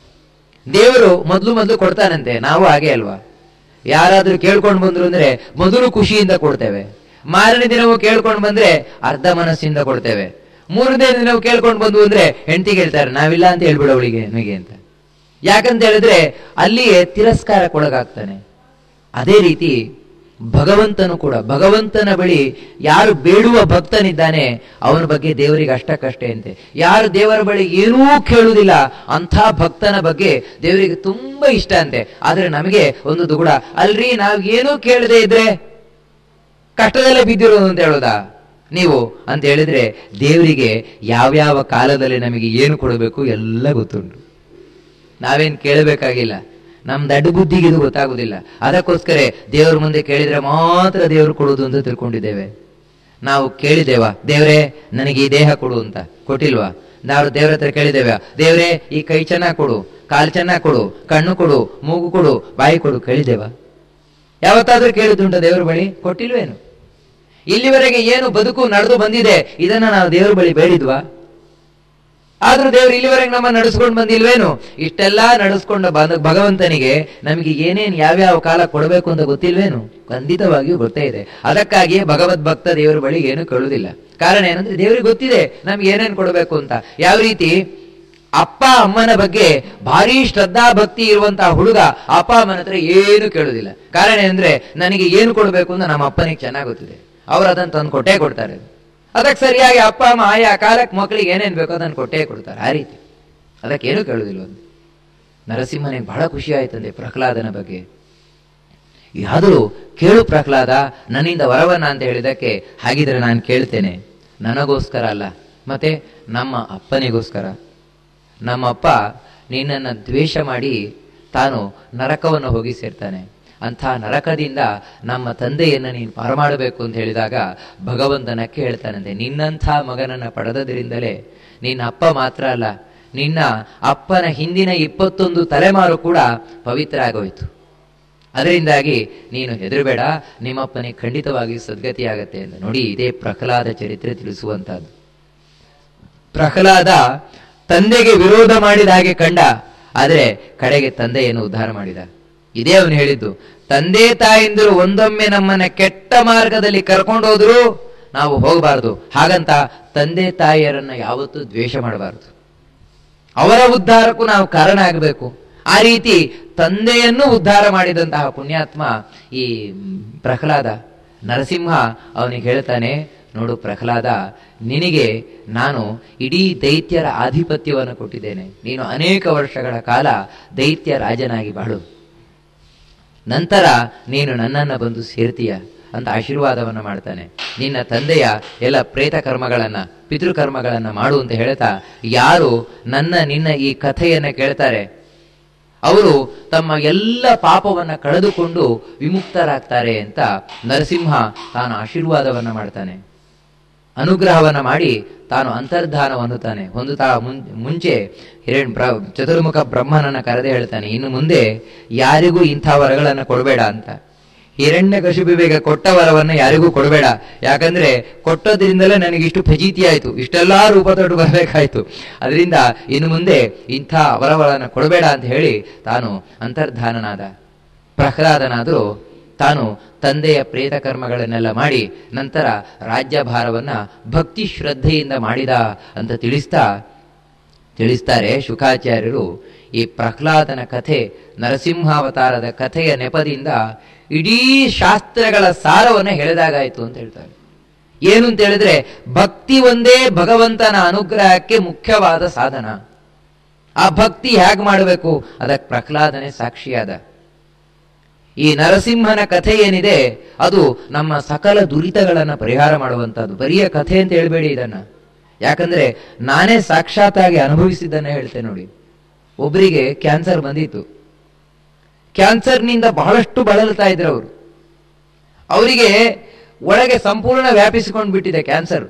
ದೇವರು ಮೊದಲು ಮೊದಲು ಕೊಡ್ತಾನಂತೆ ನಾವು ಹಾಗೆ ಅಲ್ವಾ ಯಾರಾದ್ರೂ ಕೇಳ್ಕೊಂಡು ಬಂದ್ರು ಅಂದ್ರೆ ಮೊದಲು ಖುಷಿಯಿಂದ ಕೊಡ್ತೇವೆ ಮಾರನೇ ದಿನವೂ ಕೇಳ್ಕೊಂಡು ಬಂದ್ರೆ ಅರ್ಧ ಮನಸ್ಸಿಂದ ಕೊಡ್ತೇವೆ ಮೂರನೇ ದಿನವೂ ಕೇಳ್ಕೊಂಡು ಬಂದು ಅಂದ್ರೆ ಹೆಂಡತಿಗೆ ಹೇಳ್ತಾರೆ ನಾವಿಲ್ಲ ಅಂತ ಹೇಳ್ಬಿಡು ಅವಳಿಗೆ ನಿಮಗೆ ಅಂತ ಯಾಕಂತ ಹೇಳಿದ್ರೆ ಅಲ್ಲಿಯೇ ತಿರಸ್ಕಾರಕ್ಕೊಳಗಾಗ್ತಾನೆ ಅದೇ ರೀತಿ ಭಗವಂತನು ಕೂಡ ಭಗವಂತನ ಬಳಿ ಯಾರು ಬೇಡುವ ಭಕ್ತನಿದ್ದಾನೆ ಅವನ ಬಗ್ಗೆ ದೇವರಿಗೆ ಅಷ್ಟಕ್ಕಷ್ಟೇ ಅಂತೆ ಯಾರು ದೇವರ ಬಳಿ ಏನೂ ಕೇಳುವುದಿಲ್ಲ ಅಂಥ ಭಕ್ತನ ಬಗ್ಗೆ ದೇವರಿಗೆ ತುಂಬಾ ಇಷ್ಟ ಅಂತೆ ಆದ್ರೆ ನಮಗೆ ಒಂದು ದುಗುಡ ಅಲ್ರಿ ನಾವ್ ಏನೂ ಕೇಳದೆ ಇದ್ರೆ ಕಷ್ಟದಲ್ಲೇ ಬಿದ್ದಿರೋದು ಅಂತ ಹೇಳೋದಾ ನೀವು ಅಂತ ಹೇಳಿದ್ರೆ ದೇವರಿಗೆ ಯಾವ್ಯಾವ ಕಾಲದಲ್ಲಿ ನಮಗೆ ಏನು ಕೊಡಬೇಕು ಎಲ್ಲ ಗೊತ್ತುಂಟು ನಾವೇನ್ ಕೇಳಬೇಕಾಗಿಲ್ಲ ನಮ್ ದಡ್ಡ ಬುದ್ಧಿಗೆ ಇದು ಗೊತ್ತಾಗುದಿಲ್ಲ ಅದಕ್ಕೋಸ್ಕರ ದೇವ್ರ ಮುಂದೆ ಕೇಳಿದ್ರೆ ಮಾತ್ರ ದೇವರು ಕೊಡುವುದು ಅಂತ ತಿಳ್ಕೊಂಡಿದ್ದೇವೆ ನಾವು ಕೇಳಿದ್ದೇವಾ ದೇವರೇ ನನಗೆ ಈ ದೇಹ ಕೊಡು ಅಂತ ಕೊಟ್ಟಿಲ್ವಾ ನಾವು ದೇವ್ರ ಹತ್ರ ಕೇಳಿದ್ದೇವೆ ದೇವರೇ ಈ ಕೈ ಚೆನ್ನಾಗ್ ಕೊಡು ಕಾಲ್ ಚೆನ್ನಾಗ್ ಕೊಡು ಕಣ್ಣು ಕೊಡು ಮೂಗು ಕೊಡು ಬಾಯಿ ಕೊಡು ಕೇಳಿದ್ದೇವಾ ಯಾವತ್ತಾದ್ರೂ ಕೇಳಿದುಂಟ ದೇವರ ಬಳಿ ಕೊಟ್ಟಿಲ್ವೇನು ಇಲ್ಲಿವರೆಗೆ ಏನು ಬದುಕು ನಡೆದು ಬಂದಿದೆ ಇದನ್ನ ನಾವು ದೇವರ ಬಳಿ ಬೇಡಿದ್ವಾ ಆದ್ರೂ ದೇವರು ಇಲ್ಲಿವರೆಗೆ ನಮ್ಮ ನಡೆಸ್ಕೊಂಡು ಬಂದಿಲ್ವೇನು ಇಷ್ಟೆಲ್ಲ ನಡೆಸ್ಕೊಂಡ ಬಂದ ಭಗವಂತನಿಗೆ ನಮಗೆ ಏನೇನ್ ಯಾವ್ಯಾವ ಕಾಲ ಕೊಡಬೇಕು ಅಂತ ಗೊತ್ತಿಲ್ವೇನು ಖಂಡಿತವಾಗಿಯೂ ಗೊತ್ತೇ ಇದೆ ಅದಕ್ಕಾಗಿಯೇ ಭಗವದ್ ಭಕ್ತ ದೇವರ ಬಳಿ ಏನು ಕೇಳುವುದಿಲ್ಲ ಕಾರಣ ಏನಂದ್ರೆ ದೇವರಿಗೆ ಗೊತ್ತಿದೆ ನಮ್ಗೆ ಏನೇನ್ ಕೊಡಬೇಕು ಅಂತ ಯಾವ ರೀತಿ ಅಪ್ಪ ಅಮ್ಮನ ಬಗ್ಗೆ ಭಾರಿ ಶ್ರದ್ಧಾ ಭಕ್ತಿ ಇರುವಂತಹ ಹುಡುಗ ಅಪ್ಪ ಅಮ್ಮನ ಹತ್ರ ಏನು ಕೇಳುದಿಲ್ಲ ಕಾರಣ ಏನಂದ್ರೆ ನನಗೆ ಏನು ಕೊಡಬೇಕು ಅಂತ ನಮ್ಮ ಅಪ್ಪನಿಗೆ ಚೆನ್ನಾಗಿ ಗೊತ್ತಿದೆ ಅವ್ರು ಅದನ್ನ ತಂದು ಕೊಟ್ಟೇ ಕೊಡ್ತಾರೆ ಅದಕ್ಕೆ ಸರಿಯಾಗಿ ಅಪ್ಪ ಅಮ್ಮ ಆಯಾ ಕಾಲಕ್ಕೆ ಮಕ್ಕಳಿಗೆ ಏನೇನ್ ಬೇಕೋ ಅದನ್ನು ಕೊಟ್ಟೇ ಕೊಡ್ತಾರೆ ಆ ರೀತಿ ಅದಕ್ಕೇನು ಕೇಳುದಿಲ್ಲ ಒಂದು ನರಸಿಂಹನಿಗೆ ಬಹಳ ಖುಷಿ ಆಯ್ತಂದೆ ಪ್ರಹ್ಲಾದನ ಬಗ್ಗೆ ಯಾದರೂ ಕೇಳು ಪ್ರಹ್ಲಾದ ನನ್ನಿಂದ ವರವನ್ನ ಅಂತ ಹೇಳಿದಕ್ಕೆ ಹಾಗಿದ್ರೆ ನಾನು ಕೇಳ್ತೇನೆ ನನಗೋಸ್ಕರ ಅಲ್ಲ ಮತ್ತೆ ನಮ್ಮ ಅಪ್ಪನಿಗೋಸ್ಕರ ನಮ್ಮ ಅಪ್ಪ ನಿನ್ನನ್ನು ದ್ವೇಷ ಮಾಡಿ ತಾನು ನರಕವನ್ನು ಹೋಗಿ ಸೇರ್ತಾನೆ ಅಂಥ ನರಕದಿಂದ ನಮ್ಮ ತಂದೆಯನ್ನು ನೀನು ಪಾರು ಮಾಡಬೇಕು ಅಂತ ಹೇಳಿದಾಗ ಭಗವಂತನ ಕೇಳ್ತಾನಂತೆ ನಿನ್ನಂಥ ಮಗನನ್ನ ಪಡೆದದ್ರಿಂದಲೇ ನಿನ್ನ ಅಪ್ಪ ಮಾತ್ರ ಅಲ್ಲ ನಿನ್ನ ಅಪ್ಪನ ಹಿಂದಿನ ಇಪ್ಪತ್ತೊಂದು ತಲೆಮಾರು ಕೂಡ ಪವಿತ್ರ ಆಗೋಯ್ತು ಅದರಿಂದಾಗಿ ನೀನು ಹೆದರಬೇಡ ನಿಮ್ಮಪ್ಪನಿಗೆ ಖಂಡಿತವಾಗಿ ಸದ್ಗತಿಯಾಗತ್ತೆ ಅಂತ ನೋಡಿ ಇದೇ ಪ್ರಹ್ಲಾದ ಚರಿತ್ರೆ ತಿಳಿಸುವಂತಹದ್ದು ಪ್ರಹ್ಲಾದ ತಂದೆಗೆ ವಿರೋಧ ಮಾಡಿದ ಹಾಗೆ ಕಂಡ ಆದ್ರೆ ಕಡೆಗೆ ತಂದೆಯನ್ನು ಉದ್ಧಾರ ಮಾಡಿದ ಇದೇ ಅವನು ಹೇಳಿದ್ದು ತಂದೆ ತಾಯಿಂದರು ಒಂದೊಮ್ಮೆ ನಮ್ಮನ್ನ ಕೆಟ್ಟ ಮಾರ್ಗದಲ್ಲಿ ಕರ್ಕೊಂಡು ಹೋದ್ರು ನಾವು ಹೋಗಬಾರದು ಹಾಗಂತ ತಂದೆ ತಾಯಿಯರನ್ನ ಯಾವತ್ತೂ ದ್ವೇಷ ಮಾಡಬಾರದು ಅವರ ಉದ್ಧಾರಕ್ಕೂ ನಾವು ಕಾರಣ ಆಗಬೇಕು ಆ ರೀತಿ ತಂದೆಯನ್ನು ಉದ್ಧಾರ ಮಾಡಿದಂತಹ ಪುಣ್ಯಾತ್ಮ ಈ ಪ್ರಹ್ಲಾದ ನರಸಿಂಹ ಅವನಿಗೆ ಹೇಳ್ತಾನೆ ನೋಡು ಪ್ರಹ್ಲಾದ ನಿನಗೆ ನಾನು ಇಡೀ ದೈತ್ಯರ ಆಧಿಪತ್ಯವನ್ನು ಕೊಟ್ಟಿದ್ದೇನೆ ನೀನು ಅನೇಕ ವರ್ಷಗಳ ಕಾಲ ದೈತ್ಯ ರಾಜನಾಗಿ ಬಾಳು ನಂತರ ನೀನು ನನ್ನನ್ನು ಬಂದು ಸೇರ್ತೀಯ ಅಂತ ಆಶೀರ್ವಾದವನ್ನು ಮಾಡ್ತಾನೆ ನಿನ್ನ ತಂದೆಯ ಎಲ್ಲ ಪ್ರೇತ ಕರ್ಮಗಳನ್ನ ಪಿತೃಕರ್ಮಗಳನ್ನ ಮಾಡು ಅಂತ ಹೇಳ್ತಾ ಯಾರು ನನ್ನ ನಿನ್ನ ಈ ಕಥೆಯನ್ನ ಕೇಳ್ತಾರೆ ಅವರು ತಮ್ಮ ಎಲ್ಲ ಪಾಪವನ್ನ ಕಳೆದುಕೊಂಡು ವಿಮುಕ್ತರಾಗ್ತಾರೆ ಅಂತ ನರಸಿಂಹ ತಾನು ಆಶೀರ್ವಾದವನ್ನ ಮಾಡ್ತಾನೆ ಅನುಗ್ರಹವನ್ನ ಮಾಡಿ ತಾನು ಅಂತರ್ಧಾನ ಹೊಂದುತ್ತಾನೆ ಹೊಂದುತ್ತಾ ಮುಂ- ಮುಂಚೆ ಹಿರಣ್ ಪ್ರ ಚತುರ್ಮುಖ ಬ್ರಹ್ಮನನ್ನ ಕರೆದೇ ಹೇಳ್ತಾನೆ ಇನ್ನು ಮುಂದೆ ಯಾರಿಗೂ ಇಂಥ ವರಗಳನ್ನ ಕೊಡಬೇಡ ಅಂತ ಹಿರಣ್ಯ ಕಶುಬಿಗೆ ಕೊಟ್ಟ ವರವನ್ನ ಯಾರಿಗೂ ಕೊಡಬೇಡ ಯಾಕಂದ್ರೆ ಕೊಟ್ಟದ್ರಿಂದಲೇ ನನಗೆ ಇಷ್ಟು ಫಜೀತಿ ಆಯ್ತು ಇಷ್ಟೆಲ್ಲಾ ರೂಪ ತೊಟ್ಟು ಬರಬೇಕಾಯ್ತು ಅದರಿಂದ ಇನ್ನು ಮುಂದೆ ಇಂಥ ವರವರನ್ನ ಕೊಡಬೇಡ ಅಂತ ಹೇಳಿ ತಾನು ಅಂತರ್ಧಾನನಾದ ಪ್ರಹ್ಲಾದನಾದರೂ ತಾನು ತಂದೆಯ ಪ್ರೇತ ಕರ್ಮಗಳನ್ನೆಲ್ಲ ಮಾಡಿ ನಂತರ ರಾಜ್ಯಭಾರವನ್ನ ಭಕ್ತಿ ಶ್ರದ್ಧೆಯಿಂದ ಮಾಡಿದ ಅಂತ ತಿಳಿಸ್ತಾ ತಿಳಿಸ್ತಾರೆ ಶುಕಾಚಾರ್ಯರು ಈ ಪ್ರಹ್ಲಾದನ ಕಥೆ ನರಸಿಂಹಾವತಾರದ ಕಥೆಯ ನೆಪದಿಂದ ಇಡೀ ಶಾಸ್ತ್ರಗಳ ಸಾರವನ್ನು ಹೇಳಿದಾಗಾಯ್ತು ಅಂತ ಹೇಳ್ತಾರೆ ಏನು ಅಂತ ಹೇಳಿದ್ರೆ ಭಕ್ತಿ ಒಂದೇ ಭಗವಂತನ ಅನುಗ್ರಹಕ್ಕೆ ಮುಖ್ಯವಾದ ಸಾಧನ ಆ ಭಕ್ತಿ ಹೇಗೆ ಮಾಡಬೇಕು ಅದಕ್ಕೆ ಪ್ರಹ್ಲಾದನೆ ಸಾಕ್ಷಿಯಾದ ಈ ನರಸಿಂಹನ ಕಥೆ ಏನಿದೆ ಅದು ನಮ್ಮ ಸಕಲ ದುರಿತಗಳನ್ನ ಪರಿಹಾರ ಮಾಡುವಂತಹದ್ದು ಬರಿಯ ಕಥೆ ಅಂತ ಹೇಳ್ಬೇಡಿ ಇದನ್ನ ಯಾಕಂದ್ರೆ ನಾನೇ ಸಾಕ್ಷಾತ್ತಾಗಿ ಅನುಭವಿಸಿದ್ದನ್ನ ಹೇಳ್ತೇನೆ ನೋಡಿ ಒಬ್ಬರಿಗೆ ಕ್ಯಾನ್ಸರ್ ಬಂದಿತ್ತು ಕ್ಯಾನ್ಸರ್ನಿಂದ ಬಹಳಷ್ಟು ಬಳಲ್ತಾ ಇದ್ರು ಅವರು ಅವರಿಗೆ ಒಳಗೆ ಸಂಪೂರ್ಣ ವ್ಯಾಪಿಸಿಕೊಂಡು ಬಿಟ್ಟಿದೆ ಕ್ಯಾನ್ಸರ್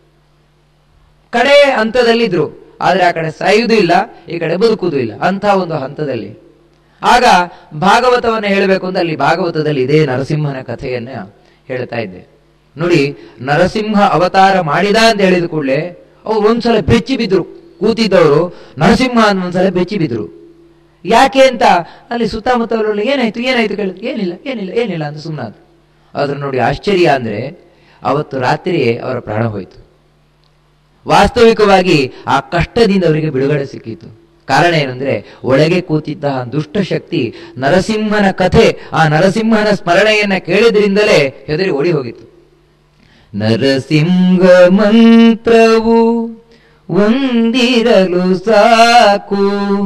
ಕಡೆ ಹಂತದಲ್ಲಿದ್ರು ಆದ್ರೆ ಆ ಕಡೆ ಸಾಯುವುದೂ ಇಲ್ಲ ಈ ಕಡೆ ಬದುಕುವುದೂ ಇಲ್ಲ ಅಂತ ಒಂದು ಹಂತದಲ್ಲಿ ಆಗ ಭಾಗವತವನ್ನು ಹೇಳಬೇಕು ಅಂತ ಅಲ್ಲಿ ಭಾಗವತದಲ್ಲಿ ಇದೇ ನರಸಿಂಹನ ಕಥೆಯನ್ನ ಹೇಳ್ತಾ ಇದ್ದೆ ನೋಡಿ ನರಸಿಂಹ ಅವತಾರ ಮಾಡಿದ ಅಂತ ಹೇಳಿದ ಕೂಡಲೇ ಅವ್ರು ಒಂದ್ಸಲ ಬೆಚ್ಚಿ ಬಿದ್ರು ಕೂತಿದ್ದವರು ನರಸಿಂಹ ಅಂತ ಒಂದ್ಸಲ ಬೆಚ್ಚಿ ಬಿದ್ರು ಯಾಕೆ ಅಂತ ಅಲ್ಲಿ ಸುತ್ತಮುತ್ತಲು ಏನಾಯ್ತು ಏನಾಯ್ತು ಕೇಳಿದ್ರು ಏನಿಲ್ಲ ಏನಿಲ್ಲ ಏನಿಲ್ಲ ಅಂತ ಸುಮ್ಮನಾದ್ರು ಆದ್ರೆ ನೋಡಿ ಆಶ್ಚರ್ಯ ಅಂದ್ರೆ ಅವತ್ತು ರಾತ್ರಿಯೇ ಅವರ ಪ್ರಾಣ ಹೋಯಿತು ವಾಸ್ತವಿಕವಾಗಿ ಆ ಕಷ್ಟದಿಂದ ಅವರಿಗೆ ಬಿಡುಗಡೆ ಸಿಕ್ಕಿತು ಕಾರಣ ಏನಂದ್ರೆ ಒಳಗೆ ಕೂತಿದ್ದ ಆ ದುಷ್ಟ ಶಕ್ತಿ ನರಸಿಂಹನ ಕಥೆ ಆ ನರಸಿಂಹನ ಸ್ಮರಣೆಯನ್ನ ಕೇಳಿದ್ರಿಂದಲೇ ಹೆದರಿ ಓಡಿ ಹೋಗಿತ್ತು ನರಸಿಂಹ ಮಂತ್ರವು ಒಂದಿರಲು ಸಾಕು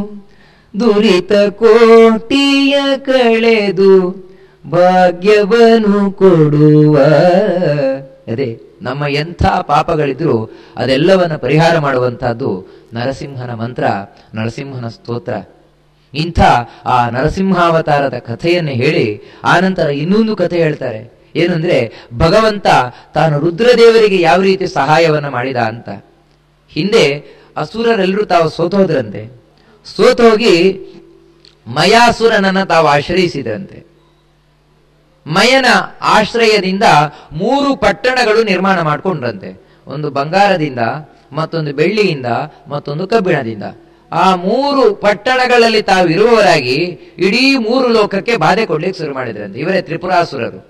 ದುರಿತ ಕೋಟಿಯ ಕಳೆದು ಭಾಗ್ಯವನ್ನು ಕೊಡುವ ಅದೇ ನಮ್ಮ ಎಂಥ ಪಾಪಗಳಿದ್ರು ಅದೆಲ್ಲವನ್ನ ಪರಿಹಾರ ಮಾಡುವಂತಹದ್ದು ನರಸಿಂಹನ ಮಂತ್ರ ನರಸಿಂಹನ ಸ್ತೋತ್ರ ಇಂಥ ಆ ನರಸಿಂಹಾವತಾರದ ಕಥೆಯನ್ನು ಹೇಳಿ ಆನಂತರ ಇನ್ನೊಂದು ಕಥೆ ಹೇಳ್ತಾರೆ ಏನಂದ್ರೆ ಭಗವಂತ ತಾನು ರುದ್ರದೇವರಿಗೆ ಯಾವ ರೀತಿ ಸಹಾಯವನ್ನ ಮಾಡಿದ ಅಂತ ಹಿಂದೆ ಅಸುರರೆಲ್ಲರೂ ತಾವು ಸೋತೋದ್ರಂತೆ ಸೋತೋಗಿ ಮಯಾಸುರನನ್ನ ತಾವು ಆಶ್ರಯಿಸಿದ್ರಂತೆ ಮಯನ ಆಶ್ರಯದಿಂದ ಮೂರು ಪಟ್ಟಣಗಳು ನಿರ್ಮಾಣ ಮಾಡಿಕೊಂಡ್ರಂತೆ ಒಂದು ಬಂಗಾರದಿಂದ ಮತ್ತೊಂದು ಬೆಳ್ಳಿಯಿಂದ ಮತ್ತೊಂದು ಕಬ್ಬಿಣದಿಂದ ಆ ಮೂರು ಪಟ್ಟಣಗಳಲ್ಲಿ ತಾವು ಇರುವವರಾಗಿ ಇಡೀ ಮೂರು ಲೋಕಕ್ಕೆ ಬಾಧೆ ಕೊಡ್ಲಿಕ್ಕೆ ಶುರು ಮಾಡಿದ್ರಂತೆ ಇವರೇ ತ್ರಿಪುರಾಸುರರು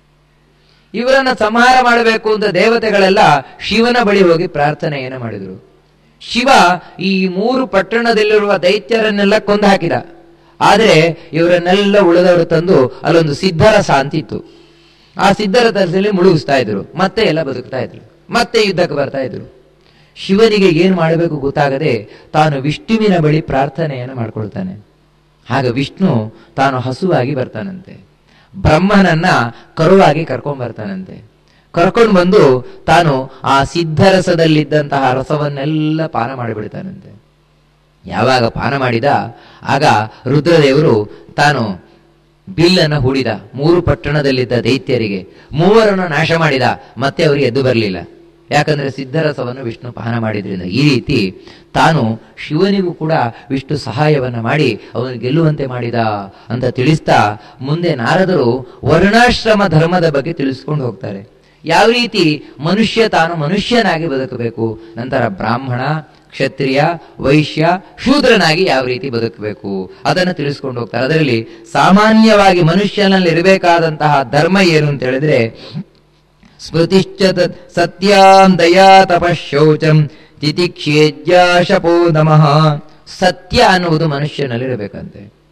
ಇವರನ್ನ ಸಂಹಾರ ಮಾಡಬೇಕು ಅಂತ ದೇವತೆಗಳೆಲ್ಲ ಶಿವನ ಬಳಿ ಹೋಗಿ ಪ್ರಾರ್ಥನೆಯನ್ನು ಮಾಡಿದರು ಶಿವ ಈ ಮೂರು ಪಟ್ಟಣದಲ್ಲಿರುವ ದೈತ್ಯರನ್ನೆಲ್ಲ ಕೊಂದು ಹಾಕಿದ ಆದರೆ ಇವರನ್ನೆಲ್ಲ ಉಳಿದವರು ತಂದು ಅಲ್ಲೊಂದು ಸಿದ್ಧರಸ ಅಂತಿತ್ತು ಆ ಸಿದ್ಧರಸದಲ್ಲಿ ಮುಳುಗಿಸ್ತಾ ಇದ್ರು ಮತ್ತೆ ಎಲ್ಲ ಬದುಕ್ತಾ ಇದ್ರು ಮತ್ತೆ ಯುದ್ಧಕ್ಕೆ ಬರ್ತಾ ಇದ್ರು ಶಿವನಿಗೆ ಏನ್ ಮಾಡಬೇಕು ಗೊತ್ತಾಗದೆ ತಾನು ವಿಷ್ಣುವಿನ ಬಳಿ ಪ್ರಾರ್ಥನೆಯನ್ನು ಮಾಡ್ಕೊಳ್ತಾನೆ ಆಗ ವಿಷ್ಣು ತಾನು ಹಸುವಾಗಿ ಬರ್ತಾನಂತೆ ಬ್ರಹ್ಮನನ್ನ ಕರುವಾಗಿ ಕರ್ಕೊಂಡ್ ಬರ್ತಾನಂತೆ ಕರ್ಕೊಂಡು ಬಂದು ತಾನು ಆ ಸಿದ್ಧರಸದಲ್ಲಿದ್ದಂತಹ ರಸವನ್ನೆಲ್ಲ ಪಾನ ಮಾಡಿಬಿಡ್ತಾನಂತೆ ಯಾವಾಗ ಪಾನ ಮಾಡಿದ ಆಗ ರುದ್ರದೇವರು ತಾನು ಬಿಲ್ಲನ್ನ ಹೂಡಿದ ಮೂರು ಪಟ್ಟಣದಲ್ಲಿದ್ದ ದೈತ್ಯರಿಗೆ ಮೂವರನ್ನು ನಾಶ ಮಾಡಿದ ಮತ್ತೆ ಅವರಿಗೆ ಎದ್ದು ಬರಲಿಲ್ಲ ಯಾಕಂದ್ರೆ ಸಿದ್ಧರಸವನ್ನು ವಿಷ್ಣು ಪಾನ ಮಾಡಿದ್ರಿಂದ ಈ ರೀತಿ ತಾನು ಶಿವನಿಗೂ ಕೂಡ ವಿಷ್ಣು ಸಹಾಯವನ್ನ ಮಾಡಿ ಅವನು ಗೆಲ್ಲುವಂತೆ ಮಾಡಿದ ಅಂತ ತಿಳಿಸ್ತಾ ಮುಂದೆ ನಾರದರು ವರ್ಣಾಶ್ರಮ ಧರ್ಮದ ಬಗ್ಗೆ ತಿಳಿಸ್ಕೊಂಡು ಹೋಗ್ತಾರೆ ಯಾವ ರೀತಿ ಮನುಷ್ಯ ತಾನು ಮನುಷ್ಯನಾಗಿ ಬದುಕಬೇಕು ನಂತರ ಬ್ರಾಹ್ಮಣ ಕ್ಷತ್ರಿಯ ವೈಶ್ಯ ಶೂದ್ರನಾಗಿ ಯಾವ ರೀತಿ ಬದುಕಬೇಕು ಅದನ್ನು ತಿಳಿಸ್ಕೊಂಡು ಹೋಗ್ತಾರೆ ಅದರಲ್ಲಿ ಸಾಮಾನ್ಯವಾಗಿ ಮನುಷ್ಯನಲ್ಲಿ ಇರಬೇಕಾದಂತಹ ಧರ್ಮ ಏನು ಅಂತ ಹೇಳಿದ್ರೆ ಸ್ಮೃತಿಶ್ಚ ತತ್ ಸತ್ಯಾಂ ದಯಾ ತಪಶೌಚಂ ತಿತಿಕ್ಷೇಜ್ಯಾ ಶಪೋ ನಮಃ ಸತ್ಯ ಅನ್ನುವುದು ಮನುಷ್ಯನಲ್ಲಿರಬೇಕಂತೆ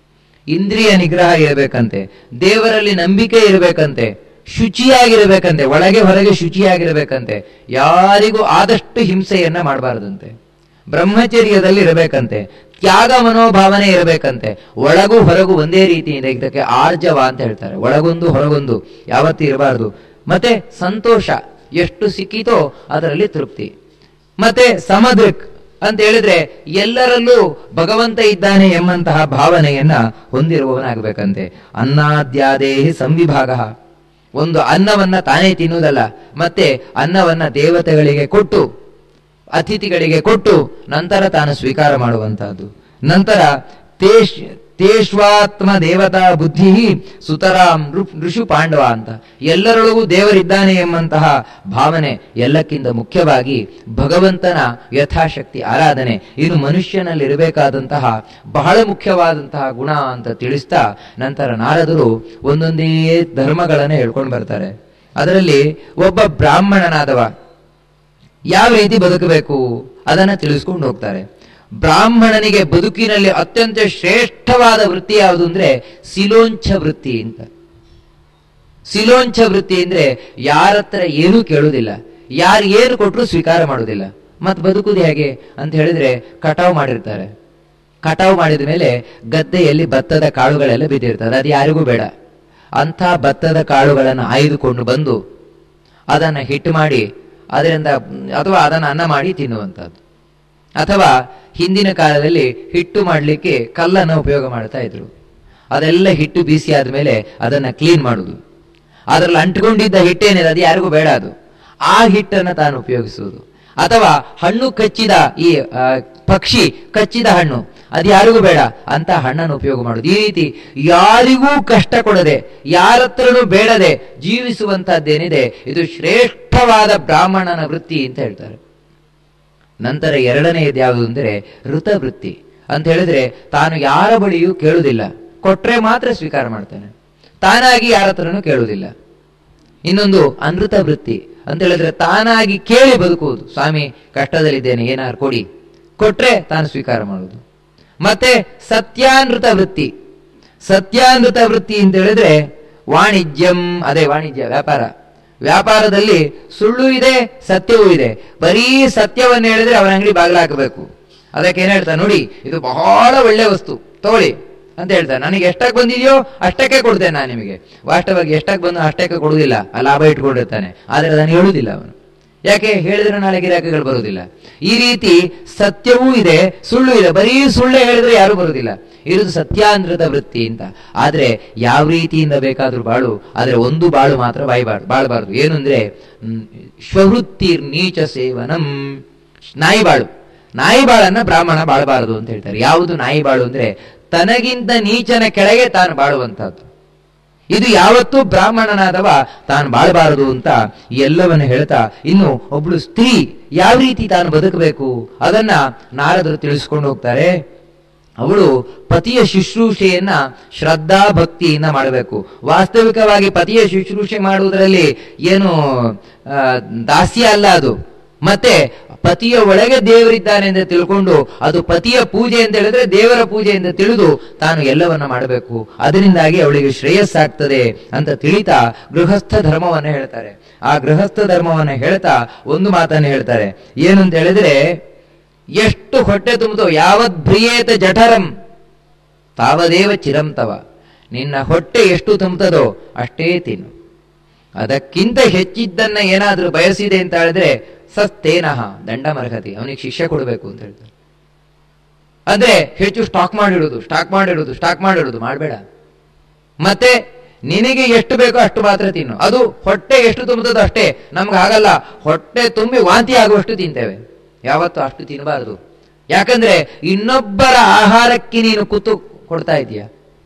ಇಂದ್ರಿಯ ನಿಗ್ರಹ ಇರಬೇಕಂತೆ ದೇವರಲ್ಲಿ ನಂಬಿಕೆ ಇರಬೇಕಂತೆ ಶುಚಿಯಾಗಿರಬೇಕಂತೆ ಒಳಗೆ ಹೊರಗೆ ಶುಚಿಯಾಗಿರಬೇಕಂತೆ ಯಾರಿಗೂ ಆದಷ್ಟು ಹಿಂಸೆಯನ್ನ ಮಾಡಬಾರದಂತೆ ಬ್ರಹ್ಮಚರ್ಯದಲ್ಲಿ ಇರಬೇಕಂತೆ ತ್ಯಾಗ ಮನೋಭಾವನೆ ಇರಬೇಕಂತೆ ಒಳಗೂ ಹೊರಗೂ ಒಂದೇ ರೀತಿಯಿಂದ ಇದಕ್ಕೆ ಆರ್ಜವ ಅಂತ ಹೇಳ್ತಾರೆ ಒಳಗೊಂದು ಹೊರಗೊಂದು ಯಾವತ್ತೂ ಇರಬಾರದು ಮತ್ತೆ ಸಂತೋಷ ಎಷ್ಟು ಸಿಕ್ಕಿತೋ ಅದರಲ್ಲಿ ತೃಪ್ತಿ ಮತ್ತೆ ಸಮದೃಕ್ ಅಂತ ಹೇಳಿದ್ರೆ ಎಲ್ಲರಲ್ಲೂ ಭಗವಂತ ಇದ್ದಾನೆ ಎಂಬಂತಹ ಭಾವನೆಯನ್ನ ಹೊಂದಿರುವವನಾಗಬೇಕಂತೆ ಅನ್ನಾದ್ಯಾದೇಹಿ ಸಂವಿಭಾಗ ಒಂದು ಅನ್ನವನ್ನ ತಾನೇ ತಿನ್ನುವುದಲ್ಲ ಮತ್ತೆ ಅನ್ನವನ್ನ ದೇವತೆಗಳಿಗೆ ಕೊಟ್ಟು ಅತಿಥಿಗಳಿಗೆ ಕೊಟ್ಟು ನಂತರ ತಾನು ಸ್ವೀಕಾರ ಮಾಡುವಂತಹದ್ದು ನಂತರ ತೇಷ್ ತೇಷ್ವಾತ್ಮ ದೇವತಾ ಬುದ್ಧಿ ಸುತರಾಂ ಋಷು ಪಾಂಡವ ಅಂತ ಎಲ್ಲರೊಳಗೂ ದೇವರಿದ್ದಾನೆ ಎಂಬಂತಹ ಭಾವನೆ ಎಲ್ಲಕ್ಕಿಂತ ಮುಖ್ಯವಾಗಿ ಭಗವಂತನ ಯಥಾಶಕ್ತಿ ಆರಾಧನೆ ಇದು ಮನುಷ್ಯನಲ್ಲಿರಬೇಕಾದಂತಹ ಬಹಳ ಮುಖ್ಯವಾದಂತಹ ಗುಣ ಅಂತ ತಿಳಿಸ್ತಾ ನಂತರ ನಾರದರು ಒಂದೊಂದೇ ಧರ್ಮಗಳನ್ನು ಹೇಳ್ಕೊಂಡು ಬರ್ತಾರೆ ಅದರಲ್ಲಿ ಒಬ್ಬ ಬ್ರಾಹ್ಮಣನಾದವ ಯಾವ ರೀತಿ ಬದುಕಬೇಕು ಅದನ್ನ ತಿಳಿಸ್ಕೊಂಡು ಹೋಗ್ತಾರೆ ಬ್ರಾಹ್ಮಣನಿಗೆ ಬದುಕಿನಲ್ಲಿ ಅತ್ಯಂತ ಶ್ರೇಷ್ಠವಾದ ವೃತ್ತಿ ಯಾವುದು ಅಂದ್ರೆ ಸಿಲೋಂಚ ವೃತ್ತಿ ಅಂತ ಸಿಲೋಂಚ ವೃತ್ತಿ ಅಂದ್ರೆ ಯಾರತ್ರ ಏನೂ ಕೇಳುವುದಿಲ್ಲ ಯಾರು ಏನು ಕೊಟ್ಟರು ಸ್ವೀಕಾರ ಮಾಡುವುದಿಲ್ಲ ಮತ್ ಬದುಕುದು ಹೇಗೆ ಅಂತ ಹೇಳಿದ್ರೆ ಕಟಾವು ಮಾಡಿರ್ತಾರೆ ಕಟಾವು ಮಾಡಿದ ಮೇಲೆ ಗದ್ದೆಯಲ್ಲಿ ಭತ್ತದ ಕಾಳುಗಳೆಲ್ಲ ಬಿದ್ದಿರ್ತದೆ ಅದು ಯಾರಿಗೂ ಬೇಡ ಅಂಥ ಭತ್ತದ ಕಾಳುಗಳನ್ನು ಆಯ್ದುಕೊಂಡು ಬಂದು ಅದನ್ನು ಹಿಟ್ಟು ಮಾಡಿ ಅದರಿಂದ ಅಥವಾ ಅದನ್ನು ಅನ್ನ ಮಾಡಿ ತಿನ್ನುವಂಥದ್ದು ಅಥವಾ ಹಿಂದಿನ ಕಾಲದಲ್ಲಿ ಹಿಟ್ಟು ಮಾಡಲಿಕ್ಕೆ ಕಲ್ಲನ್ನು ಉಪಯೋಗ ಮಾಡ್ತಾ ಇದ್ರು ಅದೆಲ್ಲ ಹಿಟ್ಟು ಬೀಸಿ ಆದ್ಮೇಲೆ ಅದನ್ನ ಕ್ಲೀನ್ ಮಾಡುದು ಅದರಲ್ಲಿ ಅಂಟ್ಕೊಂಡಿದ್ದ ಹಿಟ್ಟೇನಿದೆ ಅದು ಯಾರಿಗೂ ಬೇಡ ಅದು ಆ ಹಿಟ್ಟನ್ನು ತಾನು ಉಪಯೋಗಿಸುವುದು ಅಥವಾ ಹಣ್ಣು ಕಚ್ಚಿದ ಈ ಆ, ಪಕ್ಷಿ ಕಚ್ಚಿದ ಹಣ್ಣು ಅದು ಯಾರಿಗೂ ಬೇಡ ಅಂತ ಹಣ್ಣನ್ನು ಉಪಯೋಗ ಮಾಡುದು ಈ ರೀತಿ ಯಾರಿಗೂ ಕಷ್ಟ ಕೊಡದೆ ಯಾರತ್ರನೂ ಬೇಡದೆ ಜೀವಿಸುವಂತಹದ್ದೇನಿದೆ ಇದು ಶ್ರೇಷ್ಠವಾದ ಬ್ರಾಹ್ಮಣನ ವೃತ್ತಿ ಅಂತ ಹೇಳ್ತಾರೆ ನಂತರ ಎರಡನೆಯದು ಯಾವುದು ಅಂದರೆ ಋತವೃತ್ತಿ ಅಂತ ಹೇಳಿದ್ರೆ ತಾನು ಯಾರ ಬಳಿಯೂ ಕೇಳುವುದಿಲ್ಲ ಕೊಟ್ರೆ ಮಾತ್ರ ಸ್ವೀಕಾರ ಮಾಡ್ತಾನೆ ತಾನಾಗಿ ಯಾರ ಹತ್ರನೂ ಕೇಳುವುದಿಲ್ಲ ಇನ್ನೊಂದು ಅನೃತ ವೃತ್ತಿ ಅಂತ ಹೇಳಿದ್ರೆ ತಾನಾಗಿ ಕೇಳಿ ಬದುಕುವುದು ಸ್ವಾಮಿ ಕಷ್ಟದಲ್ಲಿದ್ದೇನೆ ಏನಾರು ಕೊಡಿ ಕೊಟ್ರೆ ತಾನು ಸ್ವೀಕಾರ ಮಾಡುವುದು ಮತ್ತೆ ಸತ್ಯಾನೃತ ವೃತ್ತಿ ಸತ್ಯಾನೃತ ವೃತ್ತಿ ಅಂತ ಹೇಳಿದ್ರೆ ವಾಣಿಜ್ಯಂ ಅದೇ ವಾಣಿಜ್ಯ ವ್ಯಾಪಾರ ವ್ಯಾಪಾರದಲ್ಲಿ ಸುಳ್ಳು ಇದೆ ಸತ್ಯವೂ ಇದೆ ಬರೀ ಸತ್ಯವನ್ನ ಹೇಳಿದ್ರೆ ಅವನ ಅಂಗಡಿ ಬಾಗಿಲು ಹಾಕಬೇಕು ಅದಕ್ಕೆ ಏನ್ ಹೇಳ್ತಾ ನೋಡಿ ಇದು ಬಹಳ ಒಳ್ಳೆ ವಸ್ತು ತಗೊಳ್ಳಿ ಅಂತ ಹೇಳ್ತಾನೆ ನನಗೆ ಎಷ್ಟಕ್ಕೆ ಬಂದಿದೆಯೋ ಅಷ್ಟಕ್ಕೆ ಕೊಡ್ತೇನೆ ನಾನು ನಿಮಗೆ ವಾಸ್ತವವಾಗಿ ಎಷ್ಟಕ್ಕೆ ಬಂದು ಅಷ್ಟಕ್ಕೆ ಕೊಡುವುದಿಲ್ಲ ಆ ಲಾಭ ಇಟ್ಕೊಂಡಿರ್ತಾನೆ ಆದರೆ ಅದನ್ನು ಹೇಳುವುದಿಲ್ಲ ಅವನು ಯಾಕೆ ಹೇಳಿದ್ರೆ ನಾಳೆ ಗಿರಾಕಿಗಳು ಬರುವುದಿಲ್ಲ ಈ ರೀತಿ ಸತ್ಯವೂ ಇದೆ ಸುಳ್ಳು ಇದೆ ಬರೀ ಸುಳ್ಳೆ ಹೇಳಿದ್ರೆ ಯಾರು ಬರುವುದಿಲ್ಲ ಇರುವುದು ಸತ್ಯಾಂಧ್ರದ ವೃತ್ತಿ ಅಂತ ಆದ್ರೆ ಯಾವ ರೀತಿಯಿಂದ ಬೇಕಾದ್ರೂ ಬಾಳು ಆದ್ರೆ ಒಂದು ಬಾಳು ಮಾತ್ರ ಬಾಯ್ಬಾರ್ದು ಬಾಳಬಾರ್ದು ಏನು ಅಂದ್ರೆ ಹ್ಮ್, ಶ್ವವೃತ್ತಿರ್ ನೀಚ ಸೇವನಂ ನಾಯಿ ಬಾಳು ನಾಯಿ ಬಾಳನ್ನ ಬ್ರಾಹ್ಮಣ ಬಾಳಬಾರದು ಅಂತ ಹೇಳ್ತಾರೆ ಯಾವುದು ನಾಯಿ ಬಾಳು ಅಂದ್ರೆ ತನಗಿಂತ ನೀಚನ ಕೆಳಗೆ ತಾನು ಬಾಳುವಂತಹದ್ದು ಇದು ಯಾವತ್ತೂ ಬ್ರಾಹ್ಮಣನಾದವ ತಾನು ಬಾಳಬಾರದು ಅಂತ ಈ ಎಲ್ಲವನ್ನು ಹೇಳ್ತಾ ಇನ್ನು ಒಬ್ಳು ಸ್ತ್ರೀ ಯಾವ ರೀತಿ ತಾನು ಬದುಕಬೇಕು ಅದನ್ನ ನಾರದರು ತಿಳಿಸ್ಕೊಂಡು ಹೋಗ್ತಾರೆ ಅವಳು ಪತಿಯ ಶುಶ್ರೂಷೆಯನ್ನ ಶ್ರದ್ಧಾ ಭಕ್ತಿಯಿಂದ ಮಾಡಬೇಕು ವಾಸ್ತವಿಕವಾಗಿ ಪತಿಯ ಶುಶ್ರೂಷೆ ಮಾಡುವುದರಲ್ಲಿ ಏನು ಆ, ದಾಸ್ಯ ಅಲ್ಲ ಅದು ಮತ್ತೆ ಪತಿಯ ಒಳಗೆ ದೇವರಿದ್ದಾನೆ ಅಂತ ತಿಳ್ಕೊಂಡು ಅದು ಪತಿಯ ಪೂಜೆ ಅಂತ ಹೇಳಿದ್ರೆ ದೇವರ ಪೂಜೆ ಅಂತ ತಿಳಿದು ತಾನು ಎಲ್ಲವನ್ನ ಮಾಡಬೇಕು ಅದರಿಂದಾಗಿ ಅವಳಿಗೆ ಶ್ರೇಯಸ್ಸಾಗ್ತದೆ ಅಂತ ತಿಳಿತಾ ಗೃಹಸ್ಥ ಧರ್ಮವನ್ನ ಹೇಳ್ತಾರೆ ಆ ಗೃಹಸ್ಥ ಧರ್ಮವನ್ನ ಹೇಳ್ತಾ ಒಂದು ಮಾತನ್ನ ಹೇಳ್ತಾರೆ ಏನು ಅಂತ ಹೇಳಿದ್ರೆ ಎಷ್ಟು ಹೊಟ್ಟೆ ತುಂಬಿದೋ ಯಾವತ್ ಭ್ರಿಯೇತ ಜಠರಂ ತಾವದೇವ ಚಿರಂತವ ನಿನ್ನ ಹೊಟ್ಟೆ ಎಷ್ಟು ತುಂಬುತ್ತದೋ ಅಷ್ಟೇ ತಿನ್ನು ಅದಕ್ಕಿಂತ ಹೆಚ್ಚಿದ್ದನ್ನ ಏನಾದ್ರೂ ಬಯಸಿದೆ ಅಂತ ಹೇಳಿದ್ರೆ ಸಸ್ತೇನಹ ದಂಡ ಮರಗತಿ ಅವನಿಗೆ ಶಿಕ್ಷೆ ಕೊಡಬೇಕು ಅಂತ ಹೇಳ್ತಾರೆ ಅಂದ್ರೆ ಹೆಚ್ಚು ಸ್ಟಾಕ್ ಮಾಡಿಡುದು ಸ್ಟಾಕ್ ಮಾಡಿಡುದು ಸ್ಟಾಕ್ ಮಾಡಿಡುದು ಮಾಡಬೇಡ ಮತ್ತೆ ನಿನಗೆ ಎಷ್ಟು ಬೇಕೋ ಅಷ್ಟು ಮಾತ್ರ ತಿನ್ನು ಅದು ಹೊಟ್ಟೆ ಎಷ್ಟು ತುಂಬುತ್ತದೋ ಅಷ್ಟೇ ನಮ್ಗೆ ಹಾಗಲ್ಲ ಹೊಟ್ಟೆ ತುಂಬಿ ವಾಂತಿ ಆಗುವಷ್ಟು ತಿಂತೇವೆ ಯಾವತ್ತೂ ಅಷ್ಟು ತಿನ್ನಬಾರದು ಯಾಕಂದ್ರೆ ಇನ್ನೊಬ್ಬರ ಆಹಾರಕ್ಕೆ ನೀನು ಕೂತು ಕೊಡ್ತಾ ಇದೀಯ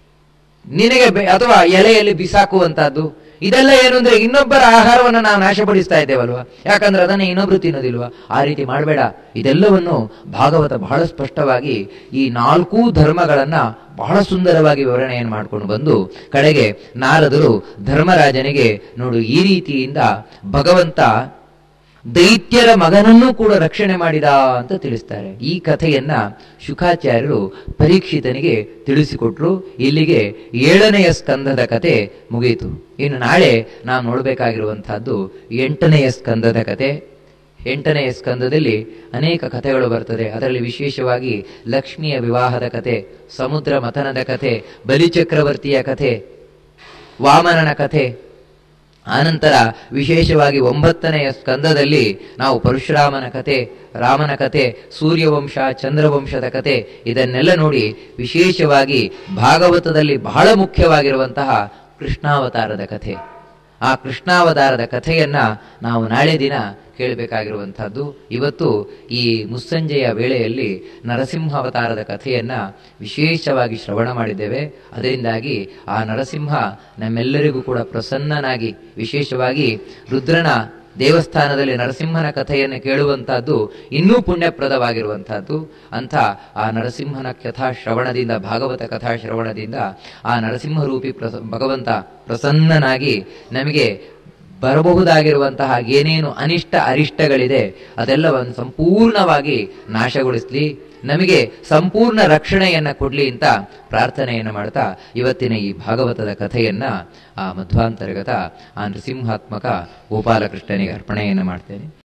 ನಿನಗೆ ಬೆ- ಅಥವಾ ಎಲೆಯಲ್ಲಿ ಬಿಸಾಕುವಂತಹದ್ದು ಇದೆಲ್ಲ ಏನು ಅಂದ್ರೆ ಇನ್ನೊಬ್ಬರ ಆಹಾರವನ್ನು ನಾವು ನಾಶಪಡಿಸ್ತಾ ಇದ್ದೇವಲ್ವಾ ಯಾಕಂದ್ರೆ ಅದನ್ನ ಇನ್ನೊಬ್ರು ತಿನ್ನೋದಿಲ್ವಾ ಆ ರೀತಿ ಮಾಡಬೇಡ ಇದೆಲ್ಲವನ್ನು ಭಾಗವತ ಬಹಳ ಸ್ಪಷ್ಟವಾಗಿ ಈ ನಾಲ್ಕೂ ಧರ್ಮಗಳನ್ನ ಬಹಳ ಸುಂದರವಾಗಿ ವಿವರಣೆಯನ್ನು ಮಾಡ್ಕೊಂಡು ಬಂದು ಕಡೆಗೆ ನಾರದರು ಧರ್ಮರಾಜನಿಗೆ ನೋಡು ಈ ರೀತಿಯಿಂದ ಭಗವಂತ ದೈತ್ಯರ ಮಗನನ್ನೂ ಕೂಡ ರಕ್ಷಣೆ ಮಾಡಿದ ಅಂತ ತಿಳಿಸ್ತಾರೆ ಈ ಕಥೆಯನ್ನ ಶುಕಾಚಾರ್ಯರು ಪರೀಕ್ಷಿತನಿಗೆ ತಿಳಿಸಿಕೊಟ್ರು ಇಲ್ಲಿಗೆ ಏಳನೆಯ ಸ್ಕಂದದ ಕತೆ ಮುಗಿಯಿತು ಇನ್ನು ನಾಳೆ ನಾವು ನೋಡಬೇಕಾಗಿರುವಂತಹದ್ದು ಎಂಟನೆಯ ಸ್ಕಂದದ ಕತೆ ಎಂಟನೆಯ ಸ್ಕಂದದಲ್ಲಿ ಅನೇಕ ಕಥೆಗಳು ಬರ್ತದೆ ಅದರಲ್ಲಿ ವಿಶೇಷವಾಗಿ ಲಕ್ಷ್ಮಿಯ ವಿವಾಹದ ಕತೆ ಸಮುದ್ರ ಮಥನದ ಕಥೆ ಬಲಿಚಕ್ರವರ್ತಿಯ ಕಥೆ ವಾಮನನ ಕಥೆ ಆನಂತರ ವಿಶೇಷವಾಗಿ ಒಂಬತ್ತನೆಯ ಸ್ಕಂದದಲ್ಲಿ ನಾವು ಪರಶುರಾಮನ ಕತೆ ರಾಮನ ಕತೆ ಸೂರ್ಯವಂಶ ಚಂದ್ರವಂಶದ ಕತೆ ಇದನ್ನೆಲ್ಲ ನೋಡಿ ವಿಶೇಷವಾಗಿ ಭಾಗವತದಲ್ಲಿ ಬಹಳ ಮುಖ್ಯವಾಗಿರುವಂತಹ ಕೃಷ್ಣಾವತಾರದ ಕಥೆ ಆ ಕೃಷ್ಣಾವತಾರದ ಕಥೆಯನ್ನ ನಾವು ನಾಳೆ ದಿನ ಕೇಳಬೇಕಾಗಿರುವಂತಹದ್ದು ಇವತ್ತು ಈ ಮುಸ್ಸಂಜೆಯ ವೇಳೆಯಲ್ಲಿ ನರಸಿಂಹಾವತಾರದ ಕಥೆಯನ್ನ ವಿಶೇಷವಾಗಿ ಶ್ರವಣ ಮಾಡಿದ್ದೇವೆ ಅದರಿಂದಾಗಿ ಆ ನರಸಿಂಹ ನಮ್ಮೆಲ್ಲರಿಗೂ ಕೂಡ ಪ್ರಸನ್ನನಾಗಿ ವಿಶೇಷವಾಗಿ ರುದ್ರನ ದೇವಸ್ಥಾನದಲ್ಲಿ ನರಸಿಂಹನ ಕಥೆಯನ್ನು ಕೇಳುವಂತಹದ್ದು ಇನ್ನೂ ಪುಣ್ಯಪ್ರದವಾಗಿರುವಂತಹದ್ದು ಅಂಥ ಆ ನರಸಿಂಹನ ಕಥಾ ಶ್ರವಣದಿಂದ ಭಾಗವತ ಕಥಾ ಶ್ರವಣದಿಂದ ಆ ನರಸಿಂಹರೂಪಿ ಪ್ರಸ ಭಗವಂತ ಪ್ರಸನ್ನನಾಗಿ ನಮಗೆ ಬರಬಹುದಾಗಿರುವಂತಹ ಏನೇನು ಅನಿಷ್ಟ ಅರಿಷ್ಟಗಳಿದೆ ಅದೆಲ್ಲವನ್ನು ಸಂಪೂರ್ಣವಾಗಿ ನಾಶಗೊಳಿಸಲಿ ನಮಗೆ ಸಂಪೂರ್ಣ ರಕ್ಷಣೆಯನ್ನ ಕೊಡ್ಲಿ ಅಂತ ಪ್ರಾರ್ಥನೆಯನ್ನು ಮಾಡ್ತಾ ಇವತ್ತಿನ ಈ ಭಾಗವತದ ಕಥೆಯನ್ನ ಆ ಮಧ್ವಾಂತರ್ಗತ ಆ ನೃಸಿಂಹಾತ್ಮಕ ಗೋಪಾಲಕೃಷ್ಣನಿಗೆ ಅರ್ಪಣೆಯನ್ನು ಮಾಡ್ತೇನೆ